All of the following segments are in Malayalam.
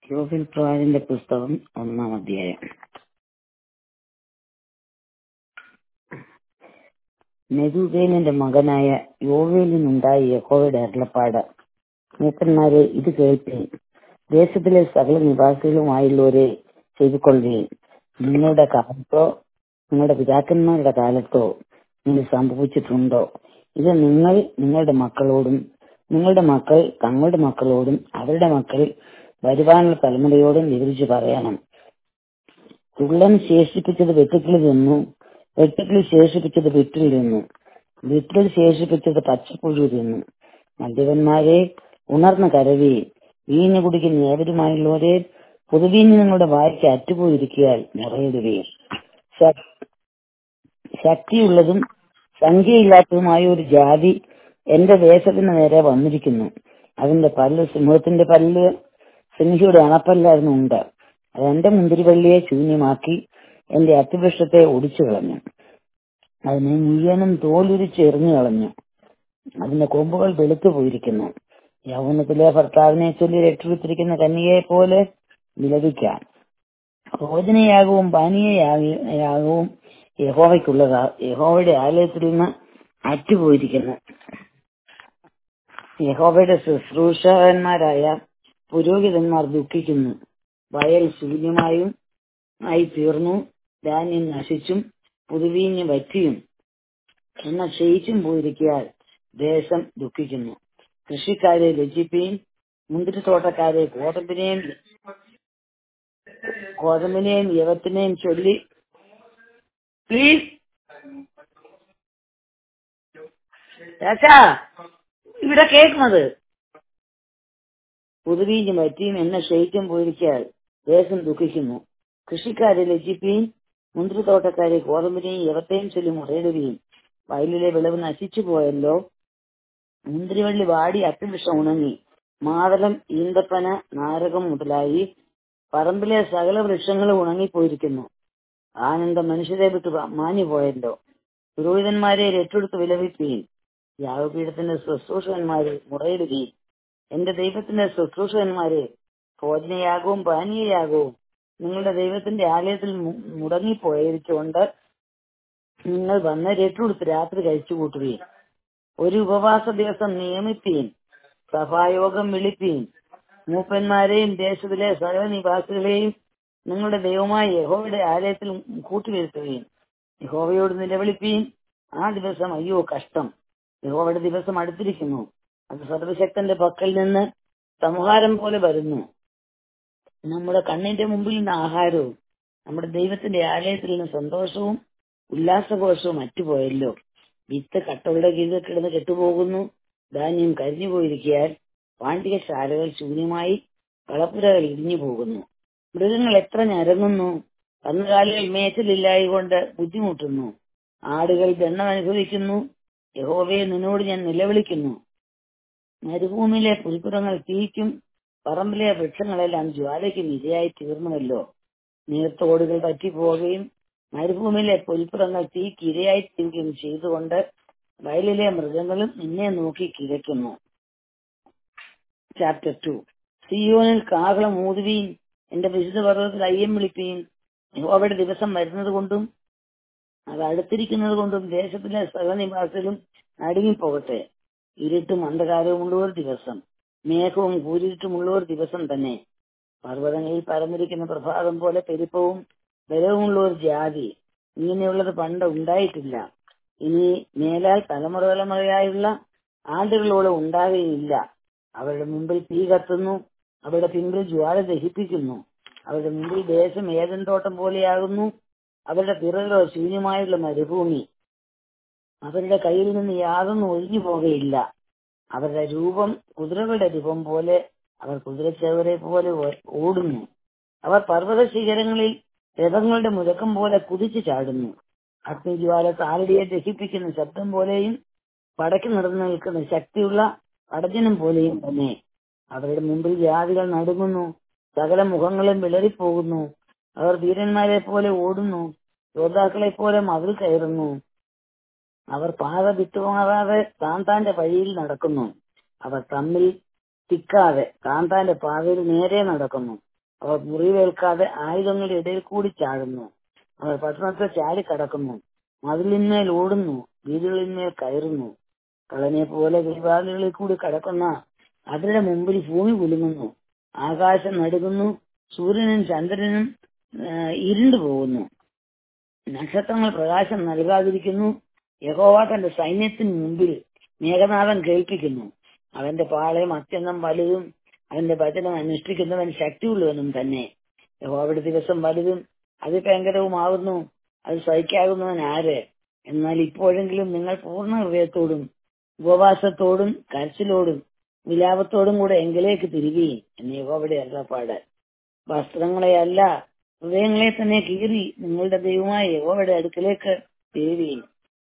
യോബിൽ പ്രവാചന്റെ പുസ്തകം ഒന്നാം അധ്യായം നെതുവേലിന്റെ മകനായ യോവേലിൽ നിന്നുണ്ടായ യഹോവയുടെ അരുളപ്പാട് മൂപ്പന്മാരെ ഇത് കേൾപ്പേ ദേശത്തിലെ സകല നിവാസികളുമായുള്ളവരെ ചെയ്തുകൊള്ളുകയും നിങ്ങളുടെ കാലത്തോ നിങ്ങളുടെ പിതാക്കന്മാരുടെ കാലത്തോ ഇത് സംഭവിച്ചിട്ടുണ്ടോ ഇത് നിങ്ങൾ നിങ്ങളുടെ മക്കളോടും നിങ്ങളുടെ മക്കൾ തങ്ങളുടെ മക്കളോടും അവരുടെ മക്കൾ വരുവാനുള്ള തലമുറയോടും വിവരിച്ചു പറയണം തുള്ളൻ ശേഷിപ്പിച്ചത് വെട്ടുക്കിളി തിന്നു വെട്ടുക്കിളി ശേഷിപ്പിച്ചത് വിട്ടിൽ തിന്നു വിട്ടിൽ ശേഷിപ്പിച്ചത് പച്ചപ്പുഴു തിന്നു മദ്യപന്മാരെ ഉണർന്ന കരവി വീഞ്ഞു കുടിക്കുന്ന ഏവരുമായുള്ളവരെ പുതുവീഞ്ഞ് നിങ്ങളുടെ വായിക്ക് അറ്റുപോയിരിക്കാൻ മുറയിടുകയും ശക്തിയുള്ളതും സംഖ്യയില്ലാത്തതുമായ ഒരു ജാതി എന്റെ ദേശത്തിന് നേരെ വന്നിരിക്കുന്നു അതിന്റെ പല്ല് സിംഹത്തിന്റെ പല്ല് സിംഹിയുടെ അണപ്പല്ലായിരുന്നു ഉണ്ട് അത് എന്റെ മുന്തിരിവള്ളിയെ ശൂന്യമാക്കി എന്റെ അത്തിവൃക്ഷത്തെ ഒടിച്ചു കളഞ്ഞു അതിനെ മുഴുവനും തോലുരിച്ച് എറിഞ്ഞു കളഞ്ഞു അതിന്റെ കൊമ്പുകൾ വെളുത്തു പോയിരിക്കുന്നു യൗവനത്തിലെ ഭർത്താവിനെ ചൊല്ലി രക്ഷപ്പെട്ടിരിക്കുന്ന കന്യകയെ പോലെ വിലപിക്കാം ഭോജനയാകവും പാനീയയാകവും യഹോവയ്ക്കുള്ളതാ യഹോവയുടെ ആലയത്തിൽ നിന്ന് അറ്റുപോയിരിക്കുന്നു യഹോവയുടെ ശുശ്രൂഷകന്മാരായ പുരോഹിതന്മാർ ദുഃഖിക്കുന്നു വയൽ ശൂന്യമായും ആയി തീർന്നു ധാന്യം നശിച്ചും പുതുവീഞ്ഞ് വറ്റിയും എന്ന ക്ഷയിച്ചും പോയിരിക്കാൻ ദേശം ദുഃഖിക്കുന്നു കൃഷിക്കാരെ ലജ്ജിപ്പീൻ മുന്തിരിത്തോട്ടക്കാരെ കോതമ്പിനെയും കോതമ്പിനെയും യവത്തിനെയും ചൊല്ലി പ്ലീസ് രാജാ ഇവിടെ കേൾക്കുന്നത് പുതുവീഞ്ഞ് വറ്റിയും എന്നെ ക്ഷയിച്ചും പോയിരിക്കാൻ ദേശം ദുഃഖിക്കുന്നു കൃഷിക്കാരെ ലജ്ജിപ്പീൻ മുന്തിരിത്തോട്ടക്കാരെ ഗോതമ്പിനെയും യവത്തെയും ചൊല്ലി മുറയിടുകയും വയലിലെ വിളവ് നശിച്ചു പോയല്ലോ മുന്തിരിവള്ളി വാടി അത്തിവൃക്ഷം ഉണങ്ങി മാതളം ഈന്തപ്പന നാരകം മുതലായി പറമ്പിലെ സകല വൃക്ഷങ്ങളും ഉണങ്ങിപ്പോയിരിക്കുന്നു ആനന്ദം മനുഷ്യരെ വിട്ട് മാഞ്ഞു പോയല്ലോ പുരോഹിതന്മാരെ രട്ടെടുത്ത് വിലപിപ്പീൻ യാഗപീഠത്തിന്റെ ശുശ്രൂഷകന്മാരെ മുറയിടുകയും എന്റെ ദൈവത്തിന്റെ ശുശ്രൂഷകന്മാരെ ഭോജനയാകവും പാനീയയാകവും നിങ്ങളുടെ ദൈവത്തിന്റെ ആലയത്തിൽ മുടങ്ങിപ്പോയിരിച്ചുകൊണ്ട് നിങ്ങൾ വന്ന് രട്ടെടുത്ത് രാത്രി കഴിച്ചു കൂട്ടുകയും ഒരു ഉപവാസ ദിവസം നിയമിപ്പീൻ സഭായോഗം വിളിപ്പീൻ മൂപ്പന്മാരെയും ദേശത്തിലെ സകല നിവാസികളെയും നിങ്ങളുടെ ദൈവമായ യഹോവയുടെ ആലയത്തിൽ കൂട്ടിവരുത്തുകയും യഹോവയോട് നിലവിളിപ്പീൻ ആ ദിവസം അയ്യോ കഷ്ടം യഹോവയുടെ ദിവസം അടുത്തിരിക്കുന്നു അത് സർവശക്തന്റെ പക്കൽ നിന്ന് സംഹാരം പോലെ വരുന്നു നമ്മുടെ കണ്ണിന്റെ മുമ്പിൽ നിന്ന് ആഹാരവും നമ്മുടെ ദൈവത്തിന്റെ ആലയത്തിൽ നിന്ന് സന്തോഷവും ഉല്ലാസഘോഷവും അറ്റുപോയല്ലോ വിത്ത് കട്ടകളുടെ കീഴിൽ കിടന്ന് കെട്ടുപോകുന്നു ധാന്യം കരിഞ്ഞു പോയിരിക്കാൻ പാണ്ഡികശാലകൾ ശൂന്യമായി കളപ്പുരകൾ ഇടിഞ്ഞു പോകുന്നു മൃഗങ്ങൾ എത്ര ഞരങ്ങുന്നു കന്നുകാലികൾ മേച്ചലില്ലായകൊണ്ട് ബുദ്ധിമുട്ടുന്നു ആടുകൾ ദണ്ണം അനുഭവിക്കുന്നു യഹോവയെ നിന്നോട് ഞാൻ നിലവിളിക്കുന്നു മരുഭൂമിയിലെ പുൽപ്പുറങ്ങൾ തീക്കും പറമ്പിലെ വൃക്ഷങ്ങളെല്ലാം ജ്വാലയ്ക്കും ഇരയായി തീർന്നുവല്ലോ നീർത്തോടുകൾ പറ്റിപ്പോവുകയും മരുഭൂമിയിലെ പുൽപ്പുറങ്ങൾ തീക്ക് ഇരയായി തീരുകയും ചെയ്തുകൊണ്ട് വയലിലെ മൃഗങ്ങളും നിന്നെ നോക്കി കിഴക്കുന്നു ചാപ്റ്റർ ടു സിയോനിൽ കാഹളം ഊതുവീൻ എന്റെ വിശുദ്ധ പർവ്വതത്തിൽ അയ്യം വിളിപ്പീൻ യഹോവയുടെ ദിവസം വരുന്നത് കൊണ്ടും അത് അടുത്തിരിക്കുന്നത് കൊണ്ടും ദേശത്തിലെ സഹനിവാസികളും നടുങ്ങിപ്പോകട്ടെ ഇരുട്ടും അന്ധകാരവുമുള്ള ഒരു ദിവസം മേഘവും കൂരിട്ടുമുള്ള ഒരു ദിവസം തന്നെ പർവ്വതങ്ങളിൽ പരന്നിരിക്കുന്ന പ്രഭാതം പോലെ പെരുപ്പവും ബലവുമുള്ള ഒരു ജാതി ഇങ്ങനെയുള്ളത് പണ്ട് ഉണ്ടായിട്ടില്ല ഇനി മേലാൽ തലമുറ തലമുറയായുള്ള ആണ്ടുകളോളം ഉണ്ടാകുകയില്ല അവരുടെ മുമ്പിൽ തീ കത്തുന്നു അവരുടെ പിമ്പിൽ ജ്വാല ദഹിപ്പിക്കുന്നു അവരുടെ മുമ്പിൽ ദേശം ഏതൻ തോട്ടം പോലെയാകുന്നു അവരുടെ പിറകിലോ ശൂന്യമായുള്ള മരുഭൂമി അവരുടെ കയ്യിൽ നിന്ന് യാതൊന്നും ഒഴിഞ്ഞു പോകുകയില്ല അവരുടെ രൂപം കുതിരകളുടെ രൂപം പോലെ അവർ കുതിരച്ചവരെ പോലെ ഓടുന്നു അവർ പർവ്വത ശിഖരങ്ങളിൽ രഥങ്ങളുടെ മുഴക്കം പോലെ കുതിച്ചു ചാടുന്നു അഗ്നിജ്വാല താലടിയെ ദഹിപ്പിക്കുന്ന ശബ്ദം പോലെയും പടക്കി നടന്നു നിൽക്കുന്ന ശക്തിയുള്ള പടജനം പോലെയും തന്നെ അവരുടെ മുമ്പിൽ ജാതികൾ നടുങ്ങുന്നു സകല മുഖങ്ങളും വിളറിപ്പോകുന്നു അവർ വീരന്മാരെ പോലെ ഓടുന്നു യോദ്ധാക്കളെ പോലെ മതിൽ കയറുന്നു അവർ പാത വിട്ടുമാറാതെ താൻ താന്റെ വഴിയിൽ നടക്കുന്നു അവർ തമ്മിൽ തിക്കാതെ താൻ താന്റെ പാതയിൽ നേരെ നടക്കുന്നു അവർ മുറിവേൽക്കാതെ ആയുധങ്ങളുടെ ഇടയിൽ കൂടി ചാടുന്നു അവർ പട്ടണത്തെ ചാടിക്കടക്കുന്നു മതിലിന്മേൽ ഓടുന്നു വീടുകളിന്മേൽ കയറുന്നു കളനെ പോലെ വിവാദങ്ങളിൽ കൂടി കടക്കുന്ന അവരുടെ മുമ്പിൽ ഭൂമി കുലുങ്ങുന്നു ആകാശം നടുങ്ങുന്നു സൂര്യനും ചന്ദ്രനും ആ, ഇരുണ്ടു പോകുന്നു നക്ഷത്രങ്ങൾ പ്രകാശം നൽകാതിരിക്കുന്നു യഹോവ തന്റെ സൈന്യത്തിന് മുമ്പിൽ മേഘനാഥം കേൾപ്പിക്കുന്നു അവന്റെ പാളയം അത്യന്തം വലുതും അവന്റെ വചനം അനുഷ്ഠിക്കുന്നവൻ ശക്തിയുള്ളവനും തന്നെ യഹോവയുടെ ദിവസം വലുതും അതിഭയങ്കരവുമാകുന്നു അത് സഹിക്കാകുന്നവൻ ആര് എന്നാൽ ഇപ്പോഴെങ്കിലും നിങ്ങൾ പൂർണ്ണ ഹൃദയത്തോടും ഉപവാസത്തോടും കരച്ചിലോടും വിലാപത്തോടും കൂടെ എങ്കിലേക്ക് തിരികെയും എന്ന് യഹോവയുടെ അരുളപ്പാട് വസ്ത്രങ്ങളെയല്ല ഹൃദയങ്ങളെ തന്നെ കീറി നിങ്ങളുടെ ദൈവമായ യഹോവയുടെ അടുക്കലേക്ക് തിരികെയും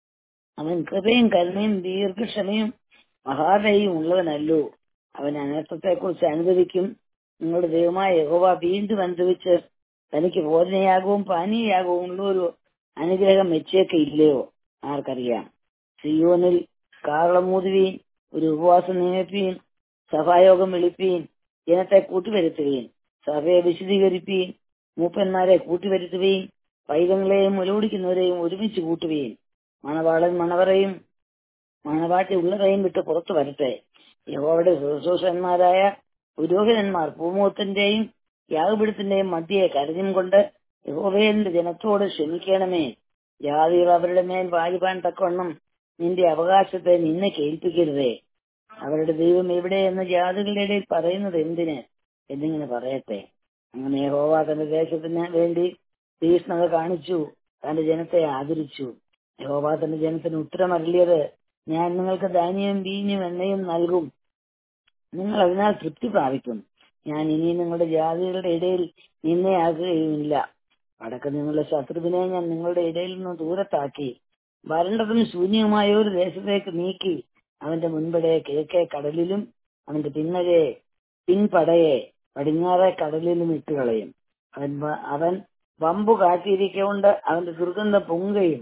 അവൻ കൃപയും കരുണയും ദീർഘക്ഷമയും മഹാദയും ഉള്ളവനല്ലോ അവൻ അനർത്ഥത്തെക്കുറിച്ച് അനുവദിക്കും നിങ്ങളുടെ ദൈവമായ യഹോവ വീണ്ടും അനുഭവിച്ച് തനിക്ക് ഭോജനയാകവും പാനീയയാകവും ഉള്ള ഒരു അനുഗ്രഹം വെച്ചേക്ക് ഇല്ലയോ ആർക്കറിയാം സിയോനിൽ കാറളമൂതുവീൻ ഒരു ഉപവാസം നിയമിപ്പീൻ സഭായോഗം വിളിപ്പീൻ ജനത്തെ കൂട്ടിവരുത്തുകയും സഭയെ വിശദീകരിപ്പീൻ മൂപ്പന്മാരെ കൂട്ടിവരുത്തുകയും പൈതങ്ങളെയും മുലോടിക്കുന്നവരെയും ഒരുമിച്ച് കൂട്ടുകയും മണവാളൻ മണവറയും മണവാട്ടി ഉള്ളറയും വിട്ട് പുറത്തു വരട്ടെ യഹോവയുടെ ശുശ്രൂഷന്മാരായ പുരോഹിതന്മാർ പൂമുഖത്തിന്റെയും യാഗപീഠത്തിന്റെയും മധ്യയെ കരഞ്ഞും കൊണ്ട് യഹോവയുടെ ജനത്തോട് ക്ഷമിക്കണമേ ജാതികൾ അവരുടെ മേൽ വാഴുവാൻ തക്കവണ്ണം നിന്റെ അവകാശത്തെ നിന്നെ കേൾപ്പിക്കരുതേ അവരുടെ ദൈവം എവിടെ എന്ന് ജാതികളുടെ ഇടയിൽ പറയുന്നത് എന്തിന് എന്നിങ്ങനെ പറയട്ടെ അങ്ങനെ യഹോവ തന്റെ ദേശത്തിന് വേണ്ടി തീഷ്ണത കാണിച്ചു തന്റെ ജനത്തെ ആദരിച്ചു യഹോവ തന്റെ ജനത്തിന് ഉത്തരമരളിയത് ഞാൻ നിങ്ങൾക്ക് ധാന്യവും വീഞ്ഞും എണ്ണയും നൽകും നിങ്ങൾ അതിനാൽ തൃപ്തി പ്രാപിക്കും ഞാൻ ഇനി നിങ്ങളുടെ ജാതികളുടെ ഇടയിൽ നിന്നയാകുകയുമില്ല വടക്ക് നിങ്ങളുടെ ശത്രുവിനെ ഞാൻ നിങ്ങളുടെ ഇടയിൽ നിന്ന് ദൂരത്താക്കി വരണ്ടതും ശൂന്യവുമായ ഒരു ദേശത്തേക്ക് നീക്കി അവന്റെ മുൻപടെ കിഴക്കേ കടലിലും അവന്റെ പിന്നരെ പിൻപടയെ പടിഞ്ഞാറെ കടലിലും ഇട്ടുകളയും അവൻ വ- അവൻ വമ്പു കാട്ടിയിരിക്കൊണ്ട് അവന്റെ ദുർഗന്ധം പൊങ്ങുകയും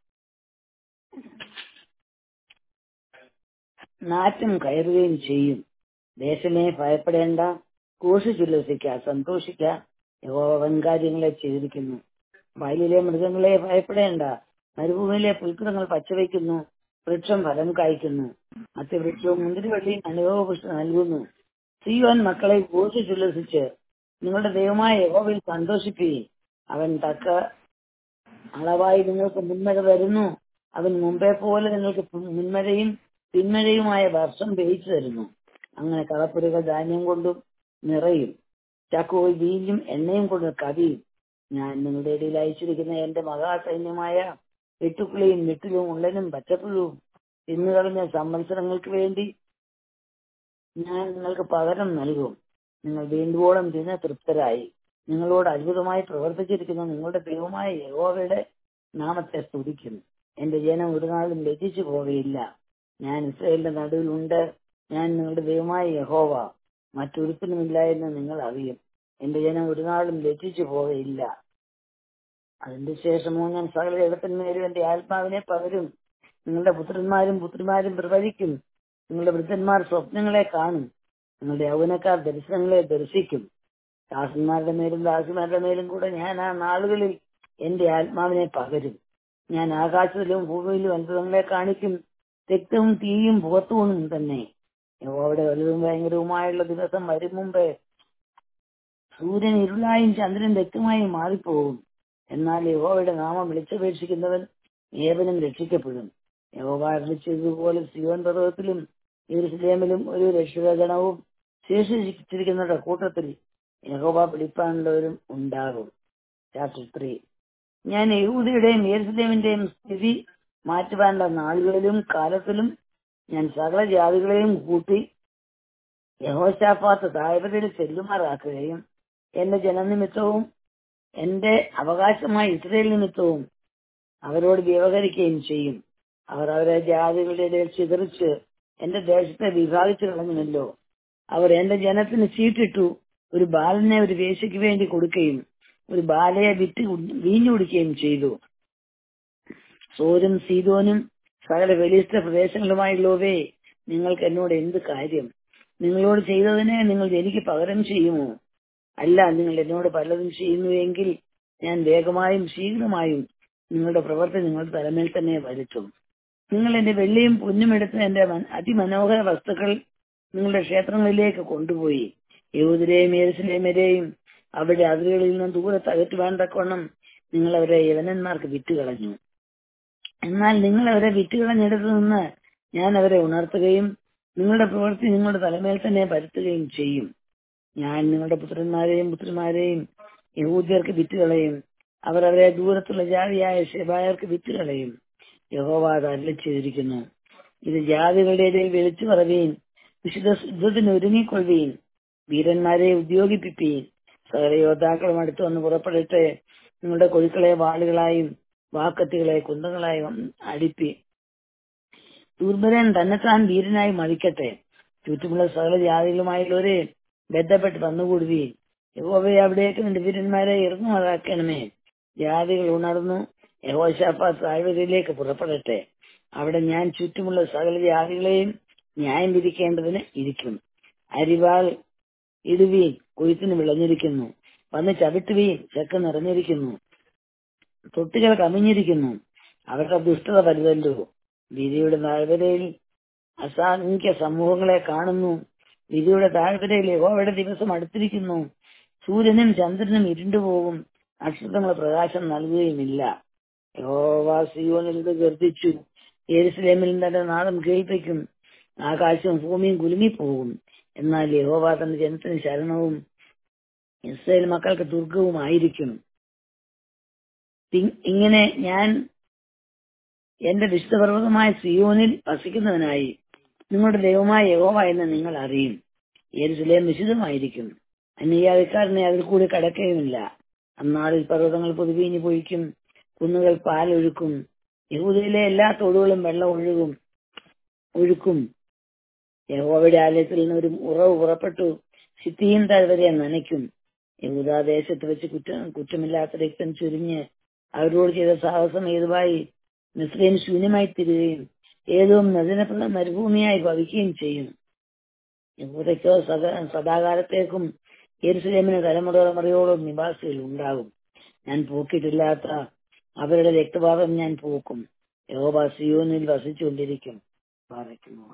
നാറ്റം കയറുകയും ചെയ്യും ദേശമേ ഭയപ്പെടേണ്ട ഘോഷിച്ചുല്ലസിക്ക സന്തോഷിക്ക യഹോവ വൻകാര്യങ്ങളെ ചെയ്തിരിക്കുന്നു വയലിലെ മൃഗങ്ങളെ ഭയപ്പെടേണ്ട മരുഭൂമിയിലെ പുൽക്കുടങ്ങൾ പച്ചവയ്ക്കുന്നു വൃക്ഷം ഫലം കായ്ക്കുന്നു അത്യവൃക്ഷവും മുന്തിരിവള്ളിയും അനുഭവപുഷ്ടം നൽകുന്നു സിയോൻ മക്കളെ ഘോഷിച്ചുല്ലസിച്ച് നിങ്ങളുടെ ദൈവമായ യഹോവയിൽ സന്തോഷിപ്പീൻ അവൻ തക്ക അളവായി നിങ്ങൾക്ക് മുൻമഴ വരുന്നു അവൻ മുമ്പേ പോലെ നിങ്ങൾക്ക് മുൻമഴയും പിന്മഴയുമായ വർഷം പെയ്ച്ചു തരുന്നു അങ്ങനെ കളപ്പുരകൾ ധാന്യം കൊണ്ടും നിറയും ചക്കോൽ വീഞ്ഞും എണ്ണയും കൊണ്ട് കവിയും ഞാൻ നിങ്ങളുടെ ഇടയിൽ അയച്ചിരിക്കുന്ന എന്റെ മഹാസൈന്യമായ വെട്ടുക്കിളിയും വെട്ടിലും ഉള്ളനും പച്ചപ്പുഴവും തിന്നുകളഞ്ഞ സംവത്സരങ്ങൾക്ക് വേണ്ടി ഞാൻ നിങ്ങൾക്ക് പകരം നൽകും നിങ്ങൾ വേണ്ടുവോളം തിന്ന് തൃപ്തരായി നിങ്ങളോട് അത്ഭുതമായി പ്രവർത്തിച്ചിരിക്കുന്ന നിങ്ങളുടെ ദൈവമായ യഹോവയുടെ നാമത്തെ സ്തുതിക്കും എന്റെ ജനം ഒരു നാളും ലജിച്ചു പോവുകയില്ല ഞാൻ ഇസ്രയേലിന്റെ നടുവിലുണ്ട് ഞാൻ നിങ്ങളുടെ ദൈവമായ യഹോവ മറ്റൊരുത്തിനുമില്ല എന്ന് നിങ്ങൾ അറിയും എന്റെ ജനം ഒരു നാളും ലജിച്ചു പോവുകയില്ല അതിന്റെ ശേഷമോ ഞാൻ സകല ജഗത്തിന്മേലും എന്റെ ആത്മാവിനെ പകരും നിങ്ങളുടെ പുത്രന്മാരും പുത്രിമാരും പ്രവചിക്കും നിങ്ങളുടെ വൃദ്ധന്മാർ സ്വപ്നങ്ങളെ കാണും നിങ്ങളുടെ യൗവനക്കാർ ദർശനങ്ങളെ ദർശിക്കും ദാസന്മാരുടെ മേലും ദാസിമാരുടെ മേലും കൂടെ ഞാൻ ആ നാളുകളിൽ എന്റെ ആത്മാവിനെ പകരും ഞാൻ ആകാശത്തിലും ഭൂമിയിലും അത്ഭുതങ്ങളെ കാണിക്കും രക്തവും തീയും പുറത്തുകൊണ്ടും തന്നെ യഹോവയുടെ വലുതും ഭയങ്കരവുമായുള്ള ദിവസം വരും മുമ്പേ സൂര്യൻ ഇരുളായും ചന്ദ്രൻ രക്തമായും മാറിപ്പോകും എന്നാൽ യഹോവയുടെ നാമം വിളിച്ചപേക്ഷിക്കുന്നവൻ ഏവനും രക്ഷിക്കപ്പെടും യഹോവ അരുളിച്ചതുപോലെ സിയോൻ പർവ്വതത്തിലും യെരുസലേമിലും ഒരു രക്ഷിതഗണവും ശേഷിച്ചിരിക്കുന്നവരുടെ കൂട്ടത്തിൽ യഹോവ പിടിപ്പാനുള്ളവരും ഉണ്ടാകും ചാപ്റ്റർ ത്രീ ഞാൻ യഹൂദയുടെയും യെരുസലേമിന്റെയും സ്ഥിതി മാറ്റുവാനുള്ള നാളുകളിലും കാലത്തിലും ഞാൻ സകല ജാതികളെയും കൂട്ടി യഹോശാഫാത്ത് താഴ്വരയിൽ ചെല്ലുമാറാക്കുകയും എന്റെ ജനനിമിത്തവും എന്റെ അവകാശമായ ഇസ്രയേൽ നിമിത്തവും അവരോട് വ്യവഹരിക്കുകയും ചെയ്യും അവർ അവരെ ജാതികളുടെ ഇടയിൽ ചിതറിച്ച് എന്റെ ദേശത്തെ വിഭാഗിച്ചു കളഞ്ഞുവല്ലോ അവർ എന്റെ ജനത്തിന് ചീട്ടിട്ടു ഒരു ബാലനെ ഒരു വേശയ്ക്ക് വേണ്ടി കൊടുക്കുകയും ഒരു ബാലയെ വിറ്റ് കുടി- വീഞ്ഞു കുടിക്കുകയും ചെയ്തു സോരും സീതോനും സകല വെളിയിഷ്ട പ്രദേശങ്ങളുമായുള്ളവേ നിങ്ങൾക്ക് എന്നോട് എന്ത് കാര്യം നിങ്ങളോട് ചെയ്തതിനെ നിങ്ങൾ എനിക്ക് പകരം ചെയ്യുമോ അല്ല നിങ്ങൾ എന്നോട് പലതും ചെയ്യുന്നുവെങ്കിൽ ഞാൻ വേഗമായും ശീഘ്രമായും നിങ്ങളുടെ പ്രവൃത്തി നിങ്ങളുടെ തലമേൽ തന്നെ വരുത്തും നിങ്ങൾ എന്റെ വെള്ളിയും പൊന്നും എടുത്ത് എന്റെ മൻ- അതിമനോഹര വസ്തുക്കൾ നിങ്ങളുടെ ക്ഷേത്രങ്ങളിലേക്ക് കൊണ്ടുപോയി യഹൂദരെയും യേരുസലേമരെയും അവരുടെ അതിരുകളിൽ നിന്ന് ദൂരത്ത് അകറ്റുവാൻ തക്കവണ്ണം നിങ്ങൾ അവരെ യവനന്മാർക്ക് വിറ്റുകളഞ്ഞു എന്നാൽ നിങ്ങൾ അവരെ വിറ്റുകളഞ്ഞിടത്ത് നിന്ന് ഞാൻ അവരെ ഉണർത്തുകയും നിങ്ങളുടെ പ്രവൃത്തി നിങ്ങളുടെ തലമേൽ തന്നെ പരത്തുകയും ചെയ്യും ഞാൻ നിങ്ങളുടെ പുത്രന്മാരെയും പുത്രിമാരെയും യഹൂദ്യർക്ക് വിറ്റുകളയും അവർ അവരെ ദൂരത്തുള്ള ജാതിയായ ശബായർക്ക് വിറ്റുകളയും യഹോവ അത് അരളി ചെയ്തിരിക്കുന്നു ഇത് ജാതികളുടെ ഇടയിൽ വിളിച്ചു പറവീൻ വിശുദ്ധ യുദ്ധത്തിന് ഒരുങ്ങിക്കൊള്ളുവീൻ വീരന്മാരെ ഉദ്യോഗിപ്പിപ്പീൻ സകല യോദ്ധാക്കളും അടുത്ത് വന്ന് പുറപ്പെടട്ടെ നിങ്ങളുടെ കൊഴുക്കളെ വാളുകളായും വാക്കത്തികളെ കുന്തങ്ങളായും അടിപ്പി ദുർബലൻ തന്നെത്താൻ വീരനായി മതിക്കട്ടെ ചുറ്റുമുള്ള സകല ജാതികളുമായുള്ളവരെ ബന്ധപ്പെട്ട് വന്നുകൂടുവീൻ യഹോവയെ അവിടേക്ക് നിന്റെ വീരന്മാരെ ഇറങ്ങുമാറാക്കണമേ ജാതികൾ ഉണർന്നു യഹോശാഫ താഴ്വരയിലേക്ക് പുറപ്പെടട്ടെ അവിടെ ഞാൻ ചുറ്റുമുള്ള സകല ജാതികളെയും ന്യായം വിധിക്കേണ്ടതിന് ഇരിക്കും അരിവാൾ ഇടുവീൻ കൊയ്ത്തിന് വിളഞ്ഞിരിക്കുന്നു വന്ന് ചവിട്ടുവീൻ ചെക്ക് നിറഞ്ഞിരിക്കുന്നു തൊട്ടികൾ കമിഞ്ഞിരിക്കുന്നു അവരുടെ ദുഷ്ടത വരുതല്ലോ വിധിയുടെ താഴ്വരയിൽ അസാംഖ്യ സമൂഹങ്ങളെ കാണുന്നു വിധിയുടെ താഴ്വരയിൽ യഹോവയുടെ ദിവസം അടുത്തിരിക്കുന്നു സൂര്യനും ചന്ദ്രനും ഇരുണ്ടുപോകും നക്ഷത്രങ്ങൾ പ്രകാശം നൽകുകയുമില്ല യഹോവ സിയോനിൽ നിന്ന് ഗർജിച്ചു യെരുസലേമിൽ തന്റെ നാദം കേൾപ്പിക്കും ആകാശവും ഭൂമിയും കുലുങ്ങിപ്പോകും എന്നാൽ യഹോവ തന്റെ ജനത്തിന് ശരണവും ഇസ്രായേൽ മക്കൾക്ക് ദുർഗവുമായിരിക്കും ഇ- ഇങ്ങനെ ഞാൻ എന്റെ വിശുദ്ധപർവ്വതമായ സിയോനിൽ വസിക്കുന്നതിനായി നിങ്ങളുടെ ദൈവമായ യഹോവ എന്ന് നിങ്ങൾ അറിയും യെരുസലേം വിശുദ്ധമായിരിക്കും അന്യായക്കാരനെ അതിൽ കൂടി കടക്കുകയുമില്ല അന്നാളിൽ പർവ്വതങ്ങൾ പൊതുവീഞ്ഞു പൊഴിക്കും കുന്നുകൾ പാലൊഴുക്കും യഹൂദയിലെ എല്ലാ തോടുകളും വെള്ളം ഒഴുകും ഒഴുക്കും യഹോവയുടെ ആലയത്തിൽ നിന്ന് ഒരു ഉറവ് പുറപ്പെട്ടു സിത്തിയും താഴ്വരെ നനയ്ക്കും യഹൂദാദേശത്ത് വെച്ച് കുറ്റം കുറ്റമില്ലാത്ത രക്തം ചുരിഞ്ഞ് അവരോട് ചെയ്ത സാഹസം ഏതുവായി മിസ്രൈം ശൂന്യമായി തീരുകയും ഏതും നദിനപ്പുള്ള മരുഭൂമിയായി ഭവിക്കുകയും ചെയ്യും യഹൂദയ്ക്കോ സദാ സദാകാലത്തേക്കും യെരുസലേമിന് തലമുറ തലമുറയോളം നിവാസികൾ ഉണ്ടാകും ഞാൻ പോക്കിയിട്ടില്ലാത്ത അവരുടെ രക്തപാതം ഞാൻ പോക്കും യഹോബ സിയോനിൽ വസിച്ചുകൊണ്ടിരിക്കും പാറയ്ക്കുന്നു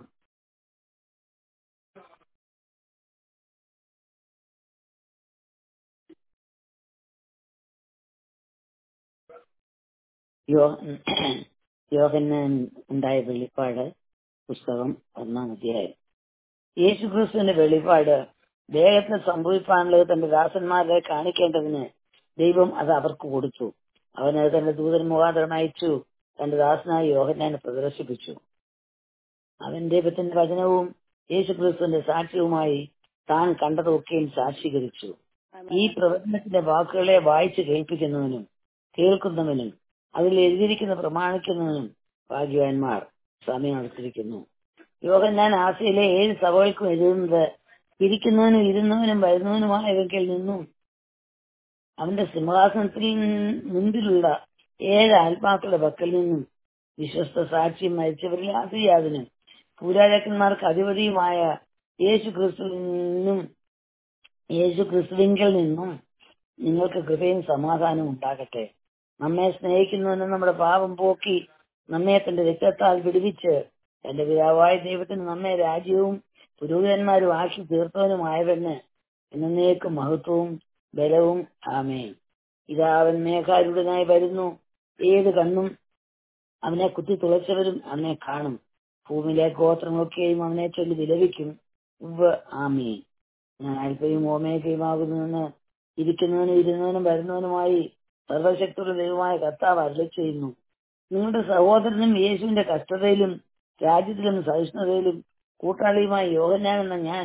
യോ യോഹന്നാൻ ഉണ്ടായ വെളിപ്പാട് പുസ്തകം ഒന്നാം അധ്യായം യേശുക്രിസ്തുവിന്റെ വെളിപ്പാട് വേഗത്തിൽ സംഭവിപ്പാനുള്ളത് തന്റെ ദാസന്മാരെ കാണിക്കേണ്ടതിന് ദൈവം അത് അവർക്ക് കൊടുത്തു അവനത് തന്റെ ദൂതൻ മുഖാന്തരം അയച്ചു തന്റെ ദാസനായ യോഹന്നാനെ പ്രദർശിപ്പിച്ചു അവൻ ദൈവത്തിന്റെ വചനവും യേശുക്രിസ്തുവിന്റെ സാക്ഷ്യവുമായി താൻ കണ്ടതൊക്കെയും സാക്ഷീകരിച്ചു ഈ പ്രവചനത്തിന്റെ വാക്കുകളെ വായിച്ചു കേൾപ്പിക്കുന്നവനും കേൾക്കുന്നവനും അതിൽ എഴുതിയിരിക്കുന്ന പ്രമാണിക്കുന്നവനും ഭാഗ്യവാന്മാർ സമയം അടുത്തിരിക്കുന്നു യോഹന്നാൻ ആസിയിലെ ഏഴ് സഭകൾക്കും എഴുതുന്നത് ഇരിക്കുന്നവനും ഇരുന്നവനും വരുന്നവനുമായവങ്കിൽ നിന്നും അവന്റെ സിംഹാസനത്തിൽ മുൻപിലുള്ള ഏഴ് ആത്മാക്കളുടെ പക്കൽ നിന്നും വിശ്വസ്ത സാക്ഷ്യം മരിച്ചവരിൽ ആസിയാതിനും പൂരാജക്കന്മാർക്ക് അധിപതിയുമായ യേശു ക്രിസ്തുവിൽ നിന്നും യേശു ക്രിസ്തുവിങ്കിൽ നിന്നും നിങ്ങൾക്ക് കൃപയും സമാധാനവും ഉണ്ടാകട്ടെ നമ്മെ സ്നേഹിക്കുന്നവന് നമ്മുടെ പാപം പോക്കി നമ്മെ തന്റെ രക്തത്താൽ വിടുവിച്ച് തന്റെ പിതാവായ ദൈവത്തിന് നമ്മെ രാജ്യവും പുരോഹിതന്മാരും ആക്കി തീർത്തവനുമായവന് എന്നേക്കും മഹത്വവും ബലവും ആമേ ഇതാ അവൻ മേഘാരൂഢനായി വരുന്നു ഏത് കണ്ണും അവനെ കുത്തി തുളച്ചവരും അവനെ കാണും ഭൂമിയിലെ ഗോത്രങ്ങളൊക്കെയും അവനെ ചൊല്ലി വിലപിക്കും ഉവ്വ് ആമേ ഞാൻ അല്പയും ഓമേകയുമാകുന്നുവെന്ന് ഇരിക്കുന്നവനും ഇരുന്നവനും വരുന്നവനുമായി സർവശക്തിയുള്ള ദൈവമായ കർത്താവ് അരുളി ചെയ്യുന്നു നിങ്ങളുടെ സഹോദരനും യേശുവിന്റെ കഷ്ടതയിലും രാജ്യത്തിലും സഹിഷ്ണുതയിലും കൂട്ടാളിയുമായി യോഹന്നാൻ എന്ന ഞാൻ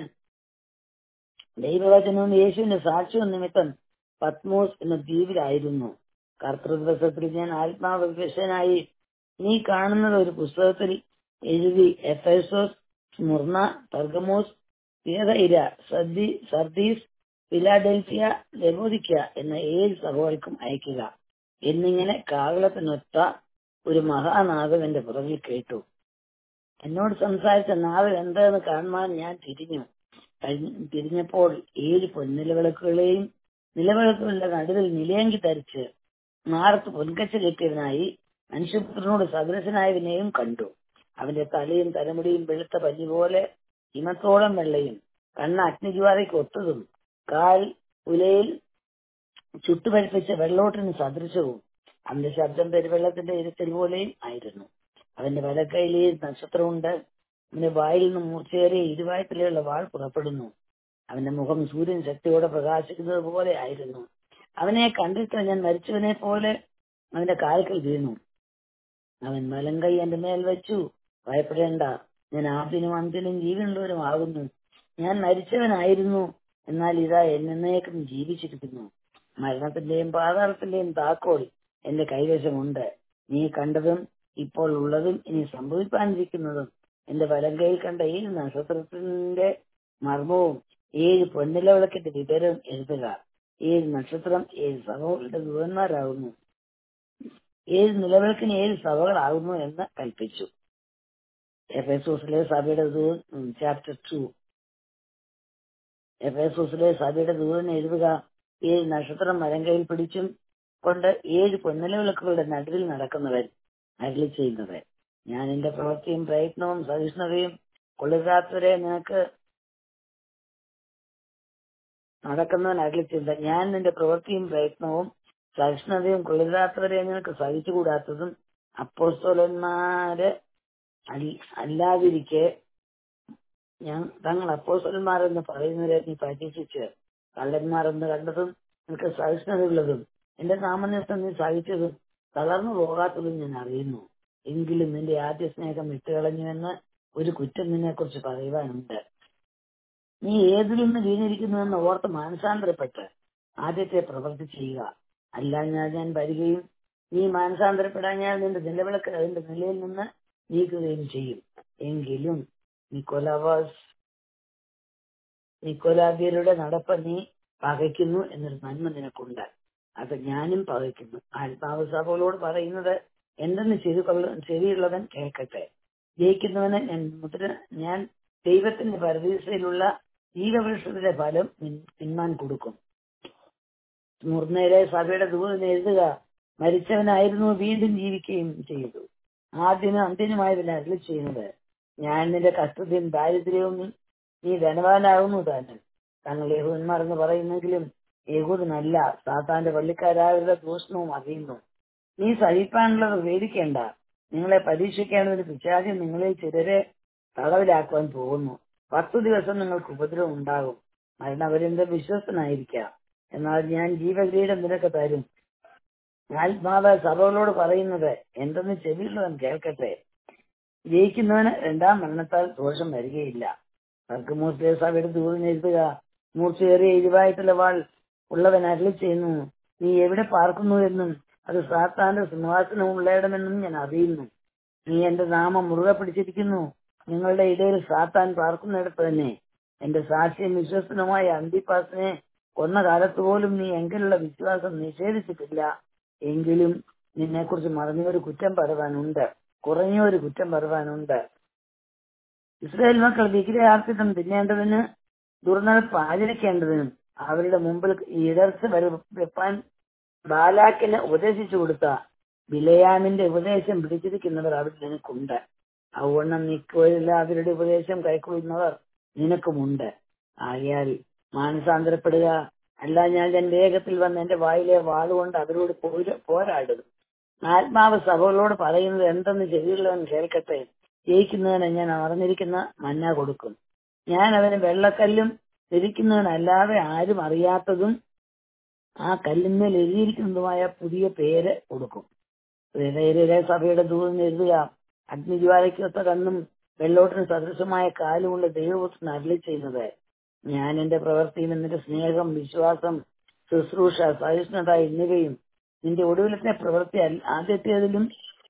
ദൈവവചനവും യേശുവിന്റെ സാക്ഷ്യവും നിമിത്തം പത്മോസ് എന്ന ദ്വീപിലായിരുന്നു കർത്തൃദിവസത്തിൽ ഞാൻ ആത്മാവിഷനായി നീ കാണുന്നത് ഒരു പുസ്തകത്തിൽ എഴുതി എഫേസോസ് സ്മുർണ പെർഗമോസ് തിയതൈര സർദി സർദീസ് ഫിലാഡൽഫിയ ലബോദിക്ക എന്ന ഏഴ് സഭകൾക്കും അയക്കുക എന്നിങ്ങനെ കാകളത്തിനൊത്ത ഒരു മഹാനാഗം എന്റെ പുറകിൽ കേട്ടു എന്നോട് സംസാരിച്ച നാവ് എന്തെന്ന് കാണുവാൻ ഞാൻ തിരിഞ്ഞു കഴിഞ്ഞ് തിരിഞ്ഞപ്പോൾ ഏഴ് പൊൻനിലവിളക്കുകളെയും നിലവിളക്കുകളുടെ നടുവിൽ നിലയങ്കി ധരിച്ച് മാറത്ത് പൊൻകച്ച കെട്ടിയവനായി മനുഷ്യപുത്രനോട് സദൃശനായവനെയും കണ്ടു അവന്റെ തലയും തലമുടിയും വെളുത്ത പഞ്ഞി പോലെ ഹിമത്തോളം വെള്ളയും കണ്ണ് അഗ്നിജ്വാലയ്ക്ക് ഒത്തതും കാൽ ഉലയിൽ ചുട്ടുപഴിപ്പിച്ച വെള്ളോട്ടിന് സദൃശവും അവന്റെ ശബ്ദം പെരുവെള്ളത്തിന്റെ ഇരുത്തൽ പോലെയും ആയിരുന്നു അവന്റെ വലക്കൈയിൽ നക്ഷത്രമുണ്ട് അവന്റെ വായിൽ നിന്ന് മൂർച്ചയേറിയ ഇരുവായത്തിലുള്ള വാൾ പുറപ്പെടുന്നു അവന്റെ മുഖം സൂര്യൻ ശക്തിയോടെ പ്രകാശിക്കുന്നത് പോലെ ആയിരുന്നു അവനെ കണ്ടിട്ട് ഞാൻ മരിച്ചവനെ പോലെ അവന്റെ കാൽക്കൽ വീണു അവൻ വലങ്കൈ എന്റെ മേൽ വെച്ചു ഭയപ്പെടേണ്ട ഞാൻ ആദ്യനും അന്ത്യനും ജീവനുള്ളവരും ആകുന്നു ഞാൻ മരിച്ചവനായിരുന്നു എന്നാൽ ഇതാ എന്നേക്കും ജീവിച്ചിരിക്കുന്നു മരണത്തിന്റെയും പാതാളത്തിന്റെയും താക്കോൽ എന്റെ കൈവശമുണ്ട് നീ കണ്ടതും ഇപ്പോൾ ഉള്ളതും ഇനി സംഭവിക്കാനിരിക്കുന്നതും എന്റെ വലങ്കയിൽ കണ്ട ഏഴ് നക്ഷത്രത്തിന്റെ മർമ്മവും ഏഴ് പൊന്നിലവിളക്കിന്റെ വിവരവും എഴുതുക ഏഴ് നക്ഷത്രം ഏഴ് സഭകളുടെ ദൂതന്മാരാകുന്നു ഏഴ് നിലവിളക്കിന് ഏഴ് സഭകളാകുന്നു എന്ന് കൽപ്പിച്ചു എഫേസോസിലെ സഭയുടെ ദൂതൻ ചാപ്റ്റർ ടു എഫേസോസിലെ സഭയുടെ ദൂതൻ എഴുതുക ഏഴ് നക്ഷത്രം മലങ്കയിൽ പിടിച്ചും കൊണ്ട് ഏഴ് പൊന്നലവിളക്കുകളുടെ നടുവിൽ നടക്കുന്നവൻ അരളി ചെയ്യുന്നത് ഞാൻ എന്റെ പ്രവൃത്തിയും പ്രയത്നവും സഹിഷ്ണുതയും കൊള്ളുകാത്തവരെ നിനക്ക് നടക്കുന്നവൻ അരളി ചെയ്യുന്നത് ഞാൻ നിന്റെ പ്രവൃത്തിയും പ്രയത്നവും സഹിഷ്ണുതയും കൊള്ളുകാത്തവരെ നിനക്ക് സഹിച്ചുകൂടാത്തതും അപ്പോസ്തോലന്മാര് അല്ലാതിരിക്കെ ഞാൻ തങ്ങൾ അപ്പോസ്തലന്മാരെന്ന് പറയുന്നവരെ നീ പരീക്ഷിച്ച് കള്ളന്മാരെന്ന് കണ്ടതും നിനക്ക് സഹിഷ്ണുതയുള്ളതും എന്റെ നാമനിമിത്തം നീ സഹിച്ചതും തളർന്നു പോകാത്തതും ഞാൻ അറിയുന്നു എങ്കിലും നിന്റെ ആദ്യ സ്നേഹം വിട്ടുകളഞ്ഞുവെന്ന് ഒരു കുറ്റം നിന്നെ കുറിച്ച് പറയുവാനുണ്ട് നീ ഏതിൽ നിന്ന് വീണിരിക്കുന്നുവെന്ന് ഓർത്ത് മാനസാന്തരപ്പെട്ട് ആദ്യത്തെ പ്രവൃത്തി ചെയ്യുക അല്ല ഞാൻ ഞാൻ വരികയും നീ മാനസാന്തരപ്പെടാൻ ഞാൻ നിന്റെ നിലവിളക്ക് അതിന്റെ നിലയിൽ നിന്ന് നീക്കുകയും ചെയ്യും എങ്കിലും നിക്കോലാവാസ് നിക്കോലാബിയരുടെ നടപ്പ് നീ പകയ്ക്കുന്നു എന്നൊരു നന്മ നിനക്കുണ്ട് അത് ഞാനും പകയ്ക്കുന്നു ആത്മാവ് സഭകളോട് പറയുന്നത് എന്തെന്ന് ചെയ്തു കൊള്ള ശരിയുള്ളവൻ കേൾക്കട്ടെ ജയിക്കുന്നവന് ഞാൻ മുദ്ര ഞാൻ ദൈവത്തിന്റെ പരദീസയിലുള്ള ജീവവൃക്ഷത്തിന്റെ ഫലം പിന്മാൻ കൊടുക്കും മുർന്നയിലെ സഭയുടെ ദൂതൻ എഴുതുക മരിച്ചവനായിരുന്നു വീണ്ടും ജീവിക്കുകയും ചെയ്തു ആദ്യനും അന്ത്യനുമായതിനെ അരുളി ചെയ്യുന്നത് ഞാൻ നിന്റെ കഷ്ടതയും ദാരിദ്ര്യവും നീ ധനവാനാകുന്നു തന്നെ തങ്ങൾ യഹൂദന്മാർ എന്ന് പറയുന്നെങ്കിലും യഹൂദനല്ല സാത്താന്റെ പള്ളിക്കാരായവരുടെ ദൂഷണവും അറിയുന്നു നീ സഹിപ്പാനുള്ളത് വേദിക്കേണ്ട നിങ്ങളെ പരീക്ഷിക്കേണ്ടതിന് പിശാചി നിങ്ങളിൽ ചിലരെ തടവിലാക്കുവാൻ പോകുന്നു പത്തു ദിവസം നിങ്ങൾക്ക് ഉപദ്രവം ഉണ്ടാകും മരണപര്യന്തം വിശ്വസ്തനായിരിക്കാം എന്നാൽ ഞാൻ ജീവകിരീടം നിനക്ക് തരും ആത്മാവ് സഭകളോട് പറയുന്നത് എന്തെന്ന് ചെവിയുള്ളവൻ കേൾക്കട്ടെ ജയിക്കുന്നവന് രണ്ടാം മരണത്താൽ ദോഷം വരികയില്ല തർക്കമൂർത്തിയെ സഭയുടെ ദൂരം എഴുതുക മൂർച്ചയേറിയ ഇരുവായിട്ടുള്ള വാൾ ഉള്ളവൻ അരളി ചെയ്യുന്നു നീ എവിടെ പാർക്കുന്നു എന്നും അത് സാത്താന്റെ സിംഹാസനം ഉള്ളയിടമെന്നും ഞാൻ അറിയുന്നു നീ എന്റെ നാമം മുറുകെ പിടിച്ചിരിക്കുന്നു നിങ്ങളുടെ ഇടയിൽ സാത്താൻ പാർക്കുന്നിടത്ത് തന്നെ എന്റെ സാക്ഷ്യം വിശ്വസനമായ അന്തിപ്പാസിനെ കൊന്ന കാലത്ത് പോലും നീ എങ്കിലുള്ള വിശ്വാസം നിഷേധിച്ചിട്ടില്ല എങ്കിലും നിന്നെക്കുറിച്ച് മറിഞ്ഞൊരു കുറ്റം പറയുവാനുണ്ട് കുറഞ്ഞൊരു കുറ്റം പറയുവാനുണ്ട് ഇസ്രായേൽ മക്കൾ വിഗ്രഹാർപ്പിതം തിന്നേണ്ടതിന് ദുർനടപ്പ് ആചരിക്കേണ്ടതിനും അവരുടെ മുമ്പിൽ ഇടർച്ച വെപ്പാൻ ബാലാക്കിന് ഉപദേശിച്ചു കൊടുത്ത ബിലയാമിന്റെ ഉപദേശം പിടിച്ചിരിക്കുന്നവർ അവിടെ നിനക്കുണ്ട് അതുകൊണ്ട് നിൽക്കുകയില്ല അവരുടെ ഉപദേശം കൈക്കൊള്ളുന്നവർ നിനക്കുമുണ്ട് ആകയാൽ മാനസാന്തരപ്പെടുക അല്ല ഞാൻ എന്റെ വേഗത്തിൽ വന്ന് എന്റെ വായിലെ വാളുകൊണ്ട് അവരോട് പോരാടും ആത്മാവ് സഭകളോട് പറയുന്നത് എന്തെന്ന് ചെവിയുള്ളവൻ കേൾക്കട്ടെ ജയിക്കുന്നതിന് ഞാൻ അറിഞ്ഞിരിക്കുന്ന മന്ന കൊടുക്കും ഞാൻ അവന് വെള്ളക്കല്ലും ധരിക്കുന്നവനല്ലാതെ ആരും അറിയാത്തതും ആ കല്ലിന്മേൽ എഴുതിയിരിക്കുന്നതുമായ പുതിയ പേര് കൊടുക്കും ഹൃദയയിലെ സഭയുടെ ദൂരം എഴുതുക അഗ്നിജ്വാലയ്ക്കൊത്ത കണ്ണും വെള്ളോട്ടിന് സദൃശമായ കാലുകൊണ്ട് ദൈവപുത്രൻ അരളി ചെയ്യുന്നത് ഞാൻ എന്റെ പ്രവൃത്തിയും നിന്റെ സ്നേഹം വിശ്വാസം ശുശ്രൂഷ സഹിഷ്ണുത എന്നിവയും നിന്റെ ഒടുവിലത്തെ പ്രവൃത്തി ആദ്യത്തേതിലും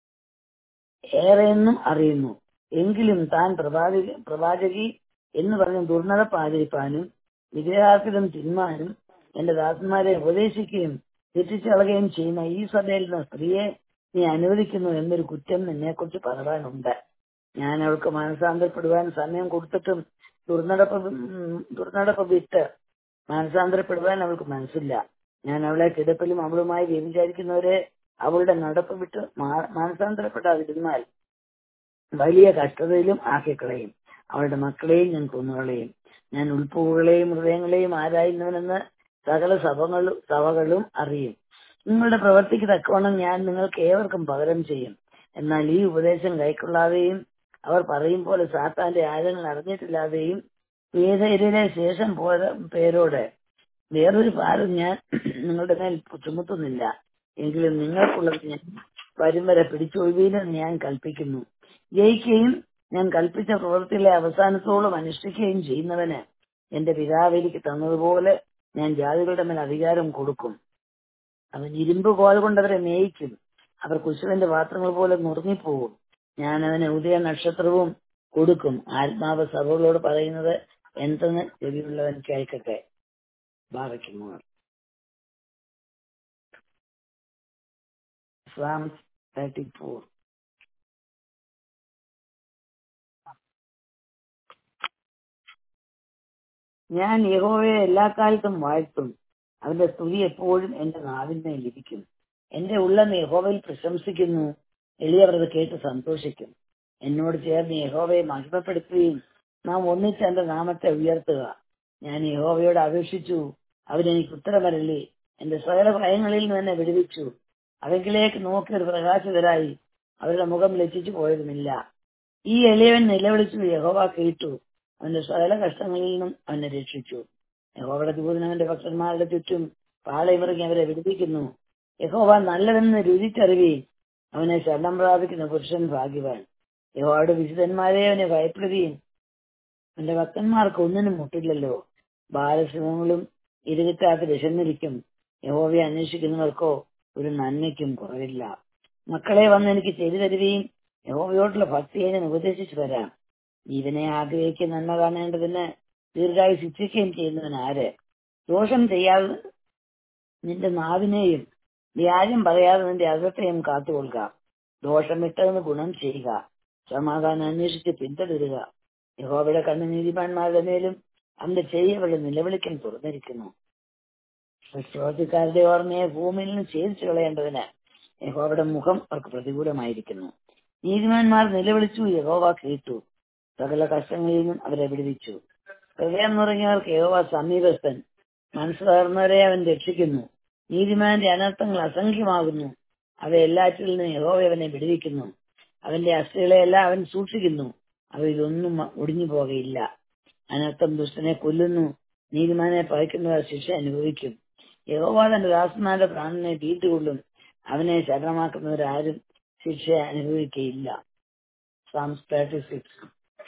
ഏറെയെന്നും അറിയുന്നു എങ്കിലും താൻ പ്രവാചക പ്രവാചകി എന്ന് പറഞ്ഞ് ദുർനടപ്പ് ആചരിപ്പാനും വിഗ്രഹാർപ്പിതം തിന്മാനും എന്റെ ദാസന്മാരെ ഉപദേശിക്കുകയും തെറ്റിച്ചളയുകയും ചെയ്യുന്ന ഈ സഭയിൽ നിന്ന് സ്ത്രീയെ നീ അനുവദിക്കുന്നു എന്നൊരു കുറ്റം നിന്നെക്കുറിച്ച് പറയാനുണ്ട് ഞാൻ അവൾക്ക് മനസ്സാന്തരപ്പെടുവാൻ സമയം കൊടുത്തിട്ടും ദുർനടപ്പ് ഉം, ദുർനടപ്പ് വിട്ട് മാനസാന്തരപ്പെടുവാൻ അവൾക്ക് മനസ്സില്ല ഞാൻ അവളെ കിടപ്പിലും അവളുമായി വ്യഭിചാരിക്കുന്നവരെ അവളുടെ നടപ്പ് വിട്ട് മാ- മാനസാന്തരപ്പെടാതിരുന്നാൽ വലിയ കഷ്ടതയിലും ആക്കിക്കളയും അവളുടെ മക്കളെയും ഞാൻ കൊന്നുകളയും ഞാൻ ഉൾപ്പുകളെയും ഹൃദയങ്ങളെയും ആരായുന്നവനെന്ന് സകല സഭകളും സഭകളും അറിയും നിങ്ങളുടെ പ്രവർത്തിക്ക് തക്കവണ്ണം ഞാൻ നിങ്ങൾക്ക് ഏവർക്കും പകരം ചെയ്യും എന്നാൽ ഈ ഉപദേശം കൈക്കൊള്ളാതെയും അവർ പറയും പോലെ സാത്താന്റെ ആഴങ്ങൾ അറിഞ്ഞിട്ടില്ലാതെയും വേദയിലെ ശേഷം പോയ പേരോട് വേറൊരു ഭാരം ഞാൻ നിങ്ങളുടെ മേൽ ചുമത്തുന്നില്ല എങ്കിലും നിങ്ങൾക്കുള്ളത് ഞാൻ വരും വരെ പിടിച്ചൊഴിവീനെന്ന് ഞാൻ കൽപ്പിക്കുന്നു ജയിക്കുകയും ഞാൻ കൽപ്പിച്ച പ്രവൃത്തിയിലെ അവസാനത്തോളം അനുഷ്ഠിക്കുകയും ചെയ്യുന്നവന് എന്റെ പിതാവ് എനിക്ക് തന്നതുപോലെ ഞാൻ ജാതികളുടെ മേൽ അധികാരം കൊടുക്കും അവൻ ഇരുമ്പ് കോൽ കൊണ്ടവരെ മേയിക്കും അവർ കുശുവന്റെ പാത്രങ്ങൾ പോലെ നുറുങ്ങിപ്പോകും ഞാൻ അവന് ഉദയ നക്ഷത്രവും കൊടുക്കും ആത്മാവ് സഭകളോട് പറയുന്നത് എന്തെന്ന് ചെവിയുള്ളവൻ കേൾക്കട്ടെ ബാറയ്ക്കുന്നു Psalms 34 ഞാൻ യഹോവയെ എല്ലാ കാലത്തും വാഴ്ത്തും അവന്റെ സ്തുതി എപ്പോഴും എന്റെ നാവിന്മേൽ ഇരിക്കും എന്റെ ഉള്ളം യഹോവയിൽ പ്രശംസിക്കുന്നു എളിയവർ അത് കേട്ട് സന്തോഷിക്കും എന്നോട് ചേർന്ന് യഹോവയെ മഹിമപ്പെടുത്തുകയും നാം ഒന്നിച്ച് എന്റെ നാമത്തെ ഉയർത്തുക ഞാൻ യഹോവയോട് അപേക്ഷിച്ചു അവരെനിക്ക് ഉത്തരമരല്ലേ എന്റെ സകല ഭയങ്ങളിൽ നിന്ന് എന്നെ വിടുവിച്ചു അവങ്കിലേക്ക് നോക്കി ഒരു പ്രകാശകരായി അവരുടെ മുഖം ലജ്ജിച്ചു പോയതുമില്ല ഈ എളിയവൻ നിലവിളിച്ചു യഹോവ കേട്ടു അവന്റെ സകല കഷ്ടങ്ങളിൽ നിന്നും അവനെ രക്ഷിച്ചു യഹോവയുടെ ദൂതൻ അവന്റെ ഭക്തന്മാരുടെ ചുറ്റും പാളയിമിറങ്ങി അവരെ വിടുവിക്കുന്നു യഹോവ നല്ലതെന്ന് രുചിച്ചറിയുകയും അവനെ ശരണം പ്രാപിക്കുന്ന പുരുഷൻ ഭാഗ്യവാൻ യഹോവയുടെ വിശുദ്ധന്മാരെ അവനെ ഭയപ്പെടുകയും അവന്റെ ഭക്തന്മാർക്ക് ഒന്നിനും മുട്ടില്ലല്ലോ ബാലസിംഹങ്ങളും ഇരുകിട്ടാത്ത വിശന്നിരിക്കും യഹോവയെ അന്വേഷിക്കുന്നവർക്കോ ഒരു നന്മയ്ക്കും കുറവില്ല മക്കളെ വന്ന് എനിക്ക് ചെയ്തു തരുകയും യഹോവയോടുള്ള ഭക്തിയെ ഞാൻ ഉപദേശിച്ചു തരാം ജീവനെ ആഗ്രഹിക്കുന്ന നന്മ കാണേണ്ടതിന് ദീർഘായി ശിക്ഷിക്കുകയും ചെയ്യുന്നവൻ ആര് ദോഷം ചെയ്യാതെ നിന്റെ നാവിനെയും വ്യാജം പറയാതെ നിന്റെ അകത്തെയും കാത്തുകൊള്ളുക ദോഷം വിട്ടതെന്ന് ഗുണം ചെയ്യുക സമാധാനം അന്വേഷിച്ച് പിന്തുടരുക യഹോവയുടെ കണ്ണ് നീതിമാന്മാരുടെ മേലും അവന്റെ ചെയ്യവരുടെ നിലവിളിക്കൽ തുറന്നിരിക്കുന്നു വിശ്വാസിക്കാരുടെ ഓർമ്മയെ ഭൂമിയിൽ നിന്ന് ഛേദിച്ചു കളയേണ്ടതിന് യഹോവയുടെ മുഖം അവർക്ക് പ്രതികൂലമായിരിക്കുന്നു നീതിമാന്മാർ നിലവിളിച്ചു യഹോവ കേട്ടു സകല കഷ്ടങ്ങളിൽ നിന്നും അവരെ വിടുവിച്ചു ഹൃദയം നിറങ്ങിയവർക്ക് യഹോവ സമീപസ്ഥൻ മനസ്സ് തകർന്നവരെ അവൻ രക്ഷിക്കുന്നു നീതിമാന്റെ അനർത്ഥങ്ങൾ അസംഖ്യമാകുന്നു അവയെല്ലാറ്റിൽ നിന്ന് യഹോവ അവനെ വിടുവിക്കുന്നു അവന്റെ അസ്ഥികളെയെല്ലാം അവൻ സൂക്ഷിക്കുന്നു അവയിലൊന്നും ഒടിഞ്ഞു പോകയില്ല അനർത്ഥം ദുഷ്ടനെ കൊല്ലുന്നു നീതിമാനെ പകയ്ക്കുന്നവർ ശിക്ഷ അനുഭവിക്കും യഹോവ തന്റെ ദാസന്മാരുടെ പ്രാണനെ വീട്ടുകൊള്ളും അവനെ ശരണമാക്കുന്നവരാരും ശിക്ഷ അനുഭവിക്കയില്ല സാംസ് തേർട്ടി സിക്സ്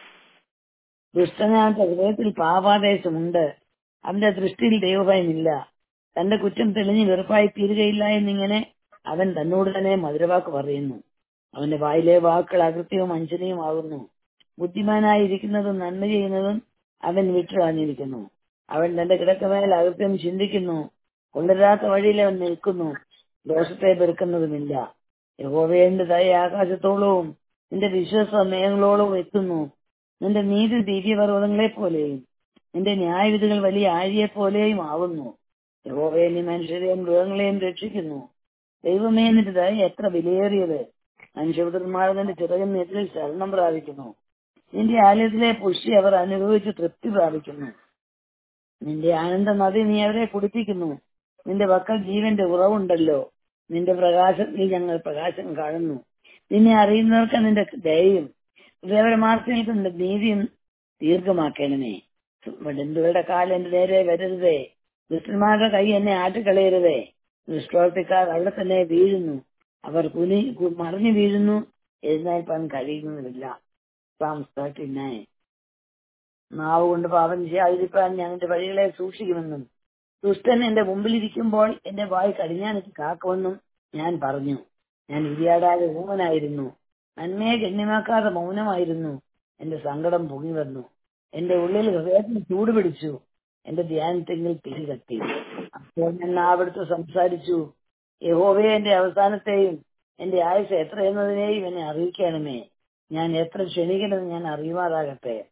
ദുഷ്ടനാഥ ഹൃദയത്തിൽ പാപാദേശമുണ്ട് അവന്റെ ദൃഷ്ടിയിൽ ദൈവഭയമില്ല തന്റെ കുറ്റം തെളിഞ്ഞ് വെറുപ്പായി തീരുകയില്ല എന്നിങ്ങനെ അവൻ തന്നോട് തന്നെ മധുരവാക്ക് പറയുന്നു അവന്റെ വായിലെ വാക്കുകൾ അകൃത്യവും അഞ്ചനയുമാകുന്നു ബുദ്ധിമാനായിരിക്കുന്നതും നന്മ ചെയ്യുന്നതും അവൻ വിട്ടുകളഞ്ഞിരിക്കുന്നു അവൻ തന്റെ കിടക്കമേൽ അകൃത്യം ചിന്തിക്കുന്നു കൊണ്ടുവരാത്ത വഴിയിൽ അവൻ നിൽക്കുന്നു ദോഷത്തെ വെറുക്കുന്നതുമില്ല യഹോവയുടെ ദയ ആകാശത്തോളവും നിന്റെ വിശ്വാസ മേഘങ്ങളോളവും എത്തുന്നു നിന്റെ നീതി ദിവ്യപർവ്വതങ്ങളെ പോലെയും നിന്റെ ന്യായവിധികൾ വലിയ ആഴിയെ പോലെയും ആവുന്നു യഹോവയെ നീ മനുഷ്യരെയും മൃഗങ്ങളെയും രക്ഷിക്കുന്നു ദൈവമേ നിന്റെ ദയ എത്ര വിലയേറിയത് മനുഷ്യപുത്രന്മാർ നിന്റെ ചിറകനെതിരിൽ ശരണം പ്രാപിക്കുന്നു നിന്റെ ആലയത്തിലെ പുഷ്ടി അവർ അനുഭവിച്ച് തൃപ്തി പ്രാപിക്കുന്നു നിന്റെ ആനന്ദ നദി നീ അവരെ കുടിപ്പിക്കുന്നു നിന്റെ പക്കൽ ജീവന്റെ ഉറവുണ്ടല്ലോ നിന്റെ പ്രകാശത്തിൽ ഞങ്ങൾ പ്രകാശം കാണുന്നു നിന്നെ അറിയുന്നവർക്ക് നിന്റെ ദയയും ഹൃദയപരമാർത്ഥങ്ങൾക്ക് നിന്റെ നീതിയും ദീർഘമാക്കണമേ വിടന്തുകളുടെ കാലം എന്റെ നേരെ വരരുതേ ദുഷ്ടന്മാരുടെ കൈ എന്നെ ആട്ടിക്കളയരുതേ ദുഷ്പ്രവർത്തിക്കാർ അവിടെ തന്നെ വീഴുന്നു അവർ കുനി കു- മറിഞ്ഞു വീഴുന്നു എഴുന്നേൽപ്പാൻ കഴിയുന്നതില്ല സാംസ് തേർട്ടി നയൻ നാവ് കൊണ്ട് പാപം ചെയ്യാതിരിക്കാൻ ഞാൻ എന്റെ വഴികളെ സൂക്ഷിക്കുമെന്നും ദുഷ്ടൻ എന്റെ മുമ്പിലിരിക്കുമ്പോൾ എന്റെ വായി കടിഞ്ഞാനിക്ക് കാക്കുമെന്നും ഞാൻ പറഞ്ഞു ഞാൻ ഇരിയാടാതെ ഊമനായിരുന്നു നന്മയെ ഗണ്യമാക്കാതെ മൗനമായിരുന്നു എന്റെ സങ്കടം പൊങ്ങി വന്നു എന്റെ ഉള്ളിൽ ഹൃദയത്തിന് ചൂട് പിടിച്ചു എന്റെ ധ്യാനത്തെങ്കിൽ തിരി കത്തി അപ്പോൾ ഞാൻ നാവെടുത്ത് സംസാരിച്ചു യഹോവയെ എന്റെ അവസാനത്തെയും എന്റെ ആയുസ് എത്ര എന്നതിനെയും എന്നെ അറിയിക്കണമേ ഞാൻ എത്ര ക്ഷണിക്കണമെന്ന് ഞാൻ അറിയുമാറാകട്ടെ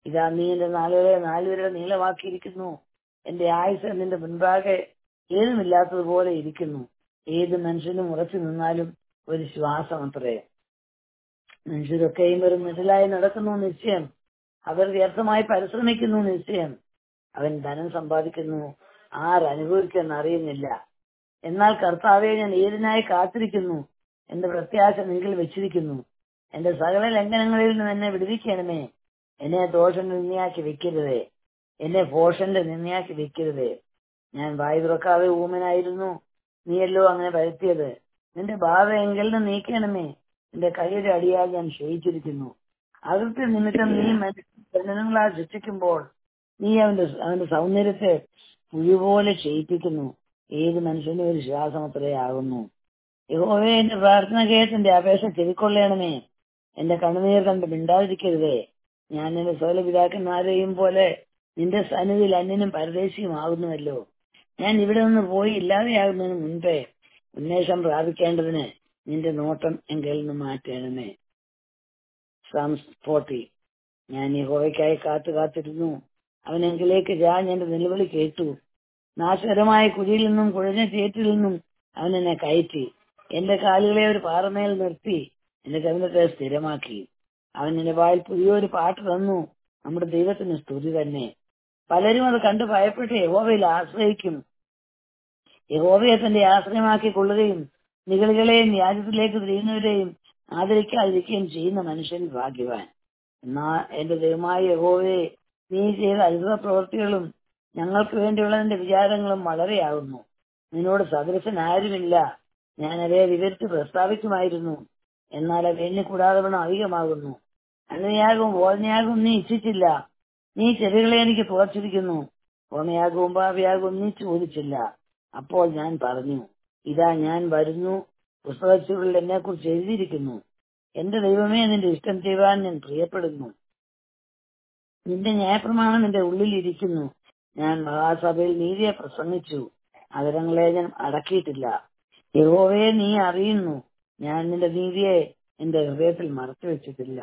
ഇതാ നീ എന്റെ നാലുകളെ നാലുപേരുടെ നീളമാക്കിയിരിക്കുന്നു എന്റെ ആയുസ് നിന്റെ മുൻപാകെ ഏതുമില്ലാത്തതുപോലെ ഇരിക്കുന്നു ഏത് മനുഷ്യനും ഉറച്ചു നിന്നാലും ഒരു ശ്വാസം അത്രേ മനുഷ്യരൊക്കെയും ഒരു മിഡിലായി നടക്കുന്നു നിശ്ചയം അവർ വ്യർത്ഥമായി പരിശ്രമിക്കുന്നു നിശ്ചയം അവൻ ധനം സമ്പാദിക്കുന്നു ആരനുഭവിക്കുമെന്ന് അറിയുന്നില്ല എന്നാൽ കർത്താവെ ഞാൻ ഏതിനായി കാത്തിരിക്കുന്നു എന്റെ പ്രത്യാശ നിങ്ങൾ വെച്ചിരിക്കുന്നു എന്റെ സകല ലംഘനങ്ങളിൽ നിന്ന് എന്നെ വിടുവിക്കണമേ എന്നെ ദോഷന്റെ നിന്നയാക്കി വെക്കരുതേ എന്നെ ഭോഷന്റെ നിന്നയാക്കി വെക്കരുതേ ഞാൻ വായു തുറക്കാതെ ഊമനായിരുന്നു നീയല്ലോ അങ്ങനെ വരുത്തിയത് നിന്റെ ബാധ എങ്കിൽ നിന്ന് നീക്കണമേ നിന്റെ കൈയുടെ അടിയാൽ ഞാൻ ക്ഷയിച്ചിരിക്കുന്നു അതിർത്തി നിമിത്തം നീ ജനങ്ങളാൽ ശിക്ഷിക്കുമ്പോൾ നീ അവന്റെ അവന്റെ സൗന്ദര്യത്തെ പുഴുപോലെ ക്ഷയിപ്പിക്കുന്നു ഏത് മനുഷ്യനും ഒരു ശ്വാസം അത്രേ ആകുന്നു യഹോവേ എന്റെ പ്രാർത്ഥന കേട്ട് എന്റെ അപേക്ഷ ചെവിക്കൊള്ളണമേ എന്റെ കണ്ണുനീർ കണ്ട് മിണ്ടാതിരിക്കരുതേ ഞാൻ എന്റെ സകല പിതാക്കന്മാരെയും പോലെ നിന്റെ സന്നിധിയിൽ അന്യനും പരദേശിയുമാകുന്നുവല്ലോ ഞാൻ ഇവിടെ നിന്ന് പോയി ഇല്ലാതെയാകുന്നതിന് മുൻപേ ഉന്മേഷം പ്രാപിക്കേണ്ടതിന് നിന്റെ നോട്ടം എങ്കിൽ നിന്ന് മാറ്റണമേ സാംസ് ഫോർട്ടി ഞാൻ യഹോവയ്ക്കായി കാത്തു കാത്തിരുന്നു അവനെങ്കിലേക്ക് ഞാൻ എന്റെ നിലവിളി കേട്ടു നാശകരമായ കുഴിയിൽ നിന്നും കുഴഞ്ഞ ചേറ്റിൽ നിന്നും അവൻ എന്നെ കയറ്റി എന്റെ കാലുകളെ ഒരു പാറമേൽ നിർത്തി എന്റെ കവിനത്തെ സ്ഥിരമാക്കി അവൻ എന്റെ വായിൽ പുതിയൊരു പാട്ട് തന്നു നമ്മുടെ ദൈവത്തിന് സ്തുതി തന്നെ പലരും അത് കണ്ട് ഭയപ്പെട്ട് യഹോവയിൽ ആശ്രയിക്കും യഹോവയെ തന്റെ ആശ്രയമാക്കി കൊള്ളുകയും നികളികളെയും വ്യാജത്തിലേക്ക് തിരിയുന്നവരെയും ആദരിക്കാതിരിക്കുകയും ചെയ്യുന്ന മനുഷ്യൻ ഭാഗ്യവാൻ എന്നാ എന്റെ ദൈവമായ യഹോവയെ നീ ചെയ്ത അത്ഭുത പ്രവൃത്തികളും ഞങ്ങൾക്ക് വേണ്ടിയുള്ള നിന്റെ വിചാരങ്ങളും വളരെയാകുന്നു നിന്നോട് സദൃശൻ ആരുമില്ല ഞാൻ അവയെ വിവരിച്ച് പ്രസ്താവിക്കുമായിരുന്നു എന്നാൽ അവ എണ്ണിക്കൂടാതെ വേണം അധികമാകുന്നു അന്നയാകും ഓർമ്മയാകും നീ ഇച്ഛിച്ചില്ല നീ ചെവികളെ എനിക്ക് തുറച്ചിരിക്കുന്നു ഓർമ്മയാകും ഭാവിയാകും നീ ചോദിച്ചില്ല അപ്പോൾ ഞാൻ പറഞ്ഞു ഇതാ ഞാൻ വരുന്നു പുസ്തകച്ചുകളിൽ എന്നെ കുറിച്ച് എഴുതിയിരിക്കുന്നു എന്റെ ദൈവമേ നിന്റെ ഇഷ്ടം ചെയ്യുവാൻ ഞാൻ പ്രിയപ്പെടുന്നു നിന്റെ ന്യായപ്രമാണം എന്റെ ഉള്ളിൽ ഇരിക്കുന്നു ഞാൻ മഹാസഭയിൽ നീതിയെ പ്രസംഗിച്ചു അതരങ്ങളെ ഞാൻ അടക്കിയിട്ടില്ല യഹോവയെ നീ അറിയുന്നു ഞാൻ നിന്റെ നീതിയെ എന്റെ ഹൃദയത്തിൽ മറച്ചു വെച്ചിട്ടില്ല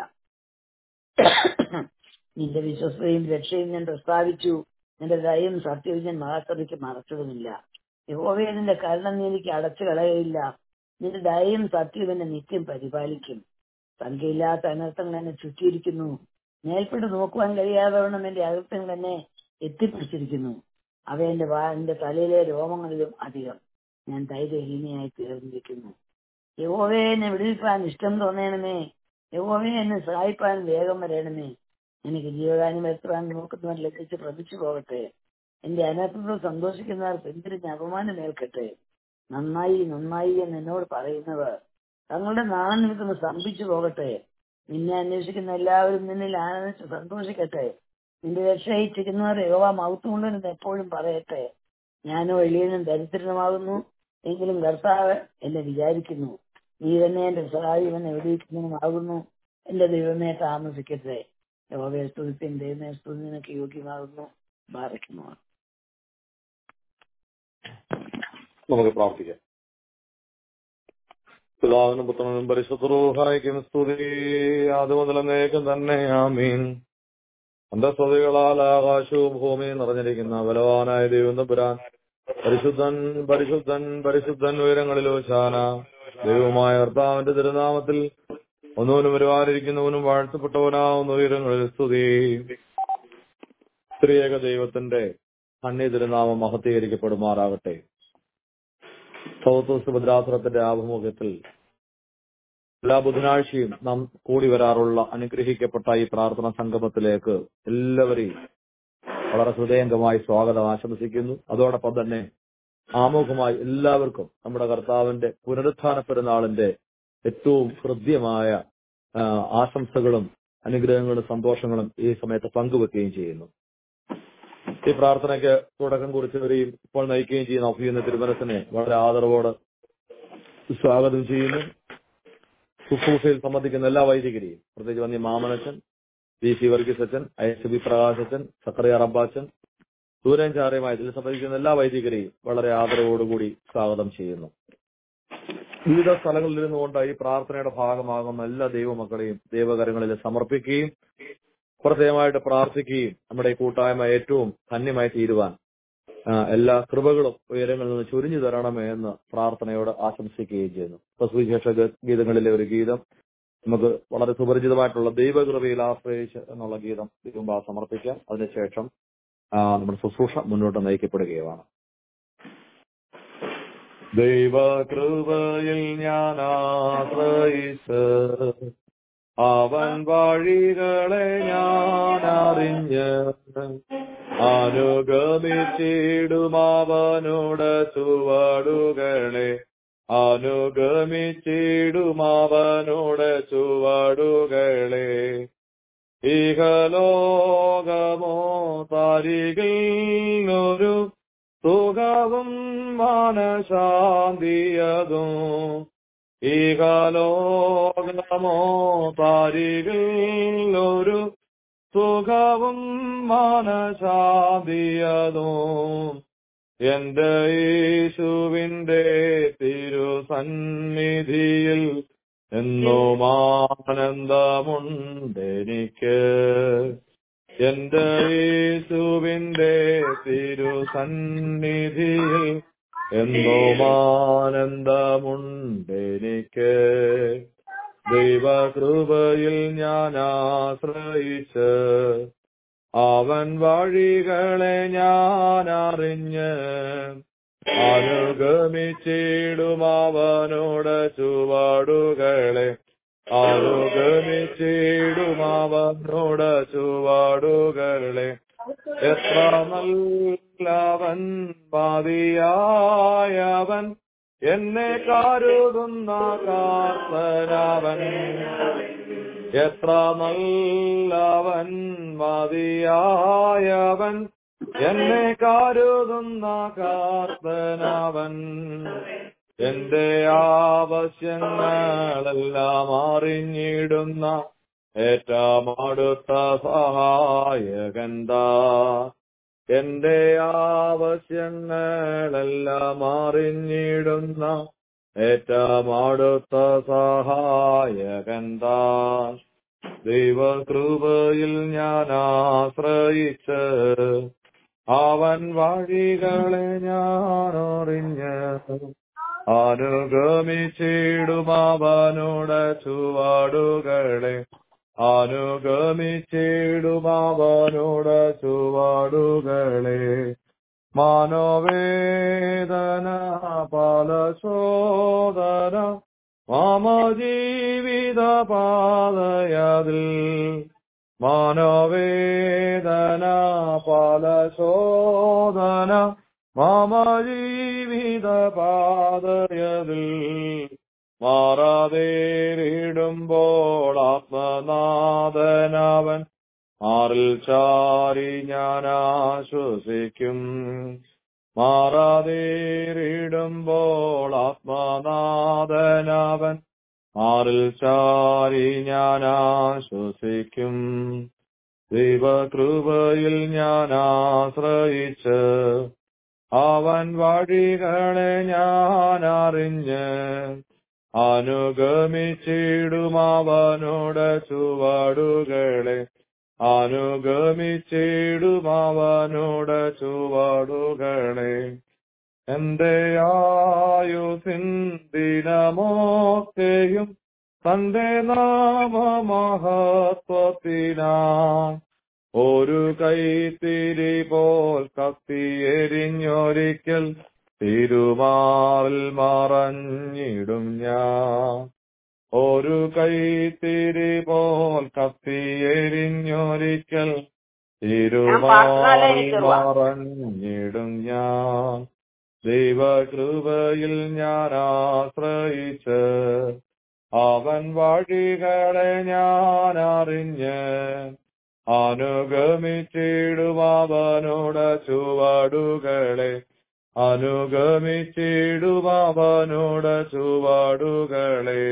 നിന്റെ വിശ്വസ്തയും രക്ഷയും ഞാൻ പ്രസ്താവിച്ചു നിന്റെ ദയയും സത്യവും ഞാൻ മഹാസഭയ്ക്ക് മറച്ചതുമില്ല യഹോവയെ നിന്റെ കരുണ നീ എനിക്ക് അടച്ചു കളയയില്ല നിന്റെ ദയയും സത്യവും എന്നെ നിത്യം പരിപാലിക്കും സംഖ്യയില്ലാത്ത അനർത്ഥങ്ങൾ എന്നെ ചുറ്റിയിരിക്കുന്നു മേൽപ്പെട്ട് നോക്കുവാൻ കഴിയാതവണ്ണം എന്റെ അകൃത്യങ്ങൾ എന്നെ എത്തിപ്പിടിച്ചിരിക്കുന്നു അവ എന്റെ വാ എന്റെ തലയിലെ രോമങ്ങളിലും അധികം ഞാൻ ധൈര്യഹീനയായി തീർന്നിരിക്കുന്നു യഹോവയെ എന്നെ വിടുവിപ്പാൻ ഇഷ്ടം തോന്നണമേ യഹോവയെ എന്നെ സഹായിപ്പാൻ വേഗം വരണമേ എനിക്ക് ജീവകാനം എത്തുവാൻ നോക്കുന്നവർ ലഭിച്ച് പ്രഭിച്ചു പോകട്ടെ എന്റെ അനർത്ഥത്തിൽ സന്തോഷിക്കുന്നവർ പിന്തിരിഞ്ഞ് അപമാനം ഏൽക്കട്ടെ നന്നായി നന്നായി എന്ന് എന്നോട് പറയുന്നവർ തങ്ങളുടെ നാളെ നിൽക്കുന്ന സ്തംഭിച്ചു പോകട്ടെ നിന്നെ അന്വേഷിക്കുന്ന എല്ലാവരും നിന്നിൽ ആനന്ദിച്ച് സന്തോഷിക്കട്ടെ നിന്റെ രക്ഷയിച്ചിരിക്കുന്നവർ യോഗ മൗത്തുകൊണ്ടെന്ന് എപ്പോഴും പറയട്ടെ ഞാനോ എളിയനും ദരിദ്രനുമാകുന്നു എങ്കിലും കർത്താവ് എന്നെ വിചാരിക്കുന്നു നീ തന്നെ എന്റെ സഹായം എന്നെ വിടിയിക്കുന്നതുമാകുന്നു എന്റെ ദൈവമേ താമസിക്കട്ടെ യോഗയെ സ്തുതിപ്പിൻ ദൈവമേ സ്തുതി നിനക്ക് യോഗ്യമാകുന്നു ബാധിക്കുന്നു നമുക്ക് പ്രാർത്ഥിക്കാം പിതാവിനും പുത്രനും പരിശുദ്ധരൂഹായിക്കും സ്തുതി അത് മുതലേക്കും തന്നെ ആമീൻ അന്തസ്തുതികളാൽ ആകാശവും ഭൂമിയും നിറഞ്ഞിരിക്കുന്ന ബലവാനായ ദൈവം തമ്പുരാൻ പരിശുദ്ധൻ പരിശുദ്ധൻ പരിശുദ്ധൻ ഉയരങ്ങളിലോ ശാന ദൈവമായ കർത്താവിന്റെ തിരുനാമത്തിൽ ഒന്നുവനും വരുവാനിരിക്കുന്നവനും വാഴ്ത്തപ്പെട്ടവനാവുന്ന ഉയരങ്ങളിൽ സ്തുതി സ്ത്രീയേക ദൈവത്തിന്റെ അന്യ തിരുനാമം മഹത്തീകരിക്കപ്പെടുമാറാകട്ടെ സൗത്ത് സുഭദ്രാസുരത്തിന്റെ ആഭിമുഖ്യത്തിൽ എല്ലാ ബുധനാഴ്ചയും നാം കൂടി വരാറുള്ള അനുഗ്രഹിക്കപ്പെട്ട ഈ പ്രാർത്ഥന സംഗമത്തിലേക്ക് എല്ലാവരെയും വളരെ ഹൃദയംഗമായി സ്വാഗതം ആശംസിക്കുന്നു അതോടൊപ്പം തന്നെ ആമുഖമായി എല്ലാവർക്കും നമ്മുടെ കർത്താവിന്റെ പുനരുത്ഥാന പെരുന്നാളിന്റെ ഏറ്റവും ഹൃദ്യമായ ആ, ആശംസകളും അനുഗ്രഹങ്ങളും സന്തോഷങ്ങളും ഈ സമയത്ത് പങ്കുവെക്കുകയും ചെയ്യുന്നു ഈ പ്രാർത്ഥനയ്ക്ക് തുടക്കം കുറിച്ചവരെയും ഇപ്പോൾ നയിക്കുകയും ചെയ്യുന്ന അഭിയുന്ന തിരുമനസിനെ വളരെ ആദരവോട് സ്വാഗതം ചെയ്യുന്നു ശുശ്രൂഷയിൽ സംബന്ധിക്കുന്ന എല്ലാ വൈദികരെയും പ്രത്യേകിച്ച് വന്നി മാമനച്ചൻ വി സി വർഗീസ് അച്ഛൻ ഐ ബി പ്രകാശ് അച്ഛൻ സക്കറിയ റബ്ബാച്ചൻ ദൂരം ചാറിയുമായി ഇതിൽ സംബന്ധിക്കുന്ന എല്ലാ വൈദികരെയും വളരെ ആദരവോടുകൂടി സ്വാഗതം ചെയ്യുന്നു വിവിധ സ്ഥലങ്ങളിൽ ഇരുന്നുകൊണ്ട് ഈ പ്രാർത്ഥനയുടെ ഭാഗമാകുന്ന എല്ലാ ദൈവമക്കളെയും ദൈവകരങ്ങളിൽ സമർപ്പിക്കുകയും പ്രത്യേകമായിട്ട് പ്രാർത്ഥിക്കുകയും നമ്മുടെ ഈ കൂട്ടായ്മ ഏറ്റവും ധന്യമായി തീരുവാൻ ആ, എല്ലാ കൃപകളും ഉയരങ്ങളിൽ നിന്ന് ചുരിഞ്ഞു തരണമേ എന്ന് പ്രാർത്ഥനയോട് ആശംസിക്കുകയും ചെയ്യുന്നു ഇപ്പൊ സുവിശേഷ ഗ- ഗീതങ്ങളിലെ ഒരു ഗീതം നമുക്ക് വളരെ സുപരിചിതമായിട്ടുള്ള ദൈവകൃപയിൽ ആശ്രയിച്ച് എന്നുള്ള ഗീതം മുമ്പ് സമർപ്പിക്കാം അതിനുശേഷം ആ, നമ്മുടെ ശുശ്രൂഷ മുന്നോട്ട് നയിക്കപ്പെടുകയാണ് ദൈവകൃപയിൽ ഞാൻ ആശ്രയിച്ച് അവൻ വഴികളെ ഞാൻ അറിഞ്ഞ് അനുഗമിച്ചിടും അവനോട് ചുവടുകളെ അനുഗമിച്ചിടും അവനോട് ചുവടുകളെ ഇഹലോകമോ തരികിൽ ഒരു സുഖവും മനശാന്തിയതും ഇഹലോകമോ തരികിൽ ഒരു സുഖവും മനശാന്തിയതും എന്റെ യേശുവിന്റെ തിരുസന്നിധിയിൽ എന്നും ആനന്ദമുണ്ടെനിക്ക് എന്റെ യേശുവിന്റെ തിരുസന്നിധിയിൽ എന്നും ആനന്ദമുണ്ടെനിക്ക് ദൈവകൃപയിൽ ഞാൻ ആശ്രയിച്ച് അവൻ വഴികളെ ഞാൻ അറിഞ്ഞ് അനുഗമിച്ചിടും അവനോട് ചുവടുകളെ അനുഗമിച്ചിടും അവനോട് ചുവടുകളെ എത്ര നല്ലവൻ പാതിയായവൻ എന്നെ കരുതുന്ന കാർത്തനവൻ എത്ര നല്ലവൻ മതിയായവൻ എന്നെ കരുതുന്ന കാർത്തനവൻ എന്റെ ആവശ്യങ്ങളെല്ലാം അറിഞ്ഞിടുന്ന ഏറ്റവും അടുത്ത സഹായകന്താ എന്റെ ആവശ്യങ്ങളെല്ലാം അറിഞ്ഞിടുന്ന ഏറ്റവും അടുത്ത സഹായകന്താ ദൈവകൃപയിൽ ഞാൻ ആശ്രയിച്ച് അവൻ വഴികളെ ഞാൻ അറിഞ്ഞ് അനുഗമിച്ചിടും അവനോട് ചുവടുകളെ അനുഗമിച്ചിടും അവനോട് ചുവടുകളെ മനോവേദന പലശോധന മമ ജീവിത പാതയതിൽ മനോവേദന പലശോധന മമ ജീവിത പാതയതിൽ മാറാതേരിടുമ്പോൾ ആത്മനാഥനവൻ ആറിൽ ചാരി ഞാൻ ആശ്വസിക്കും മാറാതേരിടുമ്പോൾ ആത്മനാഥനവൻ ആറിൽ ചാരി ഞാൻ ആശ്വസിക്കും ദൈവകൃപയിൽ ഞാൻ ആശ്രയിച്ച് അവൻ വഴികളെ ഞാൻ അറിഞ്ഞ് അനുഗമിച്ചിടും അവനോട് ചുവടുകളെ അനുഗമിച്ചിടും അവനോട് ചുവടുകളെ എന്റെ ആയുസിൻ ദിനമൊക്കെയും തന്റെ നാമമഹത്വത്തിനാ ഒരു കൈത്തിരി പോൽ കത്തിയെരിഞ്ഞൊരിക്കൽ തിരുമാറിൽ മറഞ്ഞിടും ഞാൻ ഒരു കൈത്തിരി പോൽ കത്തിയെരിഞ്ഞൊരിക്കൽ തിരുമാറിൽ മറഞ്ഞിടും ഞാൻ ദൈവകൃപയിൽ ഞാൻ ആശ്രയിച്ച് അവൻ വഴികളെ ഞാൻ അറിഞ്ഞ് അനുഗമിച്ചിടും അവനോട് ചുവടുകളെ അനുഗമിച്ചിടും അവനോട് ചുവടുകളെ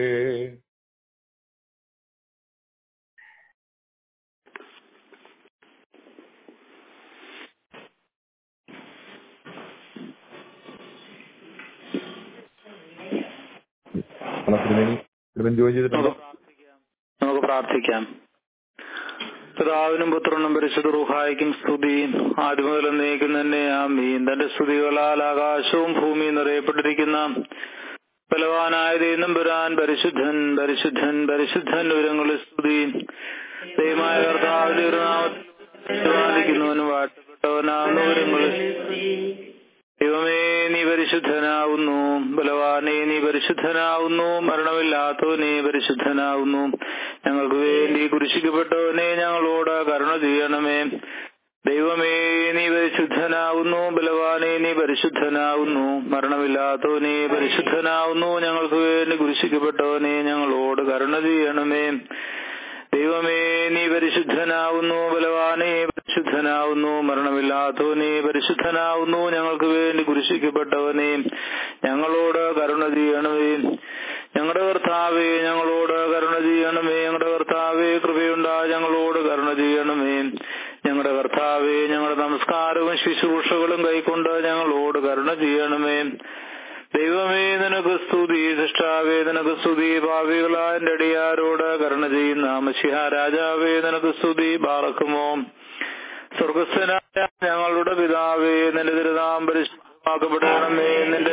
തിരുമേനി തിരുമേനി ജോയിൻ ചെയ്തിട്ടുണ്ടോ നമുക്ക് പ്രാർത്ഥിക്കാം പിതാവിനും പുത്രനും പരിശുദ്ധ റുഹായിക്കും സ്തുതി ആദ്യം മുതൽ എന്നേക്കും തന്നെ ആമീൻ തന്റെ സ്തുതികളാൽ ആകാശവും ഭൂമിയും നിറയപ്പെട്ടിരിക്കുന്ന ബലവാനായ ദൈവം പുരാൻ പരിശുദ്ധൻ പരിശുദ്ധൻ പരിശുദ്ധൻ വിവരങ്ങളിൽ സ്തുതി ദൈവമായ കർത്താവിന്റെ ഒരു നാമത്തിനും വാഴ്ത്തപ്പെട്ടവനാകുന്ന വിവരങ്ങളിൽ ദൈവമേ നീ പരിശുദ്ധനാവുന്നു ബലവാനെ നീ പരിശുദ്ധനാവുന്നു മരണമില്ലാത്തവനെ പരിശുദ്ധനാവുന്നു ഞങ്ങൾക്ക് വേണ്ടി കുരിശിക്കപ്പെട്ടവനെ ഞങ്ങളോട് കരുണ ചെയ്യണമേ ദൈവമേ നീ പരിശുദ്ധനാവുന്നു ബലവാനെ നീ പരിശുദ്ധനാവുന്നു മരണമില്ലാത്തവനെ പരിശുദ്ധനാവുന്നു ഞങ്ങൾക്ക് വേണ്ടി കുരിശിക്കപ്പെട്ടവനെ ഞങ്ങളോട് കരുണ ചെയ്യണമേ ദൈവമേ നീ പരിശുദ്ധനാവുന്നു ബലവാനെ പരിശുദ്ധനാവുന്നു മരണമില്ലാത്തവനെ പരിശുദ്ധനാവുന്നു ഞങ്ങൾക്ക് വേണ്ടി കുരിശിക്കപ്പെട്ടവനെ ഞങ്ങളോട് കരുണ ചെയ്യണമേ ഞങ്ങളുടെ കർത്താവേ ഞങ്ങളോട് കരുണ ചെയ്യണമേ ഞങ്ങളുടെ കർത്താവേ കൃപയുണ്ടാ ഞങ്ങളോട് കരുണ ചെയ്യണമേ ഞങ്ങളുടെ കർത്താവേ ഞങ്ങളുടെ നമസ്കാരവും ശുശ്രൂഷകളും കൈക്കൊണ്ട് ഞങ്ങളോട് കരുണ ചെയ്യണമേ ദൈവമേ നിനക്ക് സ്തുതി സൃഷ്ടാവേ നിനക്ക് സ്തുതി ഭാവികളായ എന്റെ അടിയാരോട് കരുണ ചെയ്യുന്ന മഷിഹ രാജാവേ നിനക്ക് സ്തുതി ബാറക്കുമോ സ്വർഗസ്ഥനായ ഞങ്ങളുടെ പിതാവേ നിന്റെ തിരുനാം പരിശുദ്ധമാക്കപ്പെടണമേ നിന്റെ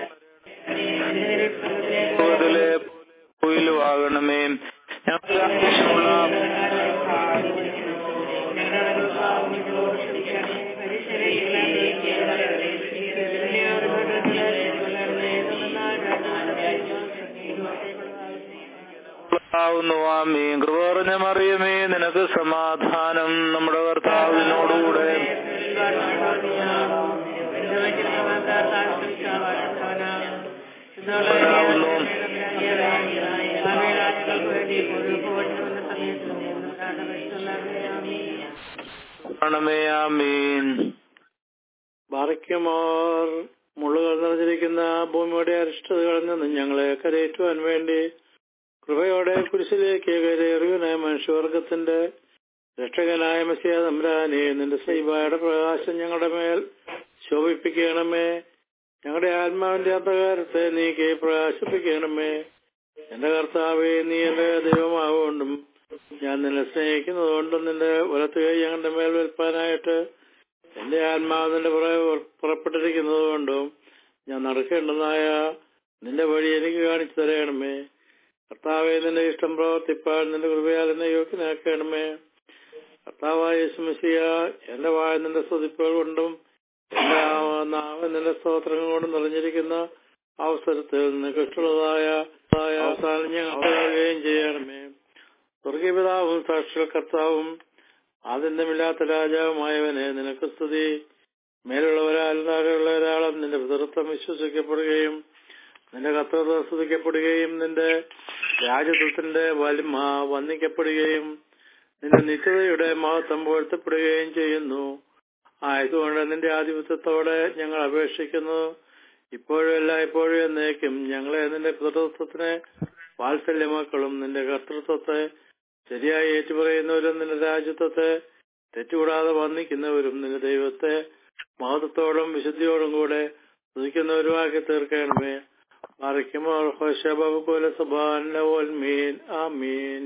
രാജ്യത്തിലെ ആകണമേ ഞങ്ങൾക്ക് ആവശ്യമുള്ള ാവുന്നു ആമീ കൃപ പറഞ്ഞ മറിയമേ നിനക്ക് സമാധാനം നമ്മുടെ കർത്താവിനോടുകൂടെ ഉണ്ടാവുന്നു. ആണമേ ആമീൻ ബാറയ്ക്കുമാർ മുള്ളുകൾ നിറഞ്ഞിരിക്കുന്ന ഭൂമിയുടെ അരിഷ്ടതകളിൽ നിന്ന് ഞങ്ങളെ കരയേറ്റുവാൻ വേണ്ടി കൃപയോടെ കുരിശിലേക്ക് കരയേറിയവനായ മനുഷ്യവർഗത്തിന്റെ രക്ഷകനായ മസിയ തമ്പ്രാനെ നിന്റെ സൈബായുടെ പ്രകാശം ഞങ്ങളുടെ മേൽ ശോഭിപ്പിക്കണമേ ഞങ്ങളുടെ ആത്മാവിന്റെ അന്ധകാരത്തെ നീക്കി പ്രകാശിപ്പിക്കണമേ എന്റെ കർത്താവെ നീ എന്റെ ദൈവമാകൊണ്ടും ഞാൻ നിന്നെ സ്നേഹിക്കുന്നതുകൊണ്ടും നിന്റെ വലത്ത് കൈ ഞങ്ങളുടെ മേൽ വെൽപ്പാനായിട്ട് എന്റെ ആത്മാവ് നിന്റെ പുറകെ പുറപ്പെട്ടിരിക്കുന്നത് കൊണ്ടും ഞാൻ നടക്കേണ്ടതായ നിന്റെ വഴി എനിക്ക് കാണിച്ചു തരണമേ കർത്താവെ നിന്റെ ഇഷ്ടം പ്രവർത്തിപ്പാൻ നിന്റെ കൃപയാൽ എന്നെ യോഗ്യനാക്കണമേ കർത്താവായ യേശുമസിയ എന്റെ വായ നിന്റെ സ്തുതിപ്പുകൾ കൊണ്ടും എന്റെ നാവ് നിന്റെ സ്തോത്രങ്ങൾ കൊണ്ടും നിറഞ്ഞിരിക്കുന്ന അവസരത്തിൽ നിനക്ക് ഇഷ്ടമുള്ളതായ അവസാനം ഞാൻ അവതാരുകയും ചെയ്യണമേ സ്വർഗീയപിതാവും സാക്ഷാൽ കർത്താവും ആദ്യന്തമില്ലാത്ത രാജാവുമായവനെ നിനക്ക് സ്തുതി മേലുള്ളവരാൽ താഴെയുള്ള ഒരാളും നിന്റെ പിതൃത്വം വിശ്വസിക്കപ്പെടുകയും നിന്റെ കർത്തൃത്വം സ്തുതിക്കപ്പെടുകയും നിന്റെ രാജത്വത്തിന്റെ വലിമ വന്ദിക്കപ്പെടുകയും നിന്റെ നിത്യതയുടെ മഹത്വം പുകഴ്ത്തപ്പെടുകയും ചെയ്യുന്നു ആയതുകൊണ്ട് നിന്റെ ആധിപത്യത്തോടെ ഞങ്ങൾ അപേക്ഷിക്കുന്നു ഇപ്പോഴും എല്ലായ്പ്പോഴും എന്നേക്കും ഞങ്ങളെ നിന്റെ പിതൃത്വത്തിന് വാത്സല്യമക്കളും നിന്റെ കർത്തൃത്വത്തെ ശരിയായി ഏറ്റുപറയുന്നവരും നിന്റെ രാജ്യത്വത്തെ തെറ്റുകൂടാതെ വന്നിക്കുന്നവരും നിന്റെ ദൈവത്തെ മഹത്വത്തോടും വിശുദ്ധിയോടും കൂടെ സ്തുതിക്കുന്നവരുമാക്കി തീർക്കണമേ മറിക്കുമ്പോൾ ഹോശബുല സുബാൻ ആമീൻ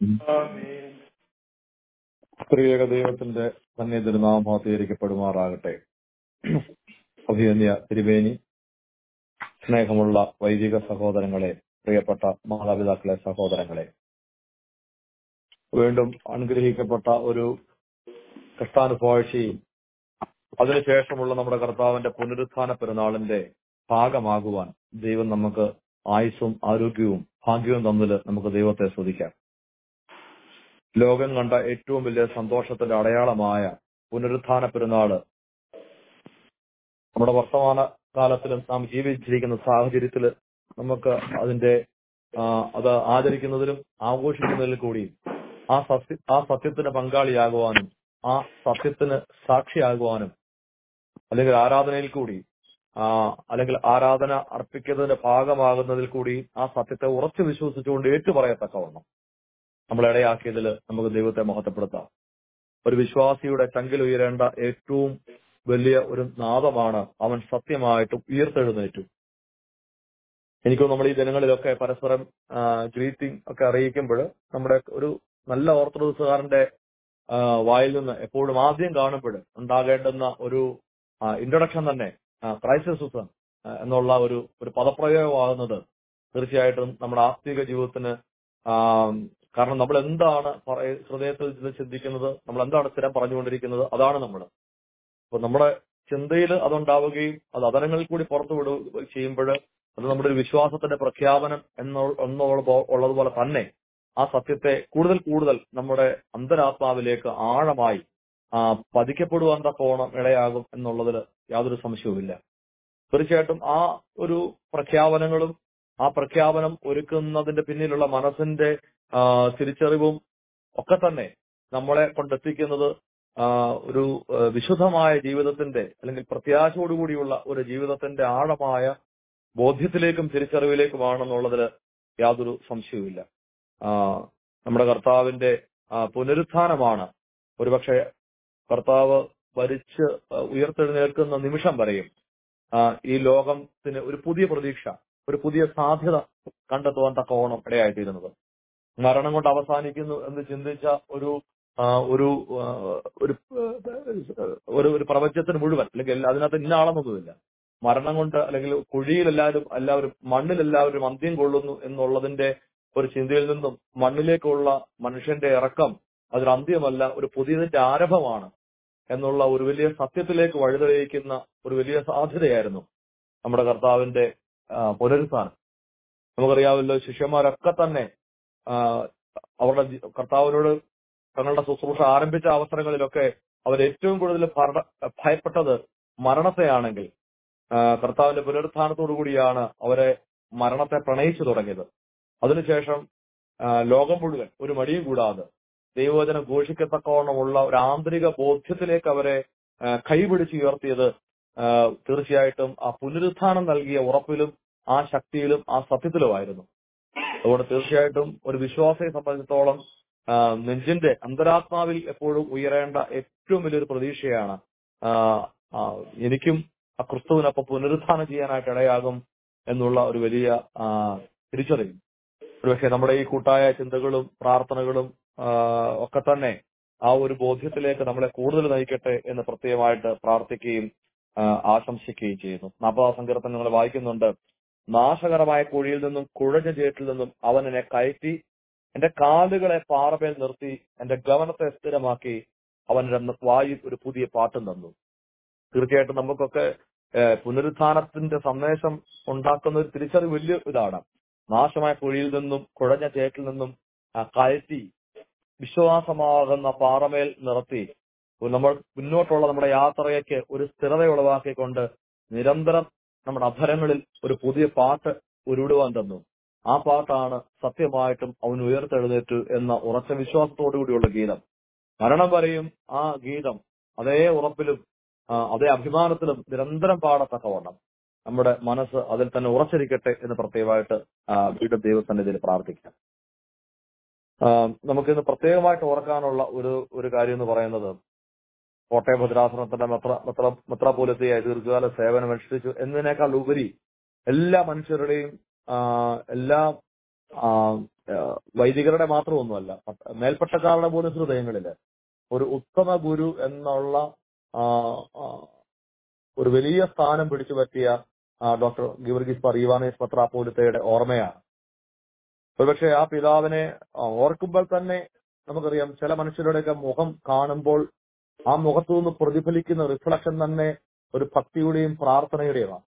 സ്ത്രീയക ദൈവത്തിന്റെ തന്നെ തിരുനാമീകരിക്കപ്പെടുമാറാകട്ടെ അഭിയന്യ തിരുവേനി സ്നേഹമുള്ള വൈദിക സഹോദരങ്ങളെ പ്രിയപ്പെട്ട മാതാപിതാക്കളെ സഹോദരങ്ങളെ വീണ്ടും അനുഗ്രഹിക്കപ്പെട്ട ഒരു ക്രിസ്താനുഭവാഴ്ചയും അതിനുശേഷമുള്ള നമ്മുടെ കർത്താവിന്റെ പുനരുത്ഥാന പെരുന്നാളിന്റെ ഭാഗമാകുവാൻ ദൈവം നമുക്ക് ആയുസ്സും ആരോഗ്യവും ഭാഗ്യവും തമ്മിൽ നമുക്ക് ദൈവത്തെ സ്തുതിക്കാം ലോകം കണ്ട ഏറ്റവും വലിയ സന്തോഷത്തിന്റെ അടയാളമായ പുനരുത്ഥാന പെരുന്നാള് നമ്മുടെ വർത്തമാന കാലത്തിലും നാം ജീവിച്ചിരിക്കുന്ന സാഹചര്യത്തിൽ നമുക്ക് അതിന്റെ ആ, അത് ആചരിക്കുന്നതിലും ആഘോഷിക്കുന്നതിലും കൂടി ആ സത്യ ആ സത്യത്തിന് പങ്കാളിയാകുവാനും ആ സത്യത്തിന് സാക്ഷിയാകുവാനും അല്ലെങ്കിൽ ആരാധനയിൽ കൂടി ആ അല്ലെങ്കിൽ ആരാധന അർപ്പിക്കുന്നതിന്റെ ഭാഗമാകുന്നതിൽ കൂടി ആ സത്യത്തെ ഉറച്ചു വിശ്വസിച്ചുകൊണ്ട് ഏറ്റുപറയത്തക്കവണ്ണം നമ്മളെ ഇടയാക്കിയതിൽ നമുക്ക് ദൈവത്തെ മഹത്വപ്പെടുത്താം ഒരു വിശ്വാസിയുടെ ചങ്കിൽ ഉയരേണ്ട ഏറ്റവും വലിയ ഒരു നാദമാണ് അവൻ സത്യമായിട്ടും ഉയർത്തെഴുന്നേറ്റു എനിക്ക് നമ്മൾ ഈ ദിനങ്ങളിലൊക്കെ പരസ്പരം ഗ്രീറ്റിംഗ് ഒക്കെ അറിയിക്കുമ്പോൾ നമ്മുടെ ഒരു നല്ല ഓർത്തഡോക്സുകാരന്റെ ആ, വായിൽ നിന്ന് എപ്പോഴും ആദ്യം കാണുമ്പോൾ ഉണ്ടാകേണ്ടുന്ന ഒരു ഇൻട്രൊഡക്ഷൻ തന്നെ ക്രൈസിസ് എന്നുള്ള ഒരു ഒരു പദപ്രയോഗമാകുന്നത് തീർച്ചയായിട്ടും നമ്മുടെ ആത്മീക ജീവിതത്തിന് ആ, കാരണം നമ്മൾ എന്താണ് പറയ- ഹൃദയത്തിൽ ഇത് ചിന്തിക്കുന്നത് നമ്മൾ എന്താണ് സ്ഥിരം പറഞ്ഞുകൊണ്ടിരിക്കുന്നത് അതാണ് നമ്മൾ അപ്പൊ നമ്മുടെ ചിന്തയിൽ അതുണ്ടാവുകയും അത് അതരങ്ങളിൽ കൂടി പുറത്തു വിടുകയും ചെയ്യുമ്പോൾ അത് നമ്മുടെ ഒരു വിശ്വാസത്തിന്റെ പ്രഖ്യാപനം എന്നോ എന്നുള്ള ഉള്ളതുപോലെ തന്നെ ആ സത്യത്തെ കൂടുതൽ കൂടുതൽ നമ്മുടെ അന്തരാത്മാവിലേക്ക് ആഴമായി ആ, പതിക്കപ്പെടുവാൻ തക്കോണം ഇടയാകും എന്നുള്ളതിൽ യാതൊരു സംശയവുമില്ല തീർച്ചയായിട്ടും ആ ഒരു പ്രഖ്യാപനങ്ങളും ആ പ്രഖ്യാപനം ഒരുക്കുന്നതിന്റെ പിന്നിലുള്ള മനസ്സിന്റെ ആ, തിരിച്ചറിവും ഒക്കെ തന്നെ നമ്മളെ കൊണ്ടെത്തിക്കുന്നത് ആ, ഒരു ആ, വിശുദ്ധമായ ജീവിതത്തിന്റെ അല്ലെങ്കിൽ പ്രത്യാശയോടുകൂടിയുള്ള ഒരു ജീവിതത്തിന്റെ ആഴമായ ബോധ്യത്തിലേക്കും തിരിച്ചറിവിലേക്കുമാണെന്നുള്ളതിൽ യാതൊരു സംശയവുമില്ല ആ, നമ്മുടെ കർത്താവിന്റെ ആ, പുനരുത്ഥാനമാണ് ഒരുപക്ഷെ കർത്താവ് ഭരിച്ച് ആ, ഉയർത്തെഴുന്നേൽക്കുന്ന നിമിഷം വരെയും ആ, ഈ ലോകത്തിന് ഒരു പുതിയ പ്രതീക്ഷ ഒരു പുതിയ സാധ്യത കണ്ടെത്തുവാൻ തക്കവണ്ണം ഇടയായിത്തീരുന്നത് മരണം കൊണ്ട് അവസാനിക്കുന്നു എന്ന് ചിന്തിച്ച ഒരു ആ, ഒരു ആ, ഒരു ഒരു ഒരു പ്രപഞ്ചത്തിന് മുഴുവൻ അല്ലെങ്കിൽ എല്ലാ- അതിനകത്ത് ഇന്ന ആളെന്നൊന്നുമില്ല മരണം കൊണ്ട് അല്ലെങ്കിൽ കുഴിയിൽ എല്ലാവരും എല്ലാവരും മണ്ണിൽ എല്ലാവരും അന്ത്യം കൊള്ളുന്നു എന്നുള്ളതിന്റെ ഒരു ചിന്തയിൽ നിന്നും മണ്ണിലേക്കുള്ള മനുഷ്യന്റെ ഇറക്കം അതൊരു അന്ത്യമല്ല ഒരു പുതിയതിന്റെ ആരംഭമാണ് എന്നുള്ള ഒരു വലിയ സത്യത്തിലേക്ക് വഴിതെളിയിക്കുന്ന ഒരു വലിയ സാധ്യതയായിരുന്നു നമ്മുടെ കർത്താവിന്റെ ആ, പുനരുത്ഥാനം നമുക്കറിയാമല്ലോ ശിഷ്യന്മാരൊക്കെ തന്നെ ആ, അവരുടെ ജി- കർത്താവിനോട് തങ്ങളുടെ ശുശ്രൂഷ ആരംഭിച്ച അവസരങ്ങളിലൊക്കെ അവർ ഏറ്റവും കൂടുതൽ ഭരണ- ഭയപ്പെട്ടത് മരണത്തെയാണെങ്കിൽ ആ, കർത്താവിന്റെ പുനരുത്ഥാനത്തോടു കൂടിയാണ് അവരെ മരണത്തെ പ്രണയിച്ചു തുടങ്ങിയത് അതിനുശേഷം ആ, ലോകം മുഴുവൻ ഒരു മടിയും കൂടാതെ ദൈവവചനം ഘോഷിക്കത്തക്കവണ്ണമുള്ള ഒരു ആന്തരിക ബോധ്യത്തിലേക്ക് അവരെ ആ, കൈപിടിച്ചുയർത്തിയത് ആ, തീർച്ചയായിട്ടും ആ പുനരുത്ഥാനം നൽകിയ ഉറപ്പിലും ആ ശക്തിയിലും ആ സത്യത്തിലുമായിരുന്നു അതുകൊണ്ട് തീർച്ചയായിട്ടും ഒരു വിശ്വാസിയെ സംബന്ധിച്ചിടത്തോളം ആ, നെഞ്ചിന്റെ അന്തരാത്മാവിൽ എപ്പോഴും ഉയരേണ്ട ഏറ്റവും വലിയൊരു പ്രതീക്ഷയാണ് ആ, ആ, എനിക്കും ആ ക്രിസ്തുവിനൊപ്പം പുനരുത്ഥാനം ചെയ്യാനായിട്ട് ഇടയാകും എന്നുള്ള ഒരു വലിയ ആ, തിരിച്ചറിവ് ഒരുപക്ഷെ നമ്മുടെ ഈ കൂട്ടായ ചിന്തകളും പ്രാർത്ഥനകളും ആ, ഒക്കെ തന്നെ ആ ഒരു ബോധ്യത്തിലേക്ക് നമ്മളെ കൂടുതൽ നയിക്കട്ടെ എന്ന് പ്രത്യേകമായിട്ട് പ്രാർത്ഥിക്കുകയും ആ, ആശംസിക്കുകയും ചെയ്യുന്നു നാൽപ്പതാം സങ്കീർത്തനം നിങ്ങൾ വായിക്കുന്നുണ്ട് നാശകരമായ കുഴിയിൽ നിന്നും കുഴഞ്ഞ ചേറ്റിൽ നിന്നും അവൻ എന്നെ കയറ്റി എന്റെ കാലുകളെ പാറമേൽ നിർത്തി എന്റെ ഗമനത്തെ സ്ഥിരമാക്കി അവൻ എന്റെ വായിൽ ഒരു പുതിയ പാട്ടും തന്നു തീർച്ചയായിട്ടും നമുക്കൊക്കെ ഏഹ്, പുനരുത്ഥാനത്തിന്റെ സന്ദേശം ഉണ്ടാക്കുന്ന ഒരു തിരിച്ചറിവ് വലിയ ഇതാണ് നാശമായ കുഴിയിൽ നിന്നും കുഴഞ്ഞ ചേറ്റിൽ നിന്നും ആ, കയറ്റി വിശ്വാസമാകുന്ന പാറമേൽ നിർത്തി നമ്മൾ മുന്നോട്ടുള്ള നമ്മുടെ യാത്രയ്ക്ക് ഒരു സ്ഥിരത ഉളവാക്കിക്കൊണ്ട് നിരന്തരം നമ്മുടെ അധരങ്ങളിൽ ഒരു പുതിയ പാട്ട് ഉരുവിടുവാൻ തന്നു ആ പാട്ടാണ് സത്യമായിട്ടും അവൻ ഉയർത്തെഴുന്നേറ്റു എന്ന ഉറച്ച വിശ്വാസത്തോടുകൂടിയുള്ള ഗീതം മരണം വരെയും ആ ഗീതം അതേ ഉറപ്പിലും ആ, അതേ അഭിമാനത്തിലും നിരന്തരം പാടത്തക്കവണ്ണം നമ്മുടെ മനസ്സ് അതിൽ തന്നെ ഉറച്ചിരിക്കട്ടെ എന്ന് പ്രത്യേകമായിട്ട് ആ, വീണ്ടും ദൈവസന്നിധിയിൽ പ്രാർത്ഥിക്കാം ആ, നമുക്കിന്ന് പ്രത്യേകമായിട്ട് ഓർക്കാനുള്ള ഒരു ഒരു കാര്യം എന്ന് പറയുന്നത് കോട്ടയം ഭദ്രാസനത്തിന്റെ മെത്ര മെത്ര മെത്രാപോലത്തെയായി ദീർഘകാല സേവനം അനുഷ്ഠിച്ചു എന്നതിനേക്കാൾ ഉപരി എല്ലാ മനുഷ്യരുടെയും ആ, എല്ലാ ആ, ആ, വൈദികരുടെ മാത്രമൊന്നുമല്ല പട്ട- മേൽപ്പട്ടക്കാരുടെ പോലും ഹൃദയങ്ങളില് ഒരു ഉത്തമ ഗുരു എന്നുള്ള ആ, ആ, ഒരു വലിയ സ്ഥാനം പിടിച്ചു പറ്റിയ ആ, ഡോക്ടർ ഗിവർഗീസ് പറീവാനേസ് പത്രാപോലിത്തയുടെ ഓർമ്മയാണ് ഒരുപക്ഷെ ആ പിതാവിനെ ആ, ഓർക്കുമ്പോൾ തന്നെ നമുക്കറിയാം ചില മനുഷ്യരുടെയൊക്കെ മുഖം കാണുമ്പോൾ ആ മുഖത്തു നിന്ന് പ്രതിഫലിക്കുന്ന റിഫ്ലക്ഷൻ തന്നെ ഒരു ഭക്തിയുടെയും പ്രാർത്ഥനയുടെയുമാണ്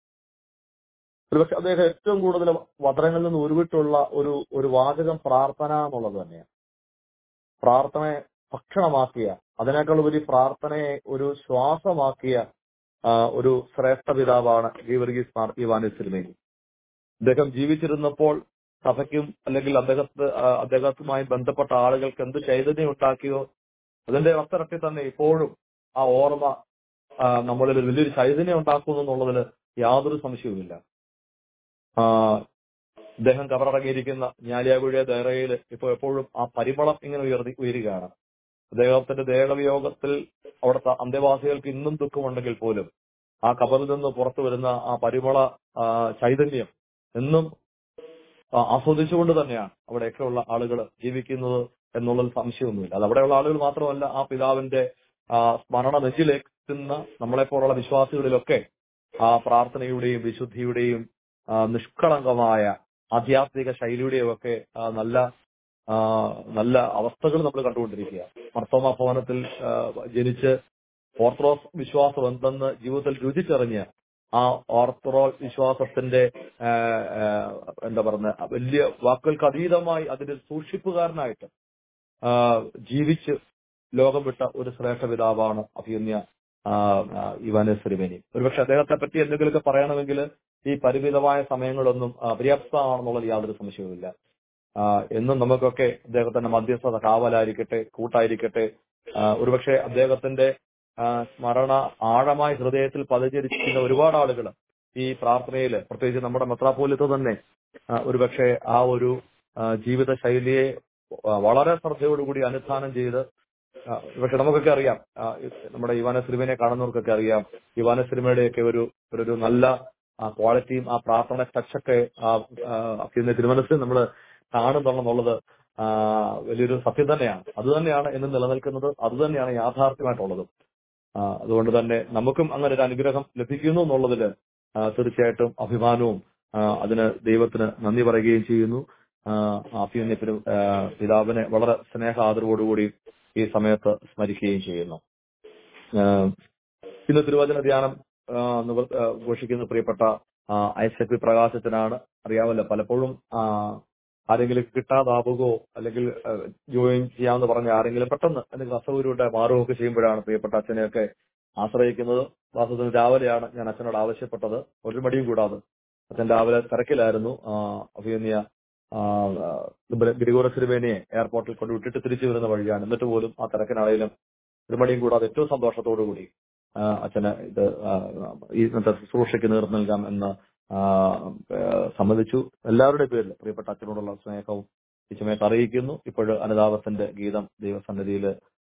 ഒരുപക്ഷെ അദ്ദേഹം ഏറ്റവും കൂടുതൽ വചനങ്ങളിൽ നിന്ന് ഉരുവിട്ടുള്ള ഒരു ഒരു വാചകം പ്രാർത്ഥന എന്നുള്ളത് തന്നെയാണ് പ്രാർത്ഥനയെ ഭക്ഷണമാക്കിയ അതിനേക്കാൾ ഉപരി പ്രാർത്ഥനയെ ഒരു ശ്വാസമാക്കിയ ആ, ഒരു ശ്രേഷ്ഠ പിതാവാണ് ഗീവർഗീസ് മാർ ഇവാനിസ് സിനിമയിൽ അദ്ദേഹം ജീവിച്ചിരുന്നപ്പോൾ സഭയ്ക്കും അല്ലെങ്കിൽ അദ്ദേഹത്തെ ആ, അദ്ദേഹത്തുമായി ബന്ധപ്പെട്ട ആളുകൾക്ക് എന്ത് ചൈതന്യം ഉണ്ടാക്കിയോ അതിന്റെ ഒത്തരത്തിൽ തന്നെ ഇപ്പോഴും ആ ഓർമ്മ ആ, നമ്മളിൽ ഒരു വലിയൊരു ചൈതന്യം ഉണ്ടാക്കുന്നു എന്നുള്ളതിൽ യാതൊരു സംശയവുമില്ല ആ, അദ്ദേഹം കവറടങ്ങിയിരിക്കുന്ന ഞാലിയാകുഴിയ ദയറയിൽ ഇപ്പോൾ എപ്പോഴും ആ പരിമളം ഇങ്ങനെ ഉയർത്തി ഉയരുകയാണ് അദ്ദേഹത്തിന്റെ ദേഹവിയോഗത്തിൽ അവിടുത്തെ അന്തേവാസികൾക്ക് ഇന്നും ദുഃഖമുണ്ടെങ്കിൽ പോലും ആ കബറിൽ നിന്ന് പുറത്തു വരുന്ന ആ പരിമള ആ, ചൈതന്യം എന്നും ആ, ആസ്വദിച്ചുകൊണ്ട് തന്നെയാണ് അവിടെയൊക്കെയുള്ള ആളുകൾ ജീവിക്കുന്നത് എന്നുള്ളത് സംശയമൊന്നുമില്ല അത് അവിടെയുള്ള ആളുകൾ മാത്രമല്ല ആ പിതാവിന്റെ ആ സ്മരണ നെഞ്ചിലേക്കുന്ന നമ്മളെപ്പോലുള്ള വിശ്വാസികളിലൊക്കെ ആ പ്രാർത്ഥനയുടെയും വിശുദ്ധിയുടെയും ആ, നിഷ്കളങ്കമായ ആധ്യാത്മിക ശൈലിയുടെയും ഒക്കെ ആ, നല്ല ആ, നല്ല അവസ്ഥകൾ നമ്മൾ കണ്ടുകൊണ്ടിരിക്കുക മർത്തോമ ഭവനത്തിൽ ആ, ജനിച്ച് ഓർത്തഡോക്സ് വിശ്വാസം എന്തെന്ന് ജീവിതത്തിൽ രുചിച്ചറിഞ്ഞ് ആ ഓർത്തഡോക്സ് വിശ്വാസത്തിന്റെ ആ, ആ, എന്താ പറയുക വലിയ വാക്കുകൾക്ക് അതീതമായി അതിന്റെ സൂക്ഷിപ്പുകാരനായിട്ട് ആ, ജീവിച്ച് ലോകം വിട്ട ഒരു ശ്രേഷ്ഠ പിതാവാണ് അഭിയന്യ ഇവാനസ് തിരുമേനി ഒരുപക്ഷെ അദ്ദേഹത്തെ പറ്റി എന്തെങ്കിലുമൊക്കെ പറയണമെങ്കിൽ ഈ പരിമിതമായ സമയങ്ങളൊന്നും ആ, പര്യാപ്തമാണെന്നുള്ളത് യാതൊരു സംശയവുമില്ല ആ, എന്നും നമുക്കൊക്കെ അദ്ദേഹത്തിന്റെ മധ്യസ്ഥത കാവലായിരിക്കട്ടെ കൂട്ടായിരിക്കട്ടെ ആ, ഒരുപക്ഷെ അദ്ദേഹത്തിന്റെ ആ, സ്മരണ ആഴമായി ഹൃദയത്തിൽ പതിഞ്ഞിരിക്കുന്ന ഒരുപാട് ആളുകൾ ഈ പ്രാർത്ഥനയിൽ പ്രത്യേകിച്ച് നമ്മുടെ മെത്രാപോലിത്ത് തന്നെ ആ, ഒരുപക്ഷെ ആ ഒരു ആ, ജീവിത ശൈലിയെ ആ, വളരെ ശ്രദ്ധയോടുകൂടി അനുധാനം ചെയ്ത് ആ, പക്ഷെ നമുക്കൊക്കെ അറിയാം ആ, നമ്മുടെ യുവാന സിനിമയെ കാണുന്നവർക്കൊക്കെ അറിയാം യുവാന സിനിമയുടെയൊക്കെ ഒരു ഒരു ഒരു നല്ല ആ ക്വാളിറ്റിയും ആ പ്രാർത്ഥന ടച്ചൊക്കെ ആ ആ, ഇന്ന് തിരുമനസ്സിൽ നമ്മൾ കാണുന്നുണ്ടെന്നുള്ളത് ആ, വലിയൊരു സത്യം തന്നെയാണ് അത് തന്നെയാണ് എന്ന് നിലനിൽക്കുന്നത് അത് തന്നെയാണ് യാഥാർത്ഥ്യമായിട്ടുള്ളതും ആ, അതുകൊണ്ട് തന്നെ നമുക്കും അങ്ങനെ ഒരു അനുഗ്രഹം ലഭിക്കുന്നു എന്നുള്ളതിൽ തീർച്ചയായിട്ടും അഭിമാനവും ആ, അതിന് ദൈവത്തിന് നന്ദി പറയുകയും ചെയ്യുന്നു അഭിമന്യ പിതാവിനെ വളരെ സ്നേഹ ആദരവോടുകൂടി ഈ സമയത്ത് സ്മരിക്കുകയും ചെയ്യുന്നു ആ, ഇന്ന് തിരുവചന ധ്യാനം ആ, നിവർ- ആ, ഘോഷിക്കുന്ന പ്രിയപ്പെട്ട ആ, ഐസക് വി പ്രകാശത്തിനാണ് അറിയാമല്ലോ പലപ്പോഴും ആ, ആരെങ്കിലും കിട്ടാതാവുകയോ അല്ലെങ്കിൽ ആ, ജോയിൻ ചെയ്യാമെന്ന് പറഞ്ഞ ആരെങ്കിലും പെട്ടെന്ന് എന്തെങ്കിലും അസൗകര്യമുണ്ടായി മാറുകയൊക്കെ ചെയ്യുമ്പോഴാണ് പ്രിയപ്പെട്ട അച്ഛനെയൊക്കെ ആശ്രയിക്കുന്നത് വാസ്തവത്തിന് രാവിലെയാണ് ഞാൻ അച്ഛനോട് ആവശ്യപ്പെട്ടത് ഒരു മടിയും കൂടാതെ അച്ഛൻ രാവിലെ തിരക്കിലായിരുന്നു ആ, അഭിമന്യ ആ, ആ, ഗ്രിഗോറ സിരുവേനിയെ എയർപോർട്ടിൽ കൊണ്ട് വിട്ടിട്ട് തിരിച്ചു വരുന്ന വഴിയാണ് എന്നിട്ട് പോലും ആ തിരക്കിനാണെങ്കിലും ഒരു മടിയും കൂടാതെ ഏറ്റവും സന്തോഷത്തോടു കൂടി ആ, അച്ഛന് ഇത് ആ, ഈ ഇന്നത്തെ ശുശ്രൂഷയ്ക്ക് നേതൃത്വം നൽകാം എന്ന് ആ, ആ, സമ്മതിച്ചു എല്ലാവരുടെയും പേരിൽ പ്രിയപ്പെട്ട അച്ഛനോടുള്ള സ്നേഹവും ഈ സമയത്ത് അറിയിക്കുന്നു ഇപ്പോൾ അനുതാപത്തിന്റെ ഗീതം ദൈവസന്നിധിയിൽ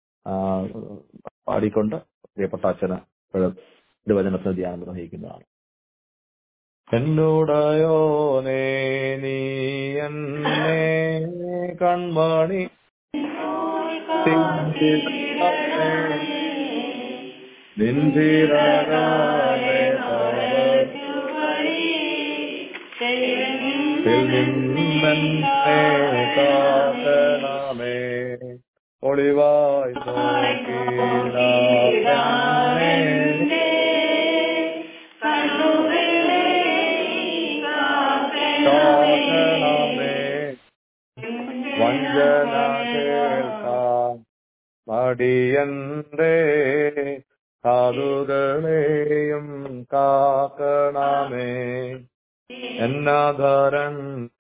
പാടിക്കൊണ്ട് പ്രിയപ്പെട്ട അച്ഛന് ഇപ്പോൾ തിരുവചനത്തിന് ധ്യാനം നിർവഹിക്കുന്നതാണ് എന്നോടയോനേ നീ എന്നെ കൺമണി നിന്തിരകാലെ നിന്നെ കാക്കണമേ ഒളിവായി നോക്കിടാമേ കാക്കണമേ വഞ്ചന കേൾക്കാൻ മടിയന്റെ കാതുകളെയും കാക്കണമേ എന്നാധരൻ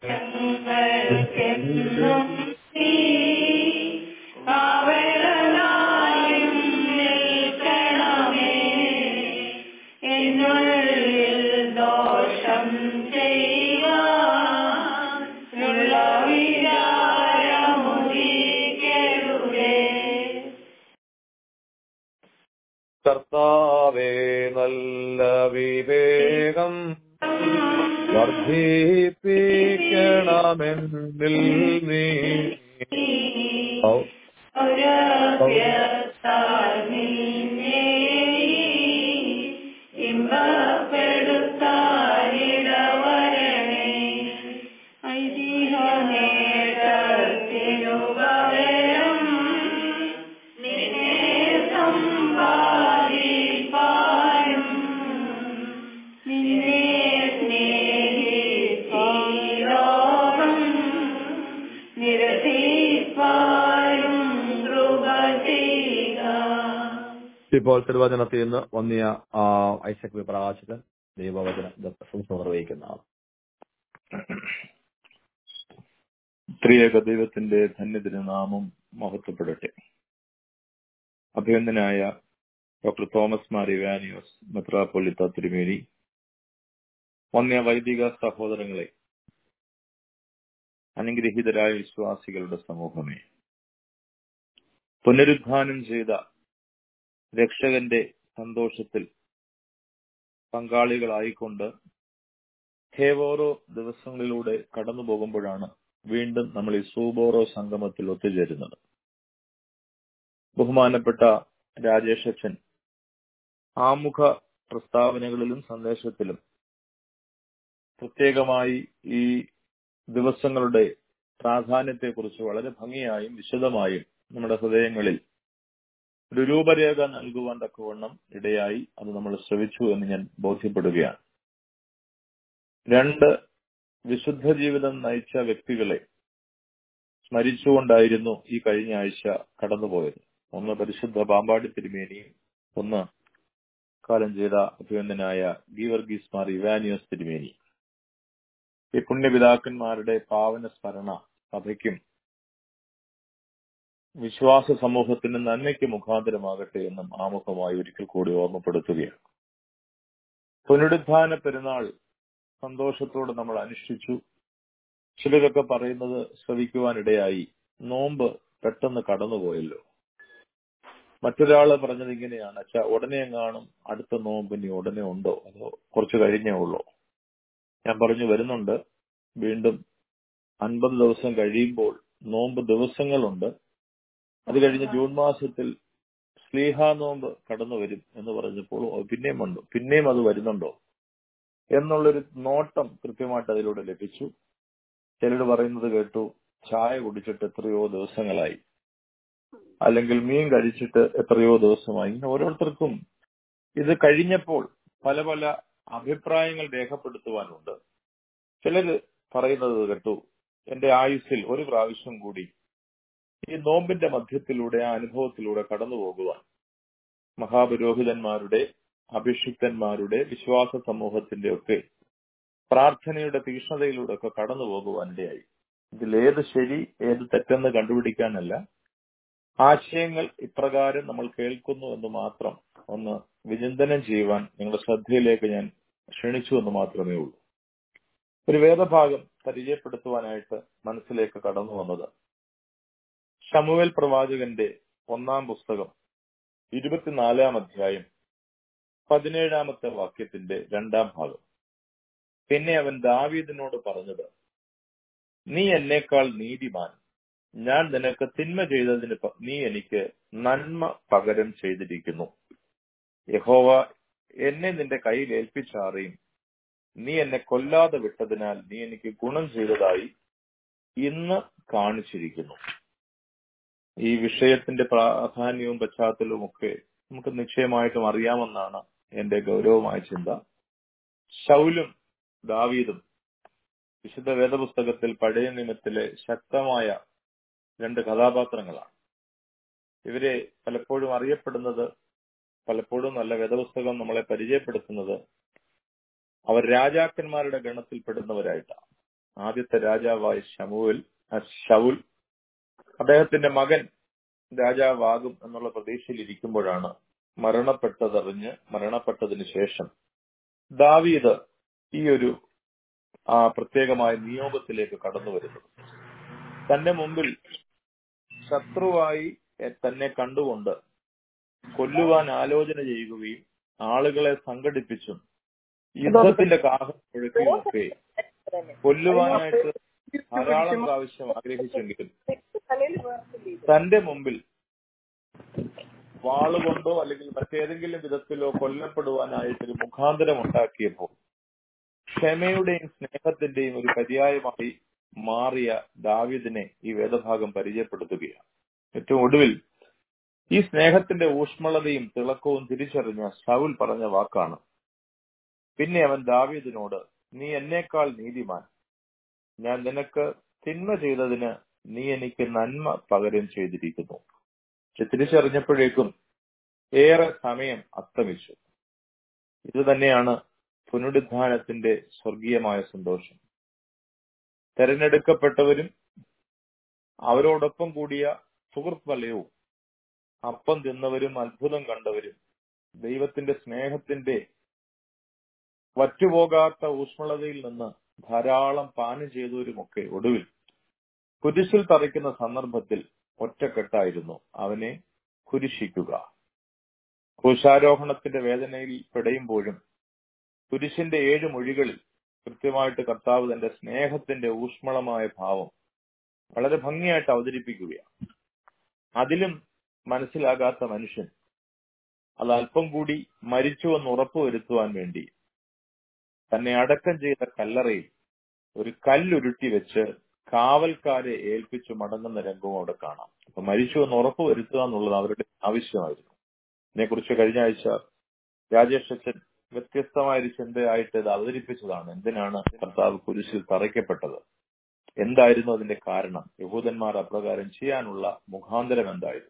ദോഷം ചെയ്യുക വിചാരമുദിക്കരുതേ കർത്താവേ നല്ല വിവേകം വർദ്ധിപ്പിക്കണമെന്നിൽ നീ ഔ, ഇമ്പപ്പെടുത്താനിടവരണേ ഐതിഹ്യ നേട്ടത്തിനു പകരം നിന്നെ സമ്പാദിപ്പാനും നിന്നെ സ്നേഹിപ്പാലോകം നിരസിപ്പാനും കൃപ ചെയ്യുക ഇപ്പോൾ തിരുവചനത്തിൽ നിന്ന് വന്നിയ ആ, ഐസക് വിപ്രകാശകൻ ദൈവവചന ശുശ്രൂഷ നിർവഹിക്കുന്നതാണ് ത്രിയേക ദൈവത്തിന്റെ ധന്യതിരുനാമം മഹത്വപ്പെടട്ടെ അഭിനന്ദനായ ഡോക്ടർ തോമസ് മാർ ഇവാനിയോസ് മെത്രാപ്പൊലിത്ത തിരുമേനി വന്യ വൈദിക സഹോദരങ്ങളെ അനുഗ്രഹീതരായ വിശ്വാസികളുടെ സമൂഹമേ പുനരുദ്ധാനം ചെയ്ത രക്ഷകന്റെ സന്തോഷത്തിൽ പങ്കാളികളായിക്കൊണ്ട് ഹേവോറോ ദിവസങ്ങളിലൂടെ കടന്നു പോകുമ്പോഴാണ് വീണ്ടും നമ്മൾ ഈ സൂബോറോ സംഗമത്തിൽ ഒത്തുചേരുന്നത് ബഹുമാനപ്പെട്ട രാജേഷ് അച്ഛൻ ആമുഖ പ്രസ്താവനകളിലും സന്ദേശത്തിലും പ്രത്യേകമായി ഈ ദിവസങ്ങളുടെ പ്രാധാന്യത്തെക്കുറിച്ച് വളരെ ഭംഗിയായും വിശദമായും നമ്മുടെ ഹൃദയങ്ങളിൽ ഒരു രൂപരേഖ നൽകുവാൻ തക്കവണ്ണം ഇടയായി അത് നമ്മൾ ശ്രവിച്ചു എന്ന് ഞാൻ ബോധ്യപ്പെടുകയാണ് രണ്ട് വിശുദ്ധ ജീവിതം നയിച്ച വ്യക്തികളെ സ്മരിച്ചുകൊണ്ടായിരുന്നു ഈ കഴിഞ്ഞ ആഴ്ച കടന്നുപോയത് ഒന്ന് പരിശുദ്ധ പാമ്പാടി തിരുമേനിയും ഒന്ന് കാലം ചെയ്ത അഭിനന്ദനായ ഗീവർഗീസ് മാർ ഇവാനിയോസ് തിരുമേനി ഈ പുണ്യപിതാക്കന്മാരുടെ പാവന സ്മരണ സഭയ്ക്കും വിശ്വാസ സമൂഹത്തിന് നന്മയ്ക്ക് മുഖാന്തരമാകട്ടെ എന്നും ആമുഖമായി ഒരിക്കൽ കൂടി ഓർമ്മപ്പെടുത്തുകയാണ് പുനരുദ്ധാന പെരുന്നാൾ സന്തോഷത്തോടെ നമ്മൾ അനുഷ്ഠിച്ചു ചിലരൊക്കെ പറയുന്നത് ശ്രവിക്കുവാനിടയായി നോമ്പ് പെട്ടെന്ന് കടന്നുപോയല്ലോ മറ്റൊരാള് പറഞ്ഞത് ഇങ്ങനെയാണ് അച്ഛാ ഉടനെ എങ്ങാനും അടുത്ത നോമ്പ് ഇനി ഉടനെ ഉണ്ടോ അതോ കുറച്ച് കഴിഞ്ഞേ ഉള്ളോ ഞാൻ പറഞ്ഞു വരുന്നുണ്ട് വീണ്ടും അൻപത് ദിവസം കഴിയുമ്പോൾ നോമ്പ് ദിവസങ്ങളുണ്ട് അത് കഴിഞ്ഞ് ജൂൺ മാസത്തിൽ സ്ലീഹ നോമ്പ് കടന്നു വരും എന്ന് പറഞ്ഞപ്പോൾ ഓ, പിന്നെയും ഉണ്ട് പിന്നെയും അത് വരുന്നുണ്ടോ എന്നുള്ളൊരു നോട്ടം കൃത്യമായിട്ട് അതിലൂടെ ലഭിച്ചു ചിലർ പറയുന്നത് കേട്ടു ചായ കുടിച്ചിട്ട് എത്രയോ ദിവസങ്ങളായി അല്ലെങ്കിൽ മീൻ കഴിച്ചിട്ട് എത്രയോ ദിവസമായി ഇങ്ങനെ ഓരോരുത്തർക്കും ഇത് കഴിഞ്ഞപ്പോൾ പല പല അഭിപ്രായങ്ങൾ രേഖപ്പെടുത്തുവാനുണ്ട് ചിലര് പറയുന്നത് കേട്ടു എന്റെ ആയുസ്സിൽ ഒരു പ്രാവശ്യം കൂടി ഈ നോമ്പിന്റെ മധ്യത്തിലൂടെ ആ അനുഭവത്തിലൂടെ കടന്നു പോകുവാൻ മഹാപുരോഹിതന്മാരുടെ അഭിഷിക്തന്മാരുടെ വിശ്വാസ സമൂഹത്തിന്റെ ഒക്കെ പ്രാർത്ഥനയുടെ തീക്ഷ്ണതയിലൂടെ ഒക്കെ കടന്നു പോകുവാനിടയായി ഇതിൽ ഏത് ശരി ഏത് തെറ്റെന്ന് കണ്ടുപിടിക്കാനല്ല ആശയങ്ങൾ ഇപ്രകാരം നമ്മൾ കേൾക്കുന്നു എന്ന് മാത്രം ഒന്ന് വിചിന്തനം ചെയ്യുവാൻ നിങ്ങളുടെ ശ്രദ്ധയിലേക്ക് ഞാൻ ക്ഷണിച്ചു എന്ന് മാത്രമേ ഉള്ളൂ ഒരു വേദഭാഗം പരിചയപ്പെടുത്തുവാനായിട്ട് മനസ്സിലേക്ക് കടന്നു വന്നത് ശമുവേൽ പ്രവാചകന്റെ ഒന്നാം പുസ്തകം ഇരുപത്തിനാലാം അധ്യായം പതിനേഴാമത്തെ വാക്യത്തിന്റെ രണ്ടാം ഭാഗം പിന്നെ അവൻ ദാവീദിനോട് പറഞ്ഞത് നീ എന്നേക്കാൾ നീതിമാൻ ഞാൻ നിനക്ക് തിന്മ ചെയ്തതിന് പ- നീ എനിക്ക് നന്മ പകരം ചെയ്തിരിക്കുന്നു യഹോവ എന്നെ നിന്റെ കയ്യിൽ ഏൽപ്പിച്ചാറിയും നീ എന്നെ കൊല്ലാതെ വിട്ടതിനാൽ നീ എനിക്ക് ഗുണം ചെയ്തതായി ഇന്ന് കാണിച്ചിരിക്കുന്നു ഈ വിഷയത്തിന്റെ പ്രാധാന്യവും പശ്ചാത്തലവും ഒക്കെ നമുക്ക് നിശ്ചയമായിട്ടും അറിയാമെന്നാണ് എന്റെ ഗൗരവമായ ചിന്ത ശൗലും ദാവീദും വിശുദ്ധ വേദപുസ്തകത്തിൽ പഴയ നിയമത്തിലെ ശക്തമായ രണ്ട് കഥാപാത്രങ്ങളാണ് ഇവരെ പലപ്പോഴും അറിയപ്പെടുന്നത് പലപ്പോഴും നല്ല വേദപുസ്തകം നമ്മളെ പരിചയപ്പെടുത്തുന്നത് അവർ രാജാക്കന്മാരുടെ ഗണത്തിൽപ്പെടുന്നവരായിട്ടാണ് ആദ്യത്തെ രാജാവായ ശമുവൽ ശൗൽ അദ്ദേഹത്തിന്റെ മകൻ രാജാവാകും എന്നുള്ള പ്രതീക്ഷയിൽ ഇരിക്കുമ്പോഴാണ് മരണപ്പെട്ടതറിഞ്ഞ് മരണപ്പെട്ടതിന് ശേഷം ദാവീദ് ഈ ഒരു ആ പ്രത്യേകമായ നിയോഗത്തിലേക്ക് കടന്നു വരുന്നത് തന്റെ മുമ്പിൽ ശത്രുവായി എ- തന്നെ കണ്ടുകൊണ്ട് കൊല്ലുവാൻ ആലോചന ചെയ്യുകയും ആളുകളെ സംഘടിപ്പിച്ചും യുദ്ധത്തിന്റെ കാഹം മുഴക്കിയും ഒക്കെ കൊല്ലുവാനായിട്ട് ധാരാളം പ്രാവശ്യം ആഗ്രഹിച്ചെങ്കിലും തന്റെ മുമ്പിൽ വാളുകൊണ്ടോ അല്ലെങ്കിൽ മറ്റേതെങ്കിലും വിധത്തിലോ കൊല്ലപ്പെടുവാനായിട്ടൊരു മുഖാന്തരം ഉണ്ടാക്കിയപ്പോൾ ക്ഷമയുടെയും സ്നേഹത്തിന്റെയും ഒരു പര്യായമായി മാറിയ ദാവീദിനെ ഈ വേദഭാഗം പരിചയപ്പെടുത്തുകയാണ് ഏറ്റവും ഒടുവിൽ ഈ സ്നേഹത്തിന്റെ ഊഷ്മളതയും തിളക്കവും തിരിച്ചറിഞ്ഞ ശൗൽ പറഞ്ഞ വാക്കാണ് പിന്നെ അവൻ ദാവീദിനോട് നീ എന്നേക്കാൾ നീതിമാൻ ഞാൻ നിനക്ക് തിന്മ ചെയ്തതിന് നീ എനിക്ക് നന്മ പകരം ചെയ്തിരിക്കുന്നു പക്ഷെ തിരിച്ചറിഞ്ഞപ്പോഴേക്കും ഏറെ സമയം അസ്തമിച്ചു ഇത് തന്നെയാണ് പുനരുദ്ധാനത്തിന്റെ സ്വർഗീയമായ സന്തോഷം തെരഞ്ഞെടുക്കപ്പെട്ടവരും അവരോടൊപ്പം കൂടിയ സുഹൃത്ത് വലയവും അപ്പം തിന്നവരും അത്ഭുതം കണ്ടവരും ദൈവത്തിന്റെ സ്നേഹത്തിന്റെ വറ്റുപോകാത്ത ഊഷ്മളതയിൽ നിന്ന് ധാരാളം പാനം ചെയ്തവരുമൊക്കെ ഒടുവിൽ കുരിശിൽ തറയ്ക്കുന്ന സന്ദർഭത്തിൽ ഒറ്റക്കെട്ടായിരുന്നു അവനെ കുരിശിക്കുക കുശാരോഹണത്തിന്റെ വേദനയിൽ പിടയുമ്പോഴും കുരിശിന്റെ ഏഴ് മൊഴികളിൽ കൃത്യമായിട്ട് കർത്താവ് തന്റെ സ്നേഹത്തിന്റെ ഊഷ്മളമായ ഭാവം വളരെ ഭംഗിയായിട്ട് അവതരിപ്പിക്കുകയാണ് അതിലും മനസ്സിലാകാത്ത മനുഷ്യൻ അത് അല്പം കൂടി മരിച്ചുവെന്ന് ഉറപ്പുവരുത്തുവാൻ വേണ്ടി തന്നെ അടക്കം ചെയ്ത കല്ലറയിൽ ഒരു കല്ലുരുട്ടി വെച്ച് കാവൽക്കാരെ ഏൽപ്പിച്ചു മടങ്ങുന്ന രംഗവും അവിടെ കാണാം അപ്പൊ മരിച്ചു എന്ന് ഉറപ്പ് വരുത്തുക എന്നുള്ളത് അവരുടെ ആവശ്യമായിരുന്നു ഇതിനെക്കുറിച്ച് കഴിഞ്ഞ ആഴ്ച രാജേഷ് അച്ഛൻ വ്യത്യസ്തമായ ഒരു ചിന്തയായിട്ട് ഇത് അവതരിപ്പിച്ചതാണ് എന്തിനാണ് കർത്താവ് കുരിശിൽ തറയ്ക്കപ്പെട്ടത് എന്തായിരുന്നു അതിന്റെ കാരണം യഹൂദന്മാർ അപ്രകാരം ചെയ്യാനുള്ള മുഖാന്തരം എന്തായിരുന്നു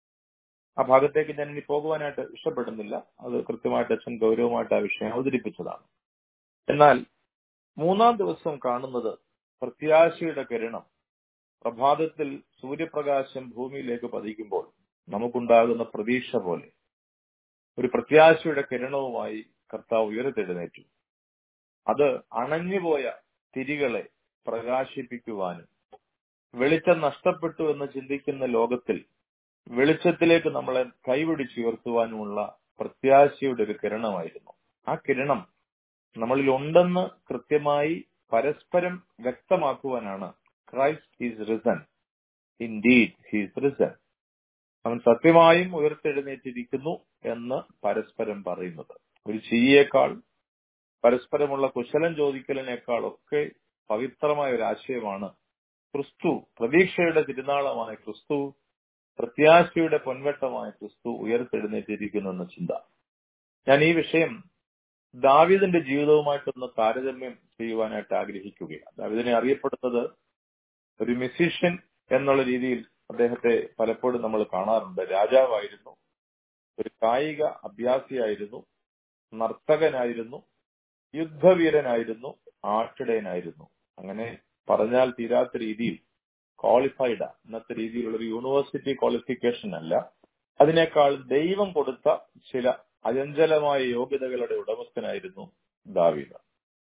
ആ ഭാഗത്തേക്ക് ഞാൻ ഇനി പോകുവാനായിട്ട് ഇഷ്ടപ്പെടുന്നില്ല അത് കൃത്യമായിട്ട് അച്ഛൻ ഗൗരവമായിട്ട് ആ വിഷയം അവതരിപ്പിച്ചതാണ് എന്നാൽ മൂന്നാം ദിവസം കാണുന്നത് പ്രത്യാശയുടെ കിരണം പ്രഭാതത്തിൽ സൂര്യപ്രകാശം ഭൂമിയിലേക്ക് പതിക്കുമ്പോൾ നമുക്കുണ്ടാകുന്ന പ്രതീക്ഷ പോലെ ഒരു പ്രത്യാശയുടെ കിരണവുമായി കർത്താവ് ഉയർത്തെഴുന്നേറ്റു അത് അണഞ്ഞുപോയ തിരികളെ പ്രകാശിപ്പിക്കുവാനും വെളിച്ചം നഷ്ടപ്പെട്ടു എന്ന് ചിന്തിക്കുന്ന ലോകത്തിൽ വെളിച്ചത്തിലേക്ക് നമ്മളെ കൈപിടിച്ചുയർത്തുവാനുമുള്ള പ്രത്യാശയുടെ ഒരു കിരണമായിരുന്നു ആ കിരണം നമ്മളിൽ ഉണ്ടെന്ന് കൃത്യമായി പരസ്പരം വ്യക്തമാക്കുവാനാണ് Christ is risen indeed he's risen അവൻ സത്യമായും ഉയർത്തെഴുന്നേറ്റിരിക്കുന്നു എന്ന് പരസ്പരം പറയുന്നത് ഒരു ചീയേക്കാൾ പരസ്പരമുള്ള കുശലം ചോദിക്കലിനേക്കാൾ ഒക്കെ പവിത്രമായ ഒരു ആശയമാണ് ക്രിസ്തു പ്രതീക്ഷയുടെ തിരുനാളമായ ക്രിസ്തു പ്രത്യാശയുടെ പൊൻവെട്ടമായ ക്രിസ്തു ഉയർത്തെഴുന്നേറ്റിരിക്കുന്നു എന്ന ചിന്ത ഞാൻ ഈ വിഷയം ദാവിദിന്റെ ജീവിതവുമായിട്ടൊന്ന് താരതമ്യം ചെയ്യുവാനായിട്ട് ആഗ്രഹിക്കുകയാണ് ദാവിദിനെ അറിയപ്പെടുന്നത് ഒരു മ്യൂസീഷ്യൻ എന്നുള്ള രീതിയിൽ അദ്ദേഹത്തെ പലപ്പോഴും നമ്മൾ കാണാറുണ്ട് രാജാവായിരുന്നു ഒരു കായിക അഭ്യാസിയായിരുന്നു നർത്തകനായിരുന്നു യുദ്ധവീരനായിരുന്നു ആട്ടിടയനായിരുന്നു അങ്ങനെ പറഞ്ഞാൽ തീരാത്ത രീതിയിൽ ക്വാളിഫൈഡ് ഇന്നത്തെ രീതിയിലുള്ള ഒരു യൂണിവേഴ്സിറ്റി ക്വാളിഫിക്കേഷൻ അല്ല അതിനേക്കാൾ ദൈവം കൊടുത്ത ചില അചഞ്ചലമായ യോഗ്യതകളുടെ ഉടമസ്ഥനായിരുന്നു ദാവീദ്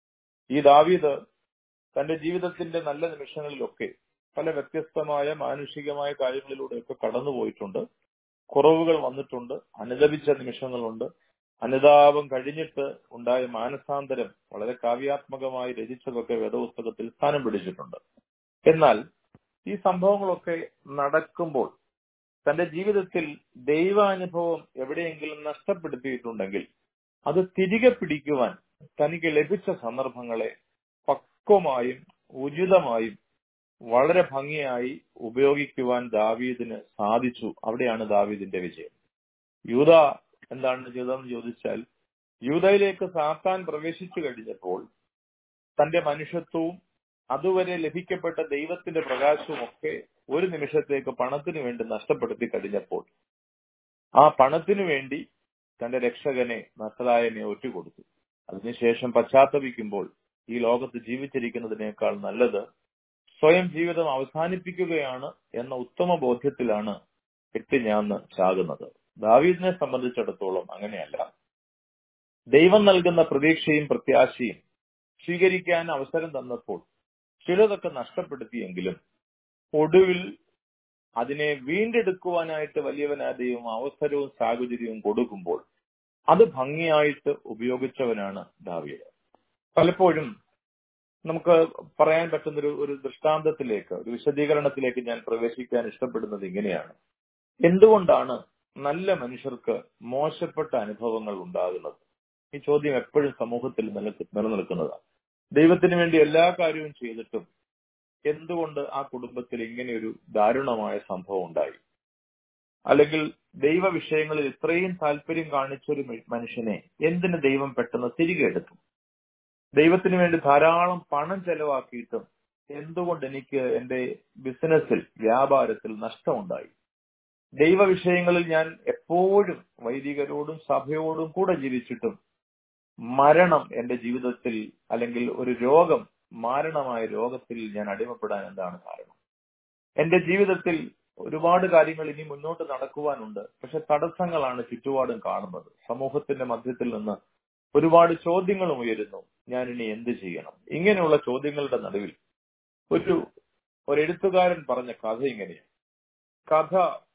ഈ ദാവീദ് തന്റെ ജീവിതത്തിന്റെ നല്ല നിമിഷങ്ങളിലൊക്കെ പല വ്യത്യസ്തമായ മാനുഷികമായ കാര്യങ്ങളിലൂടെയൊക്കെ കടന്നുപോയിട്ടുണ്ട് കുറവുകൾ വന്നിട്ടുണ്ട് അനുദപിച്ച നിമിഷങ്ങളുണ്ട് അനുതാപം കഴിഞ്ഞിട്ട് ഉണ്ടായ മാനസാന്തരം വളരെ കാവ്യാത്മകമായി രചിച്ചതൊക്കെ വേദപുസ്തകത്തിൽ സ്ഥാനം പിടിച്ചിട്ടുണ്ട് എന്നാൽ ഈ സംഭവങ്ങളൊക്കെ നടക്കുമ്പോൾ തന്റെ ജീവിതത്തിൽ ദൈവാനുഭവം എവിടെയെങ്കിലും നഷ്ടപ്പെടുത്തിയിട്ടുണ്ടെങ്കിൽ അത് തിരികെ പിടിക്കുവാൻ തനിക്ക് ലഭിച്ച സന്ദർഭങ്ങളെ പക്വമായും ഉചിതമായും വളരെ ഭംഗിയായി ഉപയോഗിക്കുവാൻ ദാവീദിന് സാധിച്ചു അവിടെയാണ് ദാവീദിന്റെ വിജയം യൂത എന്താണ് ചെയ്തതെന്ന് ചോദിച്ചാൽ യൂതയിലേക്ക് സാത്താൻ പ്രവേശിച്ചു കഴിഞ്ഞപ്പോൾ തന്റെ മനുഷ്യത്വവും അതുവരെ ലഭിക്കപ്പെട്ട ദൈവത്തിന്റെ പ്രകാശവും ഒക്കെ ഒരു നിമിഷത്തേക്ക് പണത്തിനു വേണ്ടി നഷ്ടപ്പെടുത്തി കഴിഞ്ഞപ്പോൾ ആ പണത്തിനു വേണ്ടി തന്റെ രക്ഷകനെ നഷ്ടതായനെ ഒറ്റുകൊടുത്തു അതിനുശേഷം പശ്ചാത്തപിക്കുമ്പോൾ ഈ ലോകത്ത് ജീവിച്ചിരിക്കുന്നതിനേക്കാൾ നല്ലത് സ്വയം ജീവിതം അവസാനിപ്പിക്കുകയാണ് എന്ന ഉത്തമ ബോധ്യത്തിലാണ് എത്തി ഞാൻ ചാകുന്നത് ദാവീദിനെ സംബന്ധിച്ചിടത്തോളം അങ്ങനെയല്ല ദൈവം നൽകുന്ന പ്രതീക്ഷയും പ്രത്യാശയും സ്വീകരിക്കാൻ അവസരം തന്നപ്പോൾ ചിലതൊക്കെ നഷ്ടപ്പെടുത്തിയെങ്കിലും ഒടുവിൽ അതിനെ വീണ്ടെടുക്കുവാനായിട്ട് വലിയവനായ ദൈവം അവസരവും സാഹചര്യവും കൊടുക്കുമ്പോൾ അത് ഭംഗിയായിട്ട് ഉപയോഗിച്ചവനാണ് ദാവീദ് പലപ്പോഴും നമുക്ക് പറയാൻ പറ്റുന്ന ഒരു ഒരു ദൃഷ്ടാന്തത്തിലേക്ക് ഒരു വിശദീകരണത്തിലേക്ക് ഞാൻ പ്രവേശിക്കാൻ ഇഷ്ടപ്പെടുന്നത് ഇങ്ങനെയാണ് എന്തുകൊണ്ടാണ് നല്ല മനുഷ്യർക്ക് മോശപ്പെട്ട അനുഭവങ്ങൾ ഉണ്ടാകുന്നത് ഈ ചോദ്യം എപ്പോഴും സമൂഹത്തിൽ നിലനിൽക്കുന്നതാണ് ദൈവത്തിന് വേണ്ടി എല്ലാ കാര്യവും ചെയ്തിട്ടും എന്തുകൊണ്ട് ആ കുടുംബത്തിൽ ഇങ്ങനെ ഒരു ദാരുണമായ സംഭവം ഉണ്ടായി അല്ലെങ്കിൽ ദൈവ വിഷയങ്ങളിൽ ഇത്രയും താല്പര്യം കാണിച്ച ഒരു മനുഷ്യനെ എന്തിന് ദൈവം പെട്ടെന്ന് തിരികെ എടുത്തു ദൈവത്തിന് വേണ്ടി ധാരാളം പണം ചെലവാക്കിയിട്ടും എന്തുകൊണ്ട് എനിക്ക് എന്റെ ബിസിനസ്സിൽ വ്യാപാരത്തിൽ നഷ്ടമുണ്ടായി ദൈവ വിഷയങ്ങളിൽ ഞാൻ എപ്പോഴും വൈദികരോടും സഭയോടും കൂടെ ജീവിച്ചിട്ടും മരണം എന്റെ ജീവിതത്തിൽ അല്ലെങ്കിൽ ഒരു രോഗം മാരണമായ രോഗത്തിൽ ഞാൻ അടിമപ്പെടാൻ എന്താണ് കാരണം എന്റെ ജീവിതത്തിൽ ഒരുപാട് കാര്യങ്ങൾ ഇനി മുന്നോട്ട് നടക്കുവാനുണ്ട് പക്ഷെ തടസ്സങ്ങളാണ് ചുറ്റുപാടും കാണുന്നത് സമൂഹത്തിന്റെ മധ്യത്തിൽ നിന്ന് ഒരുപാട് ചോദ്യങ്ങളും ഉയരുന്നു ഞാൻ ഇനി എന്ത് ചെയ്യണം ഇങ്ങനെയുള്ള ചോദ്യങ്ങളുടെ നടുവിൽ ഒരു ഒരു എഴുത്തുകാരൻ പറഞ്ഞ കഥ ഇങ്ങനെയാണ് കഥ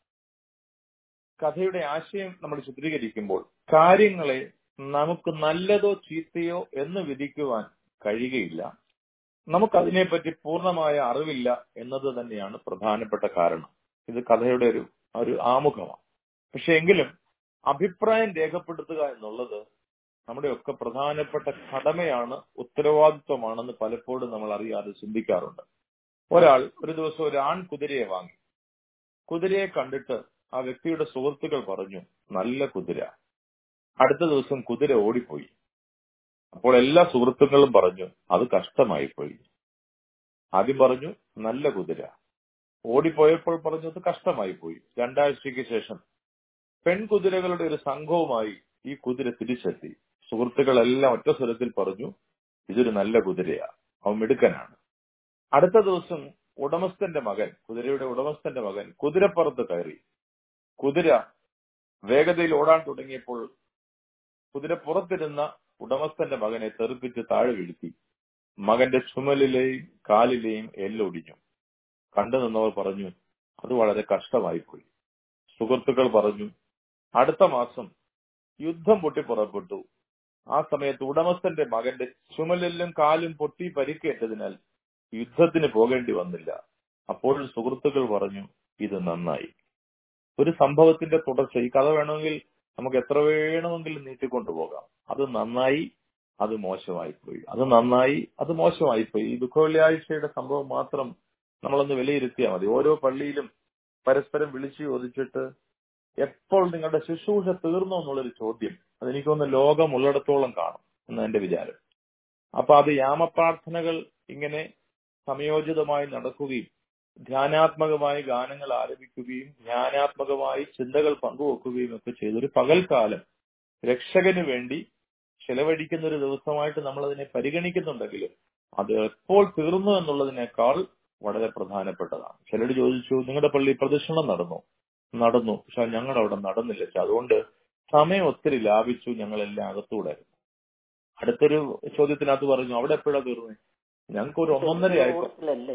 കഥയുടെ ആശയം നമ്മൾ ചിത്രീകരിക്കുമ്പോൾ കാര്യങ്ങളെ നമുക്ക് നല്ലതോ ചീത്തയോ എന്ന് വിധിക്കുവാൻ കഴിയുകയില്ല നമുക്ക് അതിനെപ്പറ്റി പൂർണ്ണമായ അറിവില്ല എന്നത് തന്നെയാണ് പ്രധാനപ്പെട്ട കാരണം ഇത് കഥയുടെ ഒരു ഒരു ആമുഖമാണ് പക്ഷെ എങ്കിലും അഭിപ്രായം രേഖപ്പെടുത്തുക എന്നുള്ളത് നമ്മുടെയൊക്കെ പ്രധാനപ്പെട്ട കടമയാണ് ഉത്തരവാദിത്വമാണെന്ന് പലപ്പോഴും നമ്മൾ അറിയാതെ ചിന്തിക്കാറുണ്ട് ഒരാൾ ഒരു ദിവസം ഒരു ആൺ കുതിരയെ വാങ്ങി കുതിരയെ കണ്ടിട്ട് ആ വ്യക്തിയുടെ സുഹൃത്തുക്കൾ പറഞ്ഞു നല്ല കുതിര അടുത്ത ദിവസം കുതിര ഓടിപ്പോയി അപ്പോൾ എല്ലാ സുഹൃത്തുക്കളും പറഞ്ഞു അത് കഷ്ടമായി പോയി ആദ്യം പറഞ്ഞു നല്ല കുതിര ഓടിപ്പോയപ്പോൾ പറഞ്ഞു അത് കഷ്ടമായി പോയി രണ്ടാഴ്ചയ്ക്ക് ശേഷം പെൺകുതിരകളുടെ ഒരു സംഘവുമായി ഈ കുതിര തിരിച്ചെത്തി സുഹൃത്തുക്കളെല്ലാം ഒറ്റ സ്വരത്തിൽ പറഞ്ഞു ഇതൊരു നല്ല കുതിരയാ അവൻ മിടുക്കനാണ് അടുത്ത ദിവസം ഉടമസ്ഥന്റെ മകൻ കുതിരയുടെ ഉടമസ്ഥന്റെ മകൻ കുതിരപ്പുറത്ത് കയറി കുതിര വേഗതയിൽ ഓടാൻ തുടങ്ങിയപ്പോൾ കുതിര പുറത്തിരുന്ന ഉടമസ്ഥന്റെ മകനെ തെറിപ്പിച്ച് താഴെ വീഴ്ത്തി മകന്റെ ചുമലിലെയും കാലിലെയും എല്ലൊടിഞ്ഞു കണ്ടു നിന്നവർ പറഞ്ഞു അത് വളരെ കഷ്ടമായി പോയി സുഹൃത്തുക്കൾ പറഞ്ഞു അടുത്ത മാസം യുദ്ധം പൊട്ടി പുറപ്പെട്ടു ആ സമയത്ത് ഉടമസ്ഥന്റെ മകന്റെ ചുമലിലും കാലും പൊട്ടി പരിക്കേറ്റതിനാൽ യുദ്ധത്തിന് പോകേണ്ടി വന്നില്ല അപ്പോൾ സുഹൃത്തുക്കൾ പറഞ്ഞു ഇത് നന്നായി ഒരു സംഭവത്തിന്റെ തുടർച്ച ഈ കഥ വേണമെങ്കിൽ നമുക്ക് എത്ര വേണമെങ്കിലും നീട്ടിക്കൊണ്ടുപോകാം അത് നന്നായി അത് മോശമായി പോയി അത് നന്നായി അത് മോശമായി പോയി ഈ ദുഃഖവെള്ളിയാഴ്ചയുടെ സംഭവം മാത്രം നമ്മളൊന്ന് വിലയിരുത്തിയാൽ മതി ഓരോ പള്ളിയിലും പരസ്പരം വിളിച്ചു ചോദിച്ചിട്ട് എപ്പോൾ നിങ്ങളുടെ ശുശ്രൂഷ തീർന്നു എന്നുള്ളൊരു ചോദ്യം അതെനിക്കൊന്ന് ലോകം ഉള്ളിടത്തോളം കാണും എന്ന് എന്റെ വിചാരം അപ്പൊ അത് യാമപ്രാർത്ഥനകൾ ഇങ്ങനെ സമയോചിതമായി നടക്കുകയും ധ്യാനാത്മകമായി ഗാനങ്ങൾ ആലപിക്കുകയും ജ്ഞാനാത്മകമായി ചിന്തകൾ പങ്കുവെക്കുകയും ഒക്കെ ചെയ്തൊരു പകൽക്കാലം രക്ഷകന് വേണ്ടി ചെലവഴിക്കുന്ന ഒരു ദിവസമായിട്ട് നമ്മൾ അതിനെ പരിഗണിക്കുന്നുണ്ടെങ്കിലും അത് എപ്പോൾ തീർന്നു എന്നുള്ളതിനേക്കാൾ വളരെ പ്രധാനപ്പെട്ടതാണ് ചിലർ ചോദിച്ചു നിങ്ങളുടെ പള്ളി പ്രദക്ഷിണം നടന്നു നടന്നു പക്ഷെ ഞങ്ങളുടെ അവിടെ നടന്നില്ല പക്ഷെ അതുകൊണ്ട് സമയം ഒത്തിരി ലാഭിച്ചു ഞങ്ങളെല്ലാം അകത്തൂടായിരുന്നു അടുത്തൊരു ചോദ്യത്തിനകത്ത് പറഞ്ഞു അവിടെ എപ്പോഴാ തീർന്നു ഞങ്ങൾക്ക് ഒരു ഒന്നൊന്നര ആയപ്പോ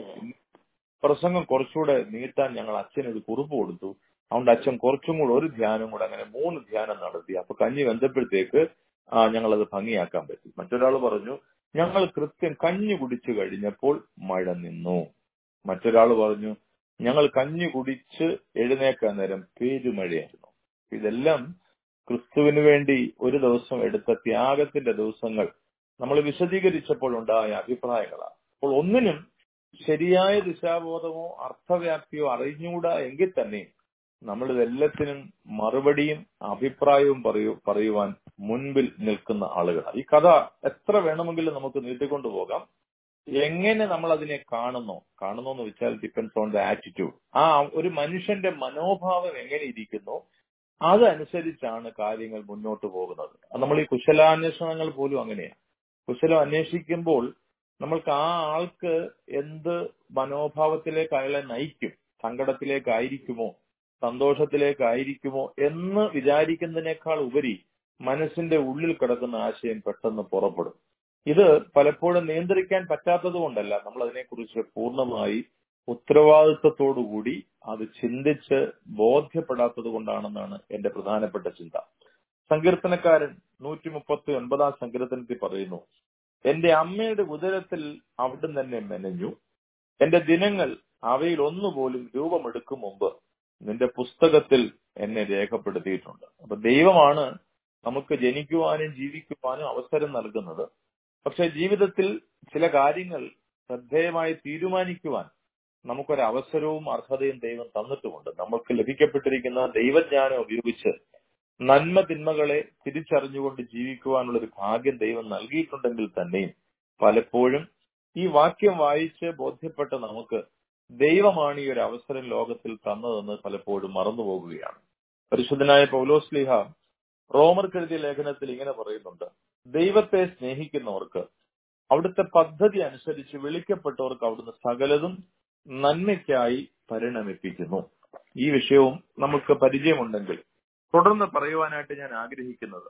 പ്രസംഗം കുറച്ചുകൂടെ നീട്ടാൻ ഞങ്ങൾ അച്ഛനൊരു കുറിപ്പ് കൊടുത്തു അതുകൊണ്ട് അച്ഛൻ കുറച്ചും കൂടെ ഒരു ധ്യാനം കൂടെ അങ്ങനെ മൂന്ന് ധ്യാനം നടത്തി അപ്പൊ കഞ്ഞി വെന്തപ്പോഴത്തേക്ക് ആ ഞങ്ങളത് ഭംഗിയാക്കാൻ പറ്റി മറ്റൊരാൾ പറഞ്ഞു ഞങ്ങൾ കൃത്യം കഞ്ഞി കുടിച്ചു കഴിഞ്ഞപ്പോൾ മഴ നിന്നു മറ്റൊരാൾ പറഞ്ഞു ഞങ്ങൾ കഞ്ഞി കുടിച്ച് എഴുന്നേക്കാൻ നേരം പേരുമഴയായിരുന്നു ഇതെല്ലാം ക്രിസ്തുവിന് വേണ്ടി ഒരു ദിവസം എടുത്ത ത്യാഗത്തിന്റെ ദിവസങ്ങൾ നമ്മൾ വിശദീകരിച്ചപ്പോൾ ഉണ്ടായ അഭിപ്രായങ്ങളാണ് അപ്പോൾ ഒന്നിനും ശരിയായ ദിശാബോധമോ അർത്ഥവ്യാപ്തിയോ അറിഞ്ഞൂടാ എങ്കിൽ തന്നെ നമ്മൾ ഇതെല്ലാത്തിനും മറുപടിയും അഭിപ്രായവും പറയൂ പറയുവാൻ മുൻപിൽ നിൽക്കുന്ന ആളുകളാണ് ഈ കഥ എത്ര വേണമെങ്കിലും നമുക്ക് നീട്ടിക്കൊണ്ടു പോകാം എങ്ങനെ നമ്മൾ അതിനെ കാണുന്നു കാണുന്നു എന്ന് വെച്ചാൽ ഡിപ്പെൻസ് ഓൺ ദ ആറ്റിറ്റ്യൂഡ് ആ ഒരു മനുഷ്യന്റെ മനോഭാവം എങ്ങനെ ഇരിക്കുന്നു അതനുസരിച്ചാണ് കാര്യങ്ങൾ മുന്നോട്ട് പോകുന്നത് നമ്മൾ ഈ കുശലാന്വേഷണങ്ങൾ പോലും അങ്ങനെയാണ് കുശലം അന്വേഷിക്കുമ്പോൾ നമ്മൾക്ക് ആ ആൾക്ക് എന്ത് മനോഭാവത്തിലേക്ക് അയാളെ നയിക്കും സങ്കടത്തിലേക്കായിരിക്കുമോ സന്തോഷത്തിലേക്കായിരിക്കുമോ എന്ന് വിചാരിക്കുന്നതിനേക്കാൾ ഉപരി മനസ്സിന്റെ ഉള്ളിൽ കിടക്കുന്ന ആശയം പെട്ടെന്ന് പുറപ്പെടും ഇത് പലപ്പോഴും നിയന്ത്രിക്കാൻ പറ്റാത്തത് കൊണ്ടല്ല നമ്മൾ അതിനെക്കുറിച്ച് പൂർണ്ണമായി ഉത്തരവാദിത്വത്തോടുകൂടി അത് ചിന്തിച്ച് ബോധ്യപ്പെടാത്തത് കൊണ്ടാണെന്നാണ് എന്റെ പ്രധാനപ്പെട്ട ചിന്ത സങ്കീർത്തനക്കാരൻ നൂറ്റി മുപ്പത്തി ഒൻപതാം സങ്കീർത്തനത്തിൽ പറയുന്നു എന്റെ അമ്മയുടെ ഉദരത്തിൽ അവിടുന്ന് തന്നെ മെനഞ്ഞു എന്റെ ദിനങ്ങൾ അവയിൽ ഒന്നുപോലും രൂപമെടുക്കും മുമ്പ് നിന്റെ പുസ്തകത്തിൽ എന്നെ രേഖപ്പെടുത്തിയിട്ടുണ്ട് അപ്പൊ ദൈവമാണ് നമുക്ക് ജനിക്കുവാനും ജീവിക്കുവാനും അവസരം നൽകുന്നത് പക്ഷെ ജീവിതത്തിൽ ചില കാര്യങ്ങൾ ശ്രദ്ധേയമായി തീരുമാനിക്കുവാൻ നമുക്കൊരു അവസരവും അർഹതയും ദൈവം തന്നിട്ടുമുണ്ട് നമുക്ക് ലഭിക്കപ്പെട്ടിരിക്കുന്ന ദൈവജ്ഞാനം ഉപയോഗിച്ച് നന്മ തിന്മകളെ തിരിച്ചറിഞ്ഞുകൊണ്ട് ജീവിക്കുവാനുള്ള ഒരു ഭാഗ്യം ദൈവം നൽകിയിട്ടുണ്ടെങ്കിൽ തന്നെയും പലപ്പോഴും ഈ വാക്യം വായിച്ച് ബോധ്യപ്പെട്ട നമുക്ക് ദൈവമാണ് ഈ ഒരു അവസരം ലോകത്തിൽ തന്നതെന്ന് പലപ്പോഴും മറന്നുപോകുകയാണ് പരിശുദ്ധനായ പൗലോസ്ലിഹ റോമർക്കെഴുതിയ ലേഖനത്തിൽ ഇങ്ങനെ പറയുന്നുണ്ട് ദൈവത്തെ സ്നേഹിക്കുന്നവർക്ക് അവിടുത്തെ പദ്ധതി അനുസരിച്ച് വിളിക്കപ്പെട്ടവർക്ക് അവിടുന്ന് സകലതും നന്മയ്ക്കായി പരിണമിപ്പിക്കുന്നു ഈ വിഷയവും നമുക്ക് പരിചയമുണ്ടെങ്കിൽ തുടർന്ന് പറയുവാനായിട്ട് ഞാൻ ആഗ്രഹിക്കുന്നത്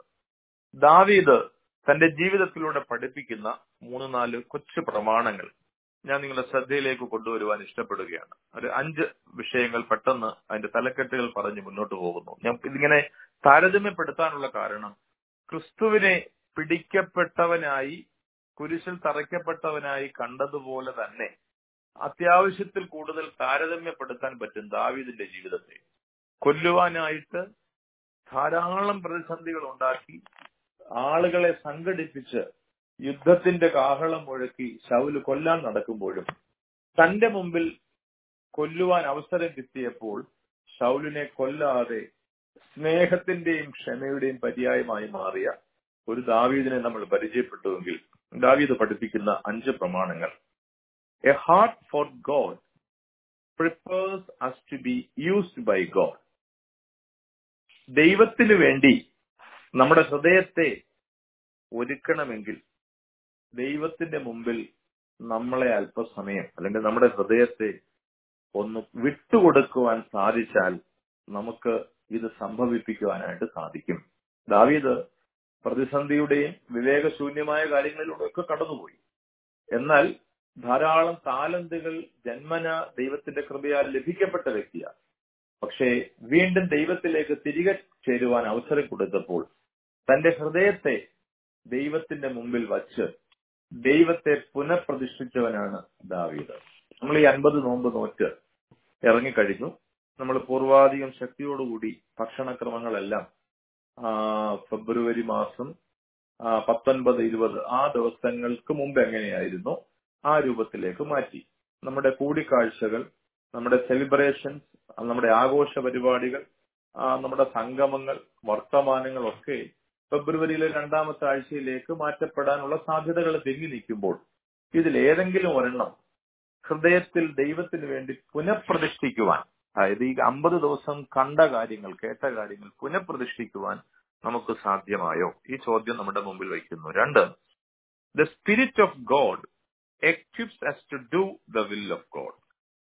ദാവീദ് തന്റെ ജീവിതത്തിലൂടെ പഠിപ്പിക്കുന്ന മൂന്ന് നാല് കൊച്ചു പ്രമാണങ്ങൾ ഞാൻ നിങ്ങളുടെ ശ്രദ്ധയിലേക്ക് കൊണ്ടുവരുവാൻ ഇഷ്ടപ്പെടുകയാണ് ഒരു അഞ്ച് വിഷയങ്ങൾ പെട്ടെന്ന് അതിന്റെ തലക്കെട്ടുകൾ പറഞ്ഞ് മുന്നോട്ട് പോകുന്നു ഞാൻ ഇതിങ്ങനെ താരതമ്യപ്പെടുത്താനുള്ള കാരണം ക്രിസ്തുവിനെ പിടിക്കപ്പെട്ടവനായി കുരിശിൽ തറയ്ക്കപ്പെട്ടവനായി കണ്ടതുപോലെ തന്നെ അത്യാവശ്യത്തിൽ കൂടുതൽ താരതമ്യപ്പെടുത്താൻ പറ്റും ദാവീദിന്റെ ജീവിതത്തെ കൊല്ലുവാനായിട്ട് ധാരാളം പ്രതിസന്ധികൾ ഉണ്ടാക്കി ആളുകളെ സംഘടിപ്പിച്ച് യുദ്ധത്തിന്റെ കാഹളം മുഴക്കി ശൗല് കൊല്ലാൻ നടക്കുമ്പോഴും തന്റെ മുമ്പിൽ കൊല്ലുവാൻ അവസരം കിട്ടിയപ്പോൾ ശൗലിനെ കൊല്ലാതെ സ്നേഹത്തിന്റെയും ക്ഷമയുടെയും പര്യായമായി മാറിയ ഒരു ദാവീദിനെ നമ്മൾ പരിചയപ്പെട്ടുവെങ്കിൽ ദാവീദ് പഠിപ്പിക്കുന്ന അഞ്ച് പ്രമാണങ്ങൾ a heart for God prepares us to be used by God ദൈവത്തിന് വേണ്ടി നമ്മുടെ ഹൃദയത്തെ ഒരുക്കണമെങ്കിൽ ദൈവത്തിന്റെ മുമ്പിൽ നമ്മളെ അല്പസമയം അല്ലെങ്കിൽ നമ്മുടെ ഹൃദയത്തെ ഒന്ന് വിട്ടുകൊടുക്കുവാൻ സാധിച്ചാൽ നമുക്ക് ഇത് സംഭവിപ്പിക്കുവാനായിട്ട് സാധിക്കും ദാവീദ് പ്രതിസന്ധിയുടെയും വിവേകശൂന്യമായ കാര്യങ്ങളിലൂടെ ഒക്കെ കടന്നുപോയി എന്നാൽ ധാരാളം താലന്തുകൾ ജന്മന ദൈവത്തിന്റെ കൃപയാൽ ലഭിക്കപ്പെട്ട വ്യക്തിയാണ് പക്ഷേ വീണ്ടും ദൈവത്തിലേക്ക് തിരികെ ചേരുവാൻ അവസരം കൊടുത്തപ്പോൾ തന്റെ ഹൃദയത്തെ ദൈവത്തിന്റെ മുമ്പിൽ വച്ച് ദൈവത്തെ പുനഃപ്രതിഷ്ഠിച്ചവനാണ് ദാവീദ് നമ്മൾ ഈ അൻപത് നോമ്പ് നോറ്റ് ഇറങ്ങിക്കഴിഞ്ഞു നമ്മൾ പൂർവാധികം ശക്തിയോടുകൂടി ഭക്ഷണക്രമങ്ങളെല്ലാം ആ, ഫെബ്രുവരി മാസം ആ, പത്തൊൻപത് ഇരുപത് ആ ദിവസങ്ങൾക്ക് മുമ്പ് എങ്ങനെയായിരുന്നു ആ രൂപത്തിലേക്ക് മാറ്റി നമ്മുടെ കൂടിക്കാഴ്ചകൾ നമ്മുടെ സെലിബ്രേഷൻസ് നമ്മുടെ ആഘോഷ പരിപാടികൾ ആ, നമ്മുടെ സംഗമങ്ങൾ വർത്തമാനങ്ങളൊക്കെ ഫെബ്രുവരിയിലെ രണ്ടാമത്തെ ആഴ്ചയിലേക്ക് മാറ്റപ്പെടാനുള്ള സാധ്യതകൾ തെങ്ങി നിൽക്കുമ്പോൾ ഇതിൽ ഏതെങ്കിലും ഒരെണ്ണം ഹൃദയത്തിൽ ദൈവത്തിന് വേണ്ടി പുനഃപ്രതിഷ്ഠിക്കുവാൻ അതായത് ഈ അമ്പത് ദിവസം കണ്ട കാര്യങ്ങൾ കേട്ട കാര്യങ്ങൾ പുനഃപ്രതിഷ്ഠിക്കുവാൻ നമുക്ക് സാധ്യമായോ ഈ ചോദ്യം നമ്മുടെ മുമ്പിൽ വയ്ക്കുന്നു രണ്ട് the spirit of God equips us to do the will of God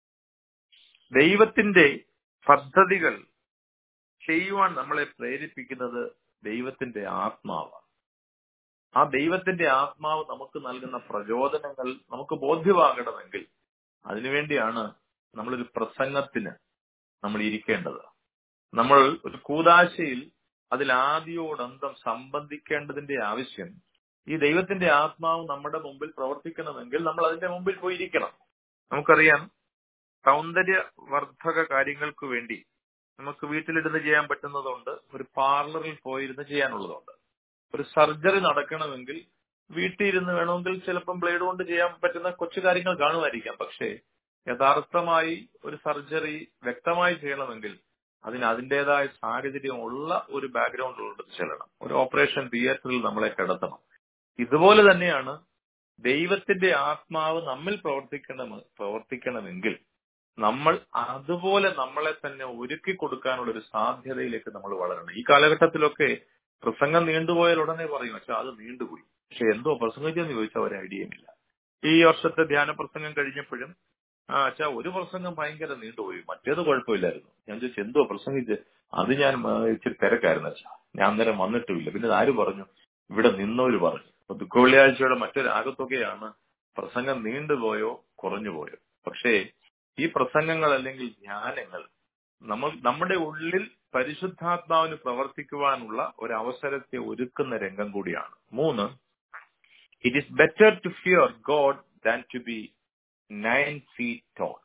ദൈവത്തിന്റെ പദ്ധതികൾ ചെയ്യുവാൻ നമ്മളെ പ്രേരിപ്പിക്കുന്നത് ദൈവത്തിന്റെ ആത്മാവാണ് ആ ദൈവത്തിന്റെ ആത്മാവ് നമുക്ക് നൽകുന്ന പ്രചോദനങ്ങൾ നമുക്ക് ബോധ്യമാകണമെങ്കിൽ അതിനുവേണ്ടിയാണ് നമ്മളൊരു പ്രസംഗത്തിന് നമ്മൾ ഇരിക്കേണ്ടത് നമ്മൾ ഒരു കൂതാശയിൽ അതിൽ ആദ്യോടന്തം സംബന്ധിക്കേണ്ടതിന്റെ ആവശ്യം ഈ ദൈവത്തിന്റെ ആത്മാവ് നമ്മുടെ മുമ്പിൽ പ്രവർത്തിക്കണമെങ്കിൽ നമ്മൾ അതിന്റെ മുമ്പിൽ പോയിരിക്കണം നമുക്കറിയാം സൗന്ദര്യവർദ്ധക കാര്യങ്ങൾക്ക് വേണ്ടി നമുക്ക് വീട്ടിലിരുന്ന് ചെയ്യാൻ പറ്റുന്നതുണ്ട് ഒരു പാർലറിൽ പോയിരുന്ന് ചെയ്യാനുള്ളതുണ്ട് ഒരു സർജറി നടക്കണമെങ്കിൽ വീട്ടിൽ ഇരുന്ന് വേണമെങ്കിൽ ചിലപ്പം ബ്ലേഡ് കൊണ്ട് ചെയ്യാൻ പറ്റുന്ന കൊച്ചു കാര്യങ്ങൾ കാണുമായിരിക്കാം പക്ഷേ യഥാർത്ഥമായി ഒരു സർജറി വ്യക്തമായി ചെയ്യണമെങ്കിൽ അതിന് അതിൻ്റെതായ സാഹചര്യം ഉള്ള ഒരു ബാക്ക്ഗ്രൗണ്ടിലോട്ട് ചെല്ലണം ഒരു ഓപ്പറേഷൻ തിയേറ്ററിൽ നമ്മളെ കിടത്തണം ഇതുപോലെ തന്നെയാണ് ദൈവത്തിന്റെ ആത്മാവ് നമ്മിൽ പ്രവർത്തിക്കണം പ്രവർത്തിക്കണമെങ്കിൽ നമ്മൾ അതുപോലെ നമ്മളെ തന്നെ ഒരുക്കി കൊടുക്കാനുള്ള ഒരു സാധ്യതയിലേക്ക് നമ്മൾ വളരണം ഈ കാലഘട്ടത്തിലൊക്കെ പ്രസംഗം നീണ്ടുപോയാൽ ഉടനെ പറയും പക്ഷെ അത് നീണ്ടുപോയി പക്ഷെ എന്തോ പ്രസംഗിച്ചെന്ന് ചോദിച്ചാൽ ഒരു ഐഡിയയുമില്ല ഈ വർഷത്തെ ധ്യാന പ്രസംഗം കഴിഞ്ഞപ്പോഴും ആ അച്ഛാ ഒരു പ്രസംഗം ഭയങ്കര നീണ്ടുപോയി മറ്റേത് കുഴപ്പമില്ലായിരുന്നു ഞാൻ ചോദിച്ചു എന്തോ പ്രസംഗിച്ച് അത് ഞാൻ ആ, ഇച്ചിരി തിരക്കായിരുന്നു അച്ഛാ ഞാൻ അന്നേരം വന്നിട്ടുമില്ല പിന്നെ ഇത് ആര് പറഞ്ഞു ഇവിടെ നിന്നവര് പറഞ്ഞു അപ്പൊ ദുഃഖവെള്ളിയാഴ്ചയുടെ മറ്റൊരു ആകത്തുകയാണ് പ്രസംഗം നീണ്ടുപോയോ കുറഞ്ഞുപോയോ പക്ഷേ ഈ പ്രസംഗങ്ങൾ അല്ലെങ്കിൽ ധ്യാനങ്ങൾ നമ്മൾ നമ്മുടെ ഉള്ളിൽ പരിശുദ്ധാത്മാവിന് പ്രവർത്തിക്കുവാനുള്ള ഒരു അവസരത്തെ ഒരുക്കുന്ന രംഗം കൂടിയാണ് മൂന്ന് it is better to fear God than to be nine feet tall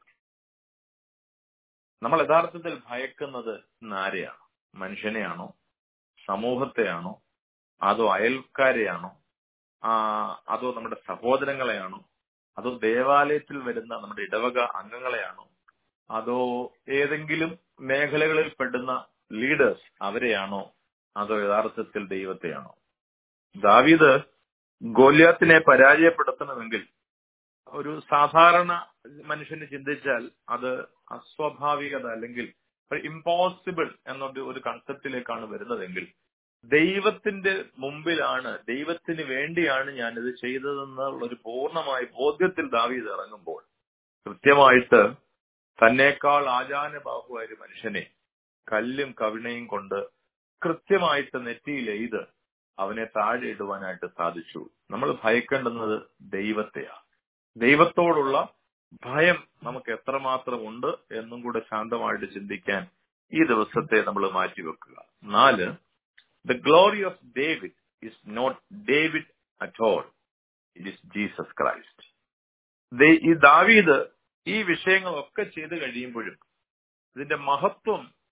നമ്മൾ യഥാർത്ഥത്തിൽ ഭയക്കുന്നത് ആരെയാണ് മനുഷ്യനെയാണോ സമൂഹത്തെയാണോ അതോ അയൽക്കാരെയാണോ ആ, അതോ നമ്മുടെ സഹോദരങ്ങളെയാണോ അതോ ദേവാലയത്തിൽ വരുന്ന നമ്മുടെ ഇടവക അംഗങ്ങളെയാണോ അതോ ഏതെങ്കിലും മേഖലകളിൽ പെടുന്ന ലീഡേഴ്സ് അവരെയാണോ അതോ യഥാർത്ഥത്തിൽ ദൈവത്തെയാണോ ദാവീദ് ഗോല്യാത്തിനെ പരാജയപ്പെടുത്തണമെങ്കിൽ ഒരു സാധാരണ മനുഷ്യന് ചിന്തിച്ചാൽ അത് അസ്വാഭാവികത അല്ലെങ്കിൽ ഇമ്പോസിബിൾ എന്നൊരു ഒരു കൺസെപ്റ്റിലേക്കാണ് വരുന്നതെങ്കിൽ ദൈവത്തിന്റെ മുമ്പിലാണ് ദൈവത്തിന് വേണ്ടിയാണ് ഞാനിത് ചെയ്തതെന്നുള്ള ഒരു പൂർണ്ണമായ ബോധ്യത്തിൽ ദാവീദ് ഇറങ്ങുമ്പോൾ കൃത്യമായിട്ട് തന്നേക്കാൾ ആചാനബാഹുവായ ഒരു മനുഷ്യനെ കല്ലും കവിണയും കൊണ്ട് കൃത്യമായിട്ട് നെറ്റിയിൽ എയ്ത് അവനെ താഴെ ഇടുവാനായിട്ട് സാധിച്ചു നമ്മൾ ഭയക്കേണ്ടുന്നത് ദൈവത്തെയാണ് ദൈവത്തോടുള്ള ഭയം നമുക്ക് എത്രമാത്രം ഉണ്ട് എന്നും കൂടെ ശാന്തമായിട്ട് ചിന്തിക്കാൻ ഈ ദിവസത്തെ നമ്മൾ മാറ്റിവെക്കുക നാല് the glory of David is not David at all it is Jesus Christ ദേ- ഈ ദാവീദ് ഈ വിഷയങ്ങളൊക്കെ ചെയ്തു കഴിയുമ്പോഴും ഇതിന്റെ മഹത്വം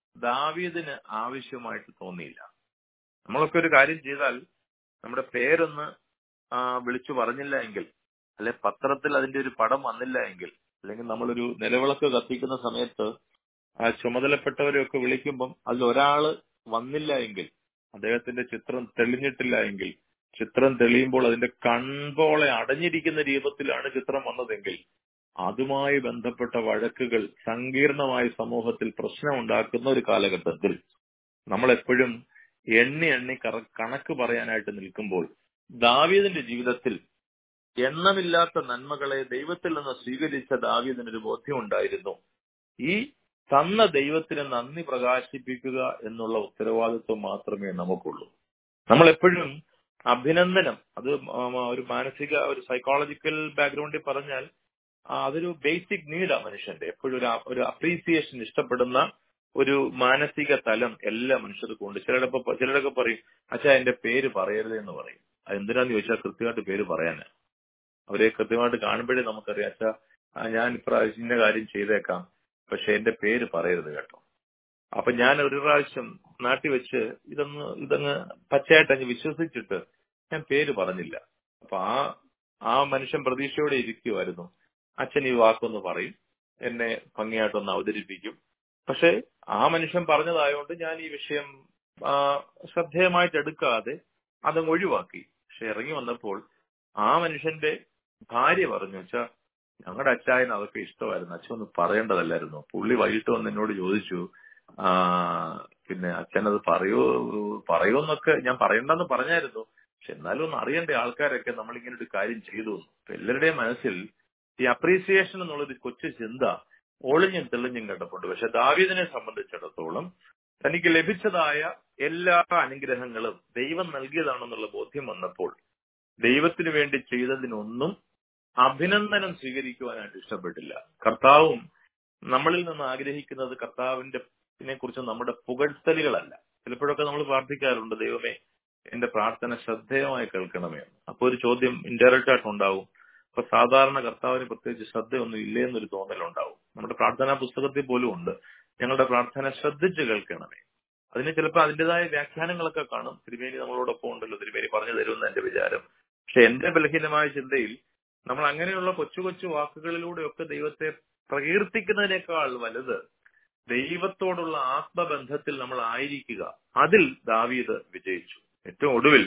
ദാവീദിന് ആവശ്യമായിട്ട് തോന്നിയില്ല നമ്മളൊക്കെ ഒരു കാര്യം ചെയ്താൽ നമ്മുടെ പേരൊന്ന് ആ, വിളിച്ചു പറഞ്ഞില്ല എങ്കിൽ അല്ലെ പത്രത്തിൽ അതിന്റെ ഒരു പടം വന്നില്ല എങ്കിൽ അല്ലെങ്കിൽ നമ്മളൊരു നിലവിളക്ക് കത്തിക്കുന്ന സമയത്ത് ആ ചുമതലപ്പെട്ടവരെയൊക്കെ വിളിക്കുമ്പം അതിൽ ഒരാള് വന്നില്ല എങ്കിൽ അദ്ദേഹത്തിന്റെ ചിത്രം തെളിഞ്ഞിട്ടില്ല എങ്കിൽ ചിത്രം തെളിയുമ്പോൾ അതിന്റെ കൺപോളെ അടഞ്ഞിരിക്കുന്ന രൂപത്തിലാണ് ചിത്രം വന്നതെങ്കിൽ അതുമായി ബന്ധപ്പെട്ട വഴക്കുകൾ സങ്കീർണമായ സമൂഹത്തിൽ പ്രശ്നമുണ്ടാക്കുന്ന ഒരു കാലഘട്ടത്തിൽ നമ്മൾ എപ്പോഴും എണ്ണി എണ്ണി കറ- കണക്ക് പറയാനായിട്ട് നിൽക്കുമ്പോൾ ദാവീദിന്റെ ജീവിതത്തിൽ എണ്ണമില്ലാത്ത നന്മകളെ ദൈവത്തിൽ നിന്ന് സ്വീകരിച്ച ദാവീദിനൊരു ബോധ്യമുണ്ടായിരുന്നു ഈ തന്ന ദൈവത്തിന് നന്ദി പ്രകാശിപ്പിക്കുക എന്നുള്ള ഉത്തരവാദിത്വം മാത്രമേ നമുക്കുള്ളൂ നമ്മൾ എപ്പോഴും അഭിനന്ദനം അത് മ- മ- ഒരു മാനസിക ഒരു സൈക്കോളജിക്കൽ ബാക്ക്ഗ്രൗണ്ടിൽ പറഞ്ഞാൽ ആ, അതൊരു ബേസിക് നീഡാ മനുഷ്യന്റെ എപ്പോഴും ഒരു അ- ഒരു അപ്രീസിയേഷൻ ഇഷ്ടപ്പെടുന്ന ഒരു മാനസിക തലം എല്ലാ മനുഷ്യർക്കും ഉണ്ട് ചിലരൊക്കെ പ- ചിലരൊക്കെ പറയും അച്ഛാ എന്റെ പേര് പറയരുത് എന്ന് പറയും അത് എന്തിനാന്ന് ചോദിച്ചാൽ കൃത്യമായിട്ട് പേര് പറയാനാ അവരെ കൃത്യമായിട്ട് കാണുമ്പോഴേ നമുക്കറിയാം അച്ഛാ ആ, ഞാൻ ഇപ്രാവശ്യം ഇന്ന കാര്യം ചെയ്തേക്കാം പക്ഷെ എന്റെ പേര് പറയരുത് കേട്ടോ അപ്പൊ ഞാൻ ഒരു പ്രാവശ്യം നാട്ടിൽ വെച്ച് ഇതൊന്ന് ഇതങ്ങ് പച്ചയായിട്ട് അങ്ങ് വിശ്വസിച്ചിട്ട് ഞാൻ പേര് പറഞ്ഞില്ല അപ്പൊ ആ ആ മനുഷ്യൻ പ്രതീക്ഷയോടെ ഇരിക്കുമായിരുന്നു അച്ഛൻ ഈ വാക്കൊന്ന് പറയും എന്നെ ഭംഗിയായിട്ടൊന്ന് അവതരിപ്പിക്കും പക്ഷെ ആ മനുഷ്യൻ പറഞ്ഞതായതുകൊണ്ട് ഞാൻ ഈ വിഷയം ആ, ശ്രദ്ധേയമായിട്ട് എടുക്കാതെ അതങ്ങ് ഒഴിവാക്കി പക്ഷെ ഇറങ്ങി വന്നപ്പോൾ ആ മനുഷ്യന്റെ ഭാര്യ പറഞ്ഞു വെച്ചാ ഞങ്ങളുടെ അച്ചായന് അതൊക്കെ ഇഷ്ടമായിരുന്നു അച്ഛൻ ഒന്ന് പറയേണ്ടതല്ലായിരുന്നു പുള്ളി വൈകിട്ട് വന്ന് എന്നോട് ചോദിച്ചു ആ പിന്നെ അച്ഛൻ അത് പറയൂ പറയുമെന്നൊക്കെ ഞാൻ പറയണ്ടെന്ന് പറഞ്ഞായിരുന്നു പക്ഷെ എന്നാലും ഒന്ന് അറിയണ്ടേ ആൾക്കാരൊക്കെ നമ്മളിങ്ങനെ ഒരു കാര്യം ചെയ്തു എന്ന്. അപ്പൊ എല്ലാവരുടെയും മനസ്സിൽ ഈ അപ്രീസിയേഷൻ എന്നുള്ളൊരു കൊച്ചു ചിന്ത ഒളിഞ്ഞും തെളിഞ്ഞും കണ്ടപ്പോണ്ട് പക്ഷെ ദാവീദിനെ സംബന്ധിച്ചിടത്തോളം തനിക്ക് ലഭിച്ചതായ എല്ലാ അനുഗ്രഹങ്ങളും ദൈവം നൽകിയതാണെന്നുള്ള ബോധ്യം വന്നപ്പോൾ ദൈവത്തിന് വേണ്ടി ചെയ്തതിനൊന്നും അഭിനന്ദനം സ്വീകരിക്കുവാനായിട്ട് ഇഷ്ടപ്പെട്ടില്ല കർത്താവും നമ്മളിൽ നിന്ന് ആഗ്രഹിക്കുന്നത് കർത്താവിന്റെ കുറിച്ച് നമ്മുടെ പുകഴ്ത്തലുകളല്ല ചിലപ്പോഴൊക്കെ നമ്മൾ പ്രാർത്ഥിക്കാറുണ്ട് ദൈവമേ എന്റെ പ്രാർത്ഥന ശ്രദ്ധേയമായി കേൾക്കണമേ എന്ന്. അപ്പൊ ഒരു ചോദ്യം ഇൻഡയറക്റ്റ് ആയിട്ട് ഉണ്ടാവും അപ്പൊ സാധാരണ കർത്താവിന് പ്രത്യേകിച്ച് ശ്രദ്ധയൊന്നും ഇല്ലേ എന്നൊരു തോന്നലുണ്ടാവും നമ്മുടെ പ്രാർത്ഥനാ പുസ്തകത്തിൽ പോലും ഉണ്ട് ഞങ്ങളുടെ പ്രാർത്ഥന ശ്രദ്ധിച്ച് കേൾക്കണമേ അതിന് ചിലപ്പോൾ അതിൻ്റെതായ വ്യാഖ്യാനങ്ങളൊക്കെ കാണും തിരുമേനി നമ്മളോടൊപ്പം ഉണ്ടല്ലോ തിരുമേനി പറഞ്ഞു തരുമെന്ന് എന്റെ വിചാരം പക്ഷെ എന്റെ ബലഹീനമായ ചിന്തയിൽ നമ്മൾ അങ്ങനെയുള്ള കൊച്ചു കൊച്ചു വാക്കുകളിലൂടെയൊക്കെ ദൈവത്തെ പ്രകീർത്തിക്കുന്നതിനേക്കാൾ വലുത് ദൈവത്തോടുള്ള ആത്മബന്ധത്തിൽ നമ്മൾ ആയിരിക്കുക അതിൽ ദാവീദ് വിജയിച്ചു ഏറ്റവും ഒടുവിൽ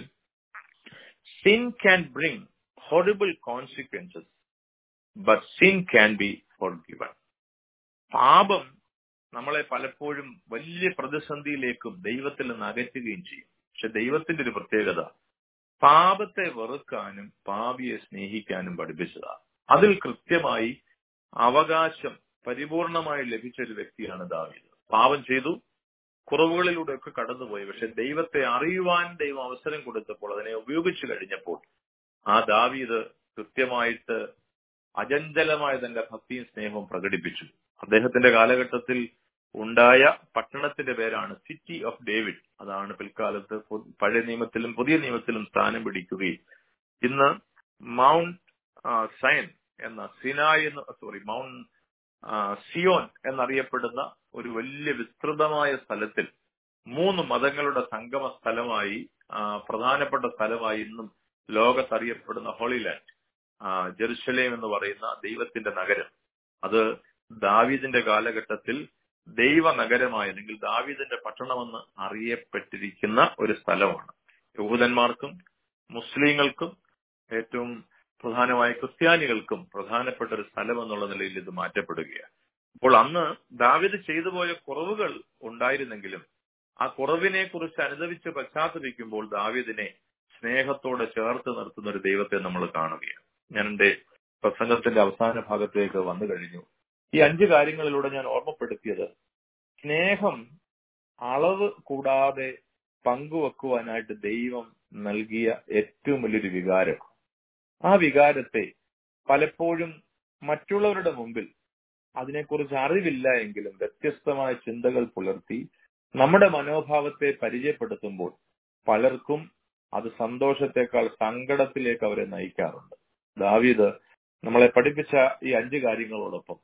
sin can bring horrible consequences but sin can be forgiven പാപം നമ്മളെ പലപ്പോഴും വലിയ പ്രതിസന്ധിയിലേക്കും ദൈവത്തിൽ നിന്ന് അകറ്റുകയും ചെയ്യും പക്ഷെ ദൈവത്തിന്റെ ഒരു പ്രത്യേകത പാപത്തെ വെറുക്കാനും പാപിയെ സ്നേഹിക്കാനും പഠിപ്പിച്ചതാണ് അതിൽ കൃത്യമായി അവകാശം പരിപൂർണമായി ലഭിച്ച ഒരു വ്യക്തിയാണ് ദാവീദ് പാപം ചെയ്തു കുറവുകളിലൂടെയൊക്കെ കടന്നുപോയി പക്ഷെ ദൈവത്തെ അറിയുവാൻ ദൈവം അവസരം കൊടുത്തപ്പോൾ അതിനെ ഉപയോഗിച്ചു കഴിഞ്ഞപ്പോൾ ആ ദാവീദ് കൃത്യമായിട്ട് അചഞ്ചലമായ തന്റെ ഭക്തിയും സ്നേഹവും പ്രകടിപ്പിച്ചു അദ്ദേഹത്തിന്റെ കാലഘട്ടത്തിൽ ഉണ്ടായ പട്ടണത്തിന്റെ പേരാണ് സിറ്റി ഓഫ് ഡേവിഡ് അതാണ് പിൽക്കാലത്ത് പു- പഴയ നിയമത്തിലും പുതിയ നിയമത്തിലും സ്ഥാനം പിടിക്കുകയും ഇന്ന് മൗണ്ട് ആ, സയൻ എന്ന സിനായ് എന്ന് സോറി മൗണ്ട് ആ, സിയോൻ എന്നറിയപ്പെടുന്ന ഒരു വലിയ വിസ്തൃതമായ സ്ഥലത്തിൽ മൂന്ന് മതങ്ങളുടെ സംഗമ സ്ഥലമായി ആ, പ്രധാനപ്പെട്ട സ്ഥലമായി ഇന്നും ലോകത്തറിയപ്പെടുന്ന ഹോളിലാൻഡ് ആ, ജെറുസലേം എന്ന് പറയുന്ന ദൈവത്തിന്റെ നഗരം അത് ദാവീദിന്റെ കാലഘട്ടത്തിൽ ദൈവ നഗരമായ അല്ലെങ്കിൽ ദാവീദിന്റെ പട്ടണമെന്ന് അറിയപ്പെട്ടിരിക്കുന്ന ഒരു സ്ഥലമാണ് യഹൂദന്മാർക്കും മുസ്ലിങ്ങൾക്കും ഏറ്റവും പ്രധാനമായ ക്രിസ്ത്യാനികൾക്കും പ്രധാനപ്പെട്ട ഒരു സ്ഥലം എന്നുള്ള നിലയിൽ ഇത് മാറ്റപ്പെടുകയാണ് അപ്പോൾ അന്ന് ദാവിദ് ചെയ്തു പോയ കുറവുകൾ ഉണ്ടായിരുന്നെങ്കിലും ആ കുറവിനെ കുറിച്ച് അനുദവിച്ച് പശ്ചാത്തപിക്കുമ്പോൾ ദാവീദിനെ സ്നേഹത്തോടെ ചേർത്ത് നിർത്തുന്ന ഒരു ദൈവത്തെ നമ്മൾ കാണുകയാണ് ഞാൻ എന്റെ പ്രസംഗത്തിന്റെ അവസാന ഭാഗത്തേക്ക് വന്നു കഴിഞ്ഞു ഈ അഞ്ച് കാര്യങ്ങളിലൂടെ ഞാൻ ഓർമ്മപ്പെടുത്തിയത് സ്നേഹം അളവ് കൂടാതെ പങ്കുവെക്കുവാനായിട്ട് ദൈവം നൽകിയ ഏറ്റവും വലിയൊരു വികാരം ആ വികാരത്തെ പലപ്പോഴും മറ്റുള്ളവരുടെ മുമ്പിൽ അതിനെക്കുറിച്ച് അറിവില്ല എങ്കിലും വ്യത്യസ്തമായ ചിന്തകൾ പുലർത്തി നമ്മുടെ മനോഭാവത്തെ പരിചയപ്പെടുത്തുമ്പോൾ പലർക്കും അത് സന്തോഷത്തെക്കാൾ സങ്കടത്തിലേക്ക് അവരെ നയിക്കാറുണ്ട് ദാവീദ് നമ്മളെ പഠിപ്പിച്ച ഈ അഞ്ച് കാര്യങ്ങളോടൊപ്പം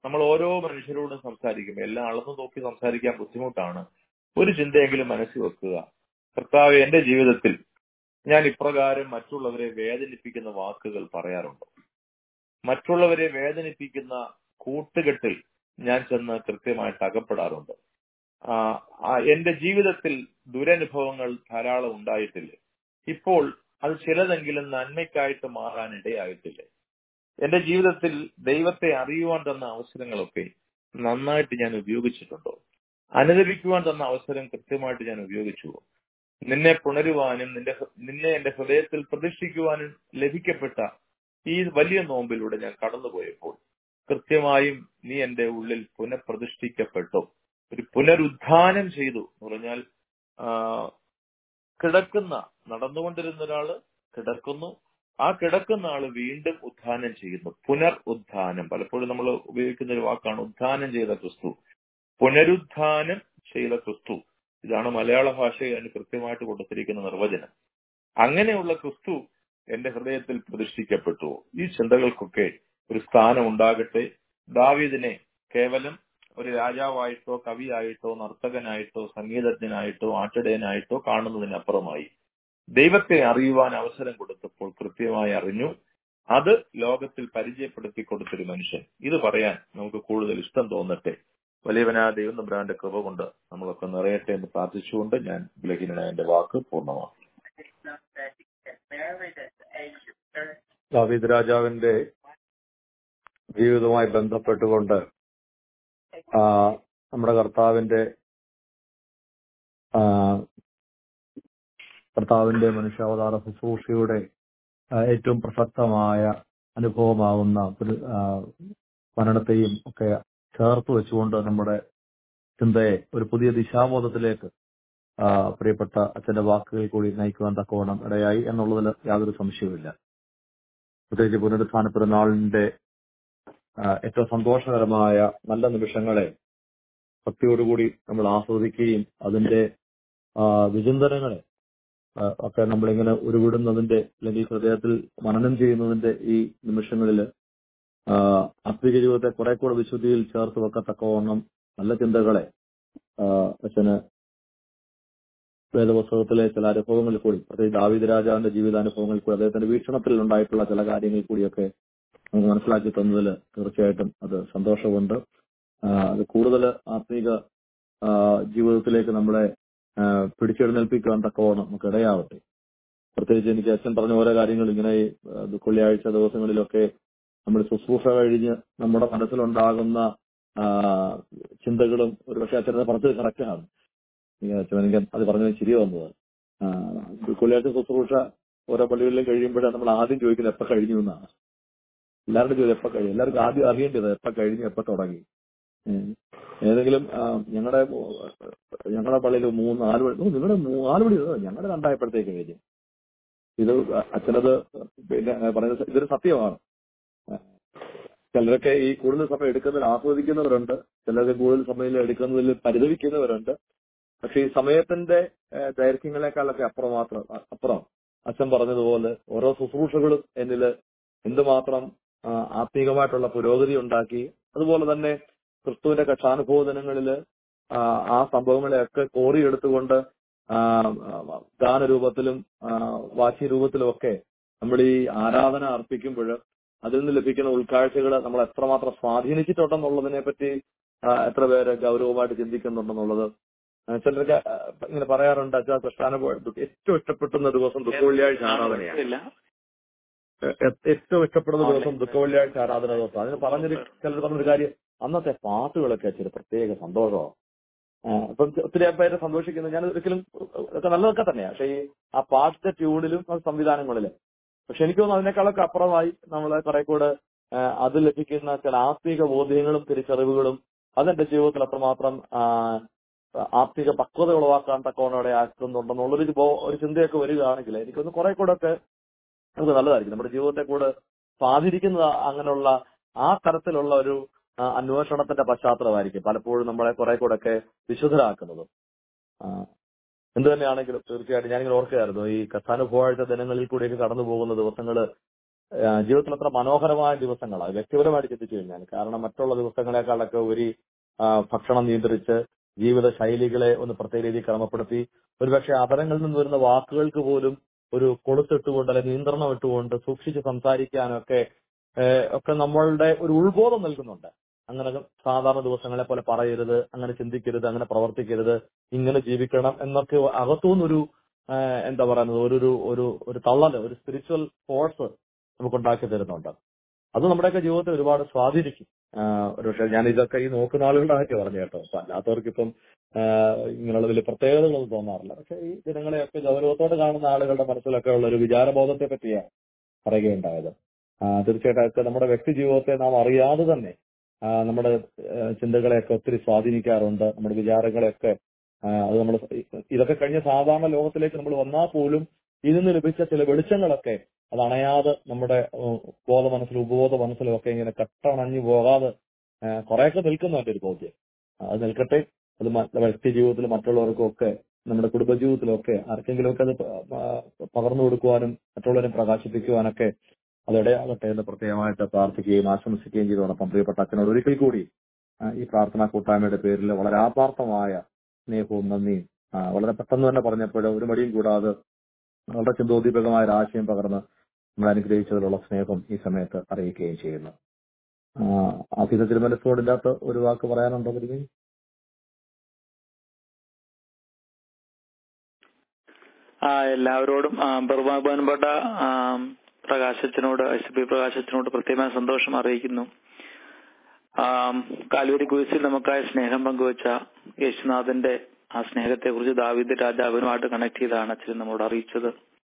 നമ്മൾ ഓരോ മനുഷ്യരോടും സംസാരിക്കുമ്പോൾ എല്ലാം അളന്നു നോക്കി സംസാരിക്കാൻ ബുദ്ധിമുട്ടാണ് ഒരു ചിന്തയെങ്കിലും മനസ്സിൽ വെക്കുക കർത്താവ് എന്റെ ജീവിതത്തിൽ ഞാൻ ഇപ്രകാരം മറ്റുള്ളവരെ വേദനിപ്പിക്കുന്ന വാക്കുകൾ പറയാറുണ്ട് മറ്റുള്ളവരെ വേദനിപ്പിക്കുന്ന കൂട്ടുകെട്ടിൽ ഞാൻ ചെന്ന് കൃത്യമായിട്ട് അകപ്പെടാറുണ്ട് ആ, ആ, എന്റെ ജീവിതത്തിൽ ദുരനുഭവങ്ങൾ ധാരാളം ഉണ്ടായിട്ടില്ലേ ഇപ്പോൾ അത് ചിലതെങ്കിലും നന്മയ്ക്കായിട്ട് മാറാൻ ഇടയായിട്ടില്ലേ എന്റെ ജീവിതത്തിൽ ദൈവത്തെ അറിയുവാൻ തന്ന അവസരങ്ങളൊക്കെ നന്നായിട്ട് ഞാൻ ഉപയോഗിച്ചിട്ടുണ്ടോ അനുദപിക്കുവാൻ തന്ന അവസരം കൃത്യമായിട്ട് ഞാൻ ഉപയോഗിച്ചു നിന്നെ പുണരുവാനും നിന്റെ ഹൃ- നിന്നെ എന്റെ ഹൃദയത്തിൽ പ്രതിഷ്ഠിക്കുവാനും ലഭിക്കപ്പെട്ട ഈ വലിയ നോമ്പിലൂടെ ഞാൻ കടന്നുപോയപ്പോൾ കൃത്യമായും നീ എന്റെ ഉള്ളിൽ പുനഃപ്രതിഷ്ഠിക്കപ്പെട്ടു ഒരു പുനരുദ്ധാനം ചെയ്തു എന്ന് പറഞ്ഞാൽ ആ, കിടക്കുന്ന നടന്നുകൊണ്ടിരുന്ന ഒരാള് കിടക്കുന്നു ആ കിടക്കുന്ന ആള് വീണ്ടും ഉത്ഥാനം ചെയ്യുന്നു പുനർ ഉത്ഥാനം പലപ്പോഴും നമ്മൾ ഉപയോഗിക്കുന്ന ഒരു വാക്കാണ് ഉത്ഥാനം ചെയ്ത ക്രിസ്തു പുനരുത്ഥാനം ചെയ്ത ക്രിസ്തു ഇതാണ് മലയാള ഭാഷയിൽ അതിന് കൃത്യമായിട്ട് കൊടുത്തിരിക്കുന്ന നിർവചനം അങ്ങനെയുള്ള ക്രിസ്തു എന്റെ ഹൃദയത്തിൽ പ്രതിഷ്ഠിക്കപ്പെട്ടു ഈ ചിന്തകൾക്കൊക്കെ ഒരു സ്ഥാനം ഉണ്ടാകട്ടെ ദാവീദിനെ കേവലം ഒരു രാജാവായിട്ടോ കവിയായിട്ടോ നർത്തകനായിട്ടോ സംഗീതജ്ഞനായിട്ടോ ആട്ടിടയനായിട്ടോ കാണുന്നതിനപ്പുറമായി ദൈവത്തെ അറിയുവാൻ അവസരം കൊടുത്തപ്പോൾ കൃത്യമായി അറിഞ്ഞു അത് ലോകത്തിൽ പരിചയപ്പെടുത്തി കൊടുത്തൊരു മനുഷ്യൻ ഇത് പറയാൻ നമുക്ക് കൂടുതൽ ഇഷ്ടം തോന്നട്ടെ വലിയവനായ ദൈവം നമ്പ്രാന്റെ കൃപ കൊണ്ട് നമ്മളൊക്കെ നിറയട്ടെ എന്ന് പ്രാർത്ഥിച്ചുകൊണ്ട് ഞാൻ ബലഹീനനായ എന്റെ വാക്ക് പൂർണ്ണമാക്കി ദാവീദ് രാജാവിന്റെ ജീവിതവുമായി ബന്ധപ്പെട്ടുകൊണ്ട് ആ, നമ്മുടെ കർത്താവിന്റെ ആ, കർത്താവിന്റെ മനുഷ്യാവതാര ശുശ്രൂഷയുടെ ആ, ഏറ്റവും പ്രസക്തമായ അനുഭവമാകുന്ന ഒരു ആ, മരണത്തെയും ഒക്കെ ചേർത്ത് വെച്ചുകൊണ്ട് നമ്മുടെ ചിന്തയെ ഒരു പുതിയ ദിശാബോധത്തിലേക്ക് ആ, പ്രിയപ്പെട്ട അച്ഛന്റെ വാക്കുകൾ കൂടി നയിക്കുവാൻ തക്കവണ്ണം ഇടയായി എന്നുള്ളതിൽ യാതൊരു സംശയവുമില്ല പ്രത്യേകിച്ച് പുനരുത്ഥാന പെരുന്നാളിന്റെ ആ, ഏറ്റവും സന്തോഷകരമായ നല്ല നിമിഷങ്ങളെ ഭക്തിയോടുകൂടി നമ്മൾ ആസ്വദിക്കുകയും അതിന്റെ ആ, വിചിന്തനങ്ങളെ ആ, ഒക്കെ നമ്മളിങ്ങനെ ഉരുവിടുന്നതിന്റെ അല്ലെങ്കിൽ ഹൃദയത്തിൽ മനനം ചെയ്യുന്നതിന്റെ ഈ നിമിഷങ്ങളിൽ ആത്മീക ജീവിതത്തെ കുറെ കൂടെ വിശുദ്ധിയിൽ ചേർത്ത് വെക്കത്തക്കവണ്ണം നല്ല ചിന്തകളെ ആ, അച്ഛന് വേദപുസ്തകത്തിലെ ചില അനുഭവങ്ങളിൽ കൂടി പ്രത്യേകിച്ച് ദാവീദ് രാജാവിന്റെ ജീവിതാനുഭവങ്ങളിൽ കൂടി അദ്ദേഹത്തിന്റെ വീക്ഷണത്തിൽ ഉണ്ടായിട്ടുള്ള ചില കാര്യങ്ങളിൽ കൂടിയൊക്കെ നമുക്ക് മനസ്സിലാക്കി തന്നതിൽ തീർച്ചയായിട്ടും അത് സന്തോഷമുണ്ട് ആ, അത് കൂടുതൽ ആത്മീക ആ, ജീവിതത്തിലേക്ക് നമ്മളെ ആ, പിടിച്ചെഴുന്നേൽപ്പിക്കുവാൻ തക്കവണ്ണം നമുക്ക് ഇടയാവട്ടെ പ്രത്യേകിച്ച് എനിക്ക് അച്ഛൻ പറഞ്ഞ ഓരോ കാര്യങ്ങൾ ഇങ്ങനെ ഈ, ആ, വെള്ളിയാഴ്ച ദിവസങ്ങളിലൊക്കെ നമ്മൾ ശുശ്രൂഷ കഴിഞ്ഞ് നമ്മുടെ മനസ്സിലുണ്ടാകുന്ന ആ, ചിന്തകളും ഒരുപക്ഷെ അച്ഛനെ പറഞ്ഞത് കറക്റ്റാണ് അച്ഛൻ എനിക്ക് അത് പറഞ്ഞത് ശരി വന്നത് ആ, വെള്ളിയാഴ്ച ശുശ്രൂഷ ഓരോ പള്ളികളിലും കഴിയുമ്പോഴാണ് നമ്മൾ ആദ്യം ചോദിക്കുന്നത് എപ്പോൾ കഴിഞ്ഞു എന്നാണ് എല്ലാവരുടെ ചോദ്യം എപ്പോൾ കഴിഞ്ഞു എല്ലാവർക്കും ആദ്യം അറിയേണ്ടത് എപ്പോൾ കഴിഞ്ഞു എപ്പോൾ തുടങ്ങി ഉം. ഏതെങ്കിലും ഞങ്ങളുടെ ഞങ്ങളുടെ പള്ളിയിൽ മൂന്ന് നാല് മണി ഓ, നിങ്ങളുടെ മൂ- നാല് മണി ഞങ്ങളുടെ രണ്ടായപ്പോഴത്തേക്ക് കഴിഞ്ഞു ഇത് അച്ഛനത് പിന്നെ ആ, പറയുന്നത് ഇതൊരു സത്യമാണ് ആ, ചിലരൊക്കെ ഈ കൂടുതൽ സമയം എടുക്കുന്നതിൽ ആസ്വദിക്കുന്നവരുണ്ട് ചിലരൊക്കെ കൂടുതൽ സമയം എടുക്കുന്നതിൽ പരിതപിക്കുന്നവരുണ്ട് പക്ഷെ ഈ സമയത്തിന്റെ ആ, ദൈർഘ്യങ്ങളെക്കാളൊക്കെ അപ്പുറം മാത്രം അ- അപ്പുറം അച്ഛൻ പറഞ്ഞതുപോലെ ഓരോ ശുശ്രൂഷകളും എന്നില് എന്തുമാത്രം ആ, ആത്മീകമായിട്ടുള്ള പുരോഗതി ഉണ്ടാക്കി അതുപോലെ തന്നെ ക്രിസ്തുവിന്റെ കക്ഷാനുഭവ ദിനങ്ങളില് ആ, ആ സംഭവങ്ങളെയൊക്കെ കോറിയെടുത്തുകൊണ്ട് ആ, ആ, ഗാനരൂപത്തിലും ആ, വാച്യരൂപത്തിലും ഒക്കെ നമ്മൾ ഈ ആരാധന അർപ്പിക്കുമ്പോൾ അതിൽ നിന്ന് ലഭിക്കുന്ന ഉൾക്കാഴ്ചകൾ നമ്മൾ എത്രമാത്രം സ്വാധീനിച്ചിട്ടുണ്ടെന്നുള്ളതിനെ പറ്റി ആ, എത്ര പേര് ഗൗരവമായിട്ട് ചിന്തിക്കുന്നുണ്ടെന്നുള്ളത് ആ, ചിലരൊക്കെ ആ, ഇങ്ങനെ പറയാറുണ്ട് അച്ഛാ കൃഷ്ണാനുഭവ ഏറ്റവും ഇഷ്ടപ്പെട്ടുന്ന ദിവസം ദുഃഖവെള്ളിയാഴ്ച ആരാധനയാണ് ഇല്ല ഏ- ഏറ്റവും ഇഷ്ടപ്പെടുന്ന ദിവസം ദുഃഖവെള്ളിയാഴ്ച ആരാധന ദിവസം അതിന് പറഞ്ഞൊരു ചിലർ പറഞ്ഞൊരു കാര്യം അന്നത്തെ പാട്ടുകളൊക്കെ ചില പ്രത്യേക സന്തോഷമാണ് അപ്പം ഒത്തിരി പേര് സന്തോഷിക്കുന്നത് ഞാൻ ഒരിക്കലും ഒക്കെ നല്ലതൊക്കെ തന്നെയാണ് പക്ഷേ ഈ ആ പാട്ടിന്റെ ട്യൂണിലും ആ സംവിധാനങ്ങളിലും പക്ഷെ എനിക്ക് തോന്നുന്നു അതിനേക്കാളൊക്കെ അപ്പുറമായി നമ്മൾ കുറെ കൂടെ ആ, അത് ലഭിക്കുന്ന ചില ആത്മീക ബോധ്യങ്ങളും തിരിച്ചറിവുകളും അതെന്റെ ജീവിതത്തിൽ അത്രമാത്രം ആ, ആത്മീക പക്വത ഉളവാക്കാൻ തക്കവണ്ണോടെ ആക്കുന്നുണ്ടെന്നുള്ളൊരു ബോ- ഒരു ചിന്തയൊക്കെ വരികയാണെങ്കിൽ എനിക്കൊന്ന് കുറെ കൂടെ ഒക്കെ നമുക്ക് നല്ലതായിരിക്കും നമ്മുടെ ജീവിതത്തെ കൂടെ സ്വാധീനിക്കുന്നത് അങ്ങനെയുള്ള ആ തരത്തിലുള്ള ഒരു ആ, അന്വേഷണത്തിന്റെ പശ്ചാത്തലമായിരിക്കും പലപ്പോഴും നമ്മളെ കുറെ കൂടെ ഒക്കെ വിശുദ്ധരാക്കുന്നത് ആ, എന്ത് തന്നെയാണെങ്കിലും തീർച്ചയായിട്ടും ഞാനിങ്ങനെ ഓർക്കുകയായിരുന്നു ഈ കഥാനുഭവാഴ്ച ദിനങ്ങളിൽ കൂടിയൊക്കെ കടന്നു പോകുന്ന ദിവസങ്ങള് ആ, ജീവിതത്തിൽ അത്ര മനോഹരമായ ദിവസങ്ങളാണ് വ്യക്തിപരമായിട്ട് ചിന്തിച്ചു കഴിഞ്ഞാൽ കാരണം മറ്റുള്ള ദിവസങ്ങളെക്കാളൊക്കെ ഒരു ആ, ഭക്ഷണം നിയന്ത്രിച്ച് ജീവിത ശൈലികളെ ഒന്ന് പ്രത്യേക രീതിയിൽ ക്രമപ്പെടുത്തി ഒരുപക്ഷെ അതരങ്ങളിൽ നിന്ന് വരുന്ന വാക്കുകൾക്ക് പോലും ഒരു കൊളുത്തിട്ടുകൊണ്ട് അല്ലെങ്കിൽ നിയന്ത്രണം ഇട്ടുകൊണ്ട് സൂക്ഷിച്ച് സംസാരിക്കാനൊക്കെ ഏഹ്, ഒക്കെ നമ്മളുടെ ഒരു ഉത്ബോധം നൽകുന്നുണ്ട് അങ്ങനെ സാധാരണ ദിവസങ്ങളെ പോലെ പറയരുത് അങ്ങനെ ചിന്തിക്കരുത് അങ്ങനെ പ്രവർത്തിക്കരുത് ഇങ്ങനെ ജീവിക്കണം എന്നൊക്കെ അകത്തുനിന്നൊരു ആഹ്, എന്താ പറയുന്നത് ഒരു ഒരു ഒരു ഒരു തള്ളല് ഒരു സ്പിരിച്വൽ ഫോഴ്സ് നമുക്ക് ഉണ്ടാക്കി തരുന്നുണ്ട് അത് നമ്മുടെയൊക്കെ ജീവിതത്തെ ഒരുപാട് സ്വാധീനിക്കും ആഹ്, ഒരു പക്ഷേ ഞാൻ ഇതൊക്കെ ഈ നോക്കുന്ന ആളുകളുടെ ആയിട്ട് പറഞ്ഞു കേട്ടോ അപ്പൊ അല്ലാത്തവർക്ക് ഇപ്പം ആഹ്, ഇങ്ങനെയുള്ള വലിയ പ്രത്യേകതകളൊന്നും തോന്നാറില്ല പക്ഷെ ഈ ജനങ്ങളെയൊക്കെ ഗൗരവത്തോടെ കാണുന്ന ആളുകളുടെ മനസ്സിലൊക്കെ ഉള്ള ഒരു വിചാരബോധത്തെ പറ്റിയാണ് പറയുകയുണ്ടായത് ആ, തീർച്ചയായിട്ടും അതൊക്കെ നമ്മുടെ വ്യക്തി ജീവിതത്തെ നാം അറിയാതെ തന്നെ ആ, നമ്മുടെ ആ, ചിന്തകളെയൊക്കെ ഒത്തിരി സ്വാധീനിക്കാറുണ്ട് നമ്മുടെ വിചാരങ്ങളെയൊക്കെ ആ, അത് നമ്മൾ ഇതൊക്കെ കഴിഞ്ഞ സാധാരണ ലോകത്തിലേക്ക് നമ്മൾ വന്നാൽ പോലും ഇതിൽ നിന്ന് ലഭിച്ച ചില വെളിച്ചങ്ങളൊക്കെ അത് അണയാതെ നമ്മുടെ ഉം, ബോധ മനസ്സിലും ഉപബോധ മനസ്സിലും ഒക്കെ ഇങ്ങനെ കട്ടണഞ്ഞു പോകാതെ ആ, കുറെയൊക്കെ നിൽക്കുന്നു എന്റെ ഒരു ബോധ്യം ആ, അത് നിൽക്കട്ടെ അത് മ- വ്യക്തി ജീവിതത്തിൽ മറ്റുള്ളവർക്കും ഒക്കെ നമ്മുടെ കുടുംബജീവിതത്തിലൊക്കെ ആർക്കെങ്കിലുമൊക്കെ അത് പ- പ- പകർന്നു കൊടുക്കുവാനും മറ്റുള്ളവരെ പ്രകാശിപ്പിക്കുവാനൊക്കെ അതിടയാകട്ടെ എന്ന് പ്രത്യേകമായിട്ട് പ്രാർത്ഥിക്കുകയും ആശംസിക്കുകയും ചെയ്തോടൊപ്പം പ്രിയപ്പെട്ട അച്ഛനോട് ഒരിക്കൽ കൂടി ആ, ഈ പ്രാർത്ഥനാ കൂട്ടായ്മയുടെ പേരിൽ വളരെ ആത്മാർത്ഥമായ സ്നേഹവും നന്ദിയും ആ, വളരെ പെട്ടെന്ന് തന്നെ പറഞ്ഞപ്പോൾ ഒരു മടിയും കൂടാതെ വളരെ ചിന്തോദ്ദീപകമായ ഒരു ആശയം പകർന്ന് നമ്മൾ അനുഗ്രഹിച്ചതിലുള്ള സ്നേഹം ഈ സമയത്ത് അറിയിക്കുകയും ചെയ്യുന്നു ആഫീസ തിരുമനസ്സോടില്ലാത്ത ഒരു വാക്ക് പറയാനുണ്ടോ തിരുമേ ആ എല്ലാവരോടും ആ, ബഹുമാനപ്പെട്ട ആ, പ്രകാശത്തിനോട് എസ് പി പ്രകാശത്തിനോട് പ്രത്യേകമായ സന്തോഷം അറിയിക്കുന്നു ആ, കാൽവരി കുരിശിൽ നമുക്കായി സ്നേഹം പങ്കുവച്ച യേശുനാഥന്റെ ആ സ്നേഹത്തെ കുറിച്ച് ദാവീദ് രാജാവിനുമായിട്ട് കണക്ട് ചെയ്താണ് അച്ഛൻ നമ്മളോട് അറിയിച്ചത്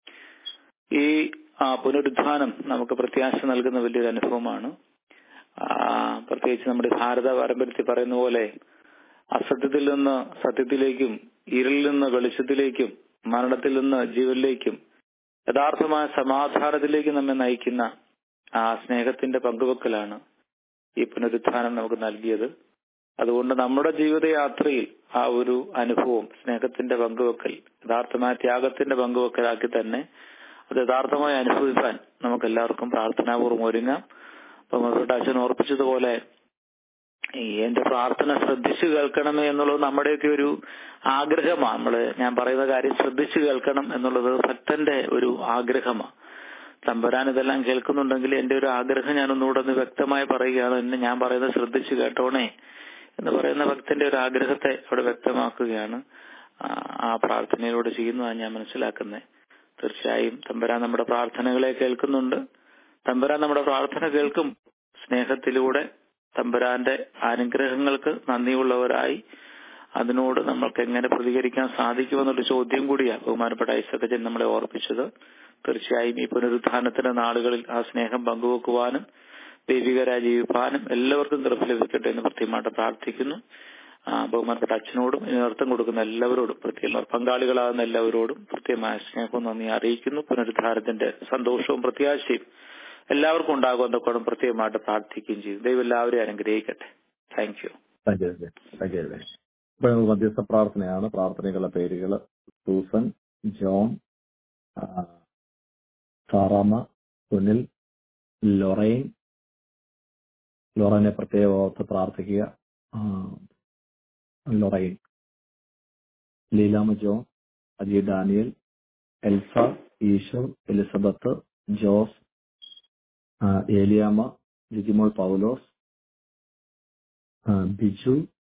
ഈ ആ, പുനരുദ്ധാനം നമുക്ക് പ്രത്യാശ നൽകുന്ന വലിയൊരു അനുഭവമാണ് ആ, പ്രത്യേകിച്ച് നമ്മുടെ ഭാരത പാരമ്പര്യത്തിൽ പറയുന്ന പോലെ അസത്യത്തിൽ നിന്ന് സത്യത്തിലേക്കും ഇരുളിൽ നിന്ന് വെളിച്ചത്തിലേക്കും മരണത്തിൽ നിന്ന് ജീവനിലേക്കും യഥാർത്ഥമായ സമാധാനത്തിലേക്ക് നമ്മെ നയിക്കുന്ന ആ സ്നേഹത്തിന്റെ പങ്കുവെക്കലാണ് ഈ പുനരുത്ഥാനം നമുക്ക് നൽകിയത് അതുകൊണ്ട് നമ്മുടെ ജീവിതയാത്രയിൽ ആ ഒരു അനുഭവം സ്നേഹത്തിന്റെ പങ്കുവെക്കൽ യഥാർത്ഥമായ ത്യാഗത്തിന്റെ പങ്കുവെക്കലാക്കി തന്നെ അത് യഥാർത്ഥമായി അനുഭവിക്കാൻ നമുക്ക് എല്ലാവർക്കും പ്രാർത്ഥനാപൂർവ്വം ഒരുങ്ങാം അപ്പൊ നമ്മുടെ അച്ഛൻ ഓർപ്പിച്ചതുപോലെ ഈ എന്റെ പ്രാർത്ഥന ശ്രദ്ധിച്ചു കേൾക്കണമേ എന്നുള്ളത് നമ്മുടെയൊക്കെ ഒരു ആഗ്രഹമാണ് നമ്മള് ഞാൻ പറയുന്ന കാര്യം ശ്രദ്ധിച്ചു കേൾക്കണം എന്നുള്ളത് ഭക്തന്റെ ഒരു ആഗ്രഹമാണ് തമ്പുരാൻ ഇതെല്ലാം കേൾക്കുന്നുണ്ടെങ്കിൽ എന്റെ ഒരു ആഗ്രഹം ഞാൻ ഒന്നുകൂടെ ഒന്ന് വ്യക്തമായി പറയുകയാണ് എന്നെ ഞാൻ പറയുന്നത് ശ്രദ്ധിച്ചു കേട്ടോണേ എന്ന് പറയുന്ന ഭക്തന്റെ ഒരു ആഗ്രഹത്തെ അവിടെ വ്യക്തമാക്കുകയാണ് ആ, ആ പ്രാർത്ഥനയിലൂടെ ചെയ്യുന്നതാണ് ഞാൻ മനസ്സിലാക്കുന്നത് തീർച്ചയായും തമ്പുരാൻ നമ്മുടെ പ്രാർത്ഥനകളെ കേൾക്കുന്നുണ്ട് തമ്പുരാൻ നമ്മുടെ പ്രാർത്ഥന കേൾക്കും സ്നേഹത്തിലൂടെ തമ്പുരാന്റെ അനുഗ്രഹങ്ങൾക്ക് നന്ദിയുള്ളവരായി അതിനോട് നമ്മൾക്ക് എങ്ങനെ പ്രതികരിക്കാൻ സാധിക്കുമെന്നൊരു ചോദ്യം കൂടിയാണ് ബഹുമാനപ്പെട്ട ഐസക്കജൻ നമ്മളെ ഓർപ്പിച്ചത് തീർച്ചയായും ഈ പുനരുത്ഥാനത്തിന്റെ നാളുകളിൽ ആ സ്നേഹം പങ്കുവെക്കുവാനും ദൈവികരായി ജീവിപ്പാനും എല്ലാവർക്കും കൃപ ലഭിക്കട്ടെ എന്ന് പ്രത്യേകമായിട്ട് പ്രാർത്ഥിക്കുന്നു ആ, ബഹുമാനപ്പെട്ട അച്ഛനോടും ഇതിന് നേതൃത്വം കൊടുക്കുന്ന എല്ലാവരോടും പ്രത്യേകം പങ്കാളികളാകുന്ന എല്ലാവരോടും കൃത്യമായ സ്നേഹവും നന്ദി അറിയിക്കുന്നു പുനരുദ്ധാരത്തിന്റെ സന്തോഷവും പ്രത്യാശയും എല്ലാവർക്കും ഉണ്ടാകുമെന്നൊക്കെ പ്രത്യേകമായിട്ട് പ്രാർത്ഥിക്കുകയും ചെയ്യും ദൈവം എല്ലാവരെയും അനുഗ്രഹിക്കട്ടെ thank you thank you thank you ഇപ്പൊ ഞങ്ങൾ മധ്യസ്ഥ പ്രാർത്ഥനയാണ് പ്രാർത്ഥനകളുടെ പേരുകൾ സൂസൻ ജോൺ ആ, സാറാമ്മ സുനിൽ ലൊറൈൻ ലൊറൈനെ പ്രത്യേക ഓർത്ത് പ്രാർത്ഥിക്കുക ആ, Lorraine Leelama John Aji Daniel Elsa Esho Elizabeth Jose ആ, ഏലിയാമ്മ ജിജിമോൾ പൗലോസ് ആ, Biju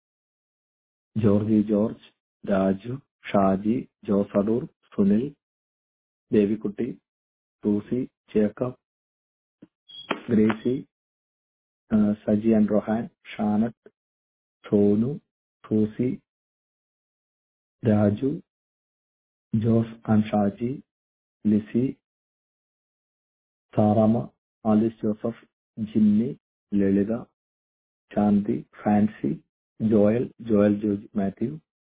Georgie George Raju Shaji Jose Adoor Sunil Devikutty Susie Jacob Gracie ആ, Saji and Rohan Shanet Sonu Susie Raju Jose and Shaji Lizzy Sarama Alice Joseph Jimmy Lalitha Shanti Fancy Joel Joel George Mathew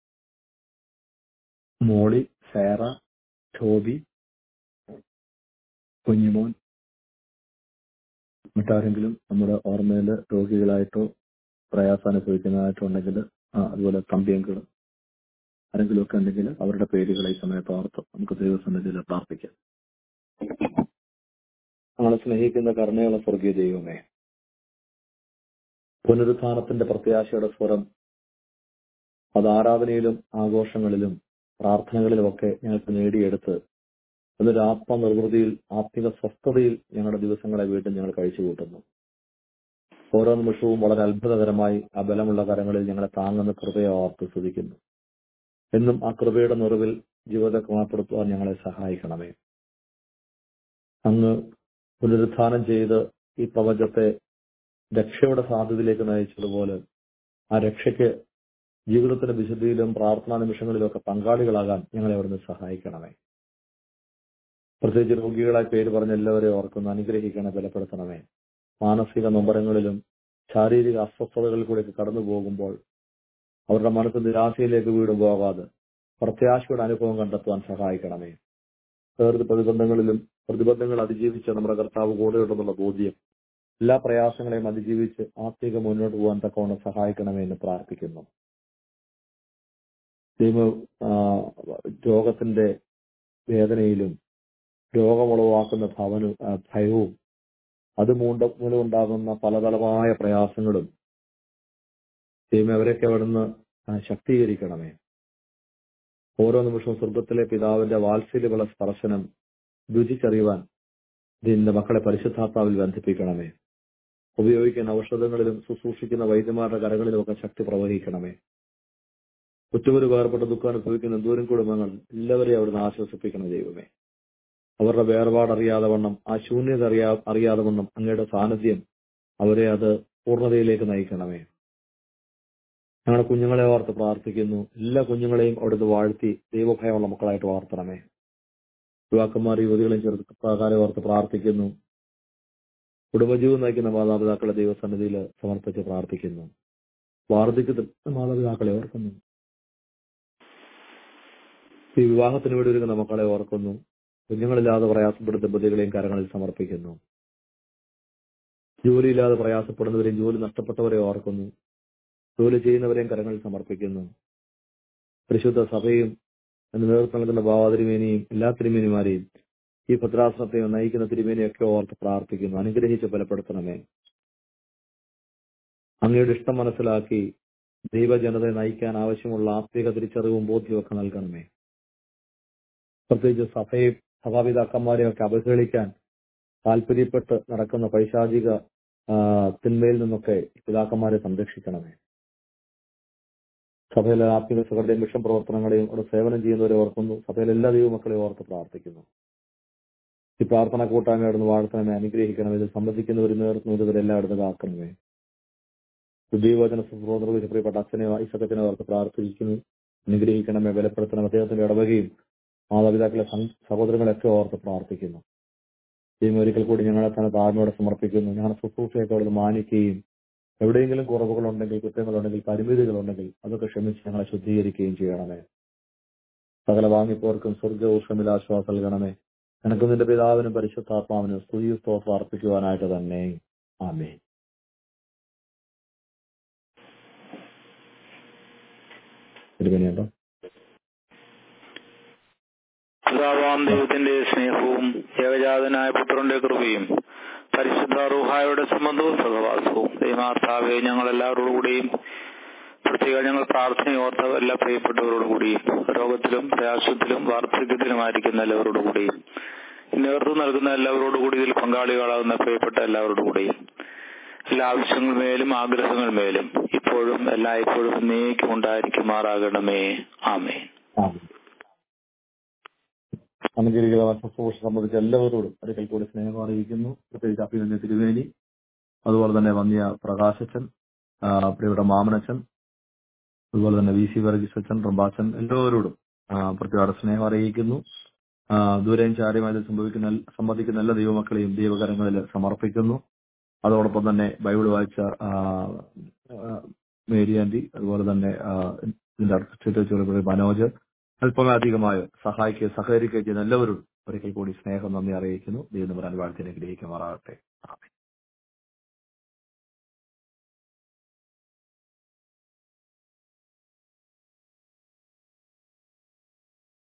Molly Sera Toby Kunjumon മറ്റാരെങ്കിലും നമ്മുടെ ഓർമ്മയിൽ രോഗികളായിട്ടോ പ്രയാസം അനുഭവിക്കുന്നതായിട്ടോ ഉണ്ടെങ്കിൽ അതുപോലെ തമ്പിയങ്കൾ ആരെങ്കിലും ഒക്കെ ഉണ്ടെങ്കിൽ അവരുടെ പേരുകൾ ഈ സമയത്ത് ഓർത്ത് നമുക്ക് ദൈവസന്നിധിയിൽ പ്രാർത്ഥിക്കാം ഞങ്ങളെ സ്നേഹിക്കുന്ന കരുണയുള്ള സ്വർഗീയ ദൈവമേ പുനരുത്ഥാനത്തിന്റെ പ്രത്യാശയുടെ സ്വരം അത് ആരാധനയിലും ആഘോഷങ്ങളിലും പ്രാർത്ഥനകളിലുമൊക്കെ ഞങ്ങൾക്ക് നേടിയെടുത്ത് അതൊരു ആത്മനിർവൃതിയിൽ ആത്മിക സ്വസ്ഥതയിൽ ഞങ്ങളുടെ ദിവസങ്ങളെ വീണ്ടും ഞങ്ങൾ കഴിച്ചു കൂട്ടുന്നു ഓരോ നിമിഷവും വളരെ അത്ഭുതകരമായി ആ ബലമുള്ള കരങ്ങളിൽ ഞങ്ങളെ താങ്ങുന്ന കൃപയെ ഓർത്ത് സ്തുതിക്കുന്നു എന്നും ആ കൃപയുടെ നിറവിൽ ജീവിതത്തെ ക്രമപ്പെടുത്തുവാൻ ഞങ്ങളെ സഹായിക്കണമേ അങ്ങ് പുനരുത്ഥാനം ചെയ്ത് ഈ പ്രപഞ്ചത്തെ രക്ഷയുടെ സാധ്യതയിലേക്ക് നയിച്ചതുപോലെ ആ രക്ഷയ്ക്ക് ജീവിതത്തിന്റെ വിശുദ്ധിയിലും പ്രാർത്ഥനാ നിമിഷങ്ങളിലും ഒക്കെ പങ്കാളികളാകാൻ ഞങ്ങളെ അവിടുന്ന് സഹായിക്കണമേ പ്രത്യേകിച്ച് രോഗികളായി പേര് പറഞ്ഞ എല്ലാവരെയും ഓർക്കുന്നു അനുഗ്രഹിക്കണേ ബലപ്പെടുത്തണമേ മാനസിക നൊമ്പരങ്ങളിലും ശാരീരിക അസ്വസ്ഥതകളിൽ കൂടെ കടന്നു പോകുമ്പോൾ അവരുടെ മനസ്സ് നിരാശയിലേക്ക് വീടും പോകാതെ പ്രത്യാശയുടെ അനുഭവം കണ്ടെത്തുവാൻ സഹായിക്കണമേ ഏത് പ്രതിബന്ധങ്ങളിലും പ്രതിബന്ധങ്ങൾ അതിജീവിച്ച് നമ്മുടെ കർത്താവ് കൂടെയുണ്ടെന്നുള്ള ബോധ്യം എല്ലാ പ്രയാസങ്ങളെയും അതിജീവിച്ച് ആത്മീക മുന്നോട്ട് പോകാൻ തക്കവണ്ണം സഹായിക്കണമേ എന്ന് പ്രാർത്ഥിക്കുന്നു ദൈവ ആ, രോഗത്തിന്റെ വേദനയിലും രോഗമുളവാക്കുന്ന ഭവന ആ, ഭയവും അത് മൂണ്ട മൂലമുണ്ടാകുന്ന പലതരമായ പ്രയാസങ്ങളും ദൈവം അവരൊക്കെ അവിടുന്ന് ആ, ശക്തീകരിക്കണമേ ഓരോ നിമിഷവും സ്വർഗത്തിലെ പിതാവിന്റെ വാത്സല്യമുള്ള സ്പർശനം രുചിച്ചറിയുവാൻ നിന്റെ മക്കളെ പരിശുദ്ധാത്മാവിൽ ബന്ധിപ്പിക്കണമേ ഉപയോഗിക്കുന്ന ഔഷധങ്ങളിലും ശുശ്രൂഷിക്കുന്ന വൈദ്യന്മാരുടെ കരങ്ങളിലുമൊക്കെ ശക്തി പ്രവഹിക്കണമേ കുറ്റവര് വേർപെട്ട ദുഃഖം അനുഭവിക്കുന്ന എന്തോരം കുടുംബങ്ങൾ എല്ലാവരെയും അവിടുന്ന് ആശ്വസിപ്പിക്കണം ദൈവമേ അവരുടെ വേർപാട് അറിയാതെ വണ്ണം ആ ശൂന്യത അറിയാ അറിയാതെ വണ്ണം അങ്ങയുടെ സാന്നിധ്യം അവരെ അത് പൂർണ്ണതയിലേക്ക് നയിക്കണമേ ഞങ്ങളുടെ കുഞ്ഞുങ്ങളെ ഓർത്ത് പ്രാർത്ഥിക്കുന്നു എല്ലാ കുഞ്ഞുങ്ങളെയും അവിടുന്ന് വാഴ്ത്തി ദൈവഭയമുള്ള മക്കളായിട്ട് വാർത്തണമേ യുവാക്കന്മാർ യുവതികളെയും ചെറുപ്പക്കാരെ ഓർത്ത് പ്രാർത്ഥിക്കുന്നു കുടുംബജീവൻ നയിക്കുന്ന മാതാപിതാക്കളെ ദൈവസന്നിധിയിൽ സമർപ്പിച്ച് പ്രാർത്ഥിക്കുന്നു വാർദ്ധക്യത്തിൽ മാതാപിതാക്കളെ ഓർക്കുന്നു ഈ വിവാഹത്തിന് വേണ്ടി ഒരുങ്ങുന്ന മക്കളെ ഓർക്കുന്നു കുഞ്ഞുങ്ങളില്ലാതെ പ്രയാസപ്പെടുന്ന ദമ്പതികളെയും കരങ്ങളിൽ സമർപ്പിക്കുന്നു ജോലിയില്ലാതെ പ്രയാസപ്പെടുന്നവരെയും ജോലി നഷ്ടപ്പെട്ടവരെ ഓർക്കുന്നു ജോലി ചെയ്യുന്നവരെയും കരങ്ങളിൽ സമർപ്പിക്കുന്നു പരിശുദ്ധ സഭയും അതിന് നേതൃത്വം നൽകുന്ന ഭാവ തിരുമേനിയും എല്ലാ തിരുമേനിമാരെയും ഈ ഭദ്രാസനത്തെയും നയിക്കുന്ന തിരുമേനിയൊക്കെ ഓർത്ത് പ്രാർത്ഥിക്കുന്നു അനുഗ്രഹിച്ച് ബലപ്പെടുത്തണമേ അങ്ങയുടെ ഇഷ്ടം മനസ്സിലാക്കി ദൈവജനതയെ നയിക്കാൻ ആവശ്യമുള്ള ആത്മീക തിരിച്ചറിവും ബോധ്യമൊക്കെ നൽകണമേ പ്രത്യേകിച്ച് സഭയും സഭാപിതാക്കന്മാരെയും ഒക്കെ അവഹേളിക്കാൻ താല്പര്യപ്പെട്ട് നടക്കുന്ന പൈശാചിക ആ, തിന്മയിൽ നിന്നൊക്കെ പിതാക്കന്മാരെ സംരക്ഷിക്കണമേ സഭയിലെ ആത്മീയ സുഹൃടെയും മിഷൻ പ്രവർത്തനങ്ങളെയും അവിടെ സേവനം ചെയ്യുന്നവരെ ഓർക്കുന്നു സഭയിലെ എല്ലാ ദൈവമക്കളെയും ഓർത്ത് പ്രാർത്ഥിക്കുന്നു ഈ പ്രാർത്ഥന കൂട്ടായ്മയോടൊന്ന് വാഴ്ത്തണമേ അനുഗ്രഹിക്കണമേ ഇതിൽ സംബന്ധിക്കുന്നവർ നേർന്നവരെല്ലാം അവിടുന്ന് കാക്കണമേ ദൈവവചന നിർവഹിച്ച പ്രിയപ്പെട്ട അച്ഛനെ ഈശക്കത്തിനെ ഓർത്ത് പ്രാർത്ഥിക്കുന്നു അനുഗ്രഹിക്കണമേ ബലപ്പെടുത്തണം അദ്ദേഹത്തിന്റെ ഇടവകയും മാതാപിതാക്കളെ സം- സഹോദരങ്ങളെയൊക്കെ ഓർത്ത് പ്രാർത്ഥിക്കുന്നു ദൈവം ഒരിക്കൽ കൂടി ഞങ്ങളെ തന്നെ താഴ്മയോടെ സമർപ്പിക്കുന്നു ഞങ്ങളുടെ ശുശ്രൂഷയൊക്കെ അവിടുന്ന് മാനിക്കുകയും എവിടെയെങ്കിലും കുറവുകളുണ്ടെങ്കിൽ കുറ്റങ്ങളുണ്ടെങ്കിൽ പരിമിതികളുണ്ടെങ്കിൽ അതൊക്കെ ക്ഷമിച്ച് ഞങ്ങളെ ശുദ്ധീകരിക്കുകയും ചെയ്യണമേ സകല വാങ്ങിപ്പോർക്കും സ്വർഗവും ആശ്വാസം നൽകണമേ നിനക്കും നിന്റെ പിതാവിനും പരിശുദ്ധാത്മാവിനും സ്തുതി സ്തോത്രം അർപ്പിക്കുവാനായിട്ട് തന്നെ ആമേ തിരുവനന്തപുരം പിതാവാം ദൈവത്തിന്റെ സ്നേഹവും ഏകജാതനായ പുത്രന്റെ കൃപയും പരിശുദ്ധ റൂഹായുടെ സംബന്ധവും സഹവാസവും ദൈവമാർത്താവെ ഞങ്ങൾ എല്ലാവരോടുകൂടിയും പ്രത്യേകം ഞങ്ങൾ പ്രാർത്ഥനയോർത്ത എല്ലാ പ്രിയപ്പെട്ടവരോടുകൂടിയും രോഗത്തിലും പ്രയാസത്തിലും വാർദ്ധക്യത്തിലുമായിരിക്കുന്ന എല്ലാവരോടുകൂടിയും നേതൃത്വം നൽകുന്ന എല്ലാവരോടുകൂടി ഇതിൽ പങ്കാളികളാകുന്ന പ്രിയപ്പെട്ട എല്ലാവരോടുകൂടിയും എല്ലാ ആവശ്യങ്ങൾ മേലും ആഗ്രഹങ്ങൾ മേലും ഇപ്പോഴും എല്ലായ്പ്പോഴും നീക്കും ഉണ്ടായിരിക്കുമാറാകണമേ ആമേ ആമേൻ. അനുഗ്രഹിക്കുന്ന ശുശ്രൂഷ സംബന്ധിച്ച എല്ലാവരോടും ഒരിക്കൽ കൂടി സ്നേഹം അറിയിക്കുന്നു പ്രത്യേകിച്ച് അഭിനന്ദ തിരുവേനി അതുപോലെ തന്നെ വന്യ പ്രകാശച്ചൻ ആ, പ്രിയയുടെ മാമനച്ചൻ അതുപോലെ തന്നെ വി സി വർഗീസ് അച്ഛൻ റംബാച്ചൻ എല്ലാവരോടും ആ, പ്രത്യേക സ്നേഹം അറിയിക്കുന്നു ആ, ദൂരെയും ചാര്യമായി ഇതിൽ സംഭവിക്കുന്ന എൽ- സംബന്ധിക്കുന്ന എല്ലാ ദൈവമക്കളെയും ദൈവകരങ്ങളിൽ സമർപ്പിക്കുന്നു അതോടൊപ്പം തന്നെ ബൈബിൾ വായിച്ച ആ, ആ, മേരി ആന്റി അതുപോലെ തന്നെ ആ, ഇതിന്റെ അഡ്മിനിസ്ട്രേറ്റീവ് മനോജ് അല്പമധികമായോ സഹായിക്കുകയും സഹകരിക്കുകയും ചെയ്യുന്ന എല്ലാവരോടും ഒരിക്കൽ കൂടി സ്നേഹം നന്ദി അറിയിക്കുന്നു ദൈവം പറയാൻ വാഴ്ത്തിനെ ഗ്രഹിക്കുമാറാകട്ടെ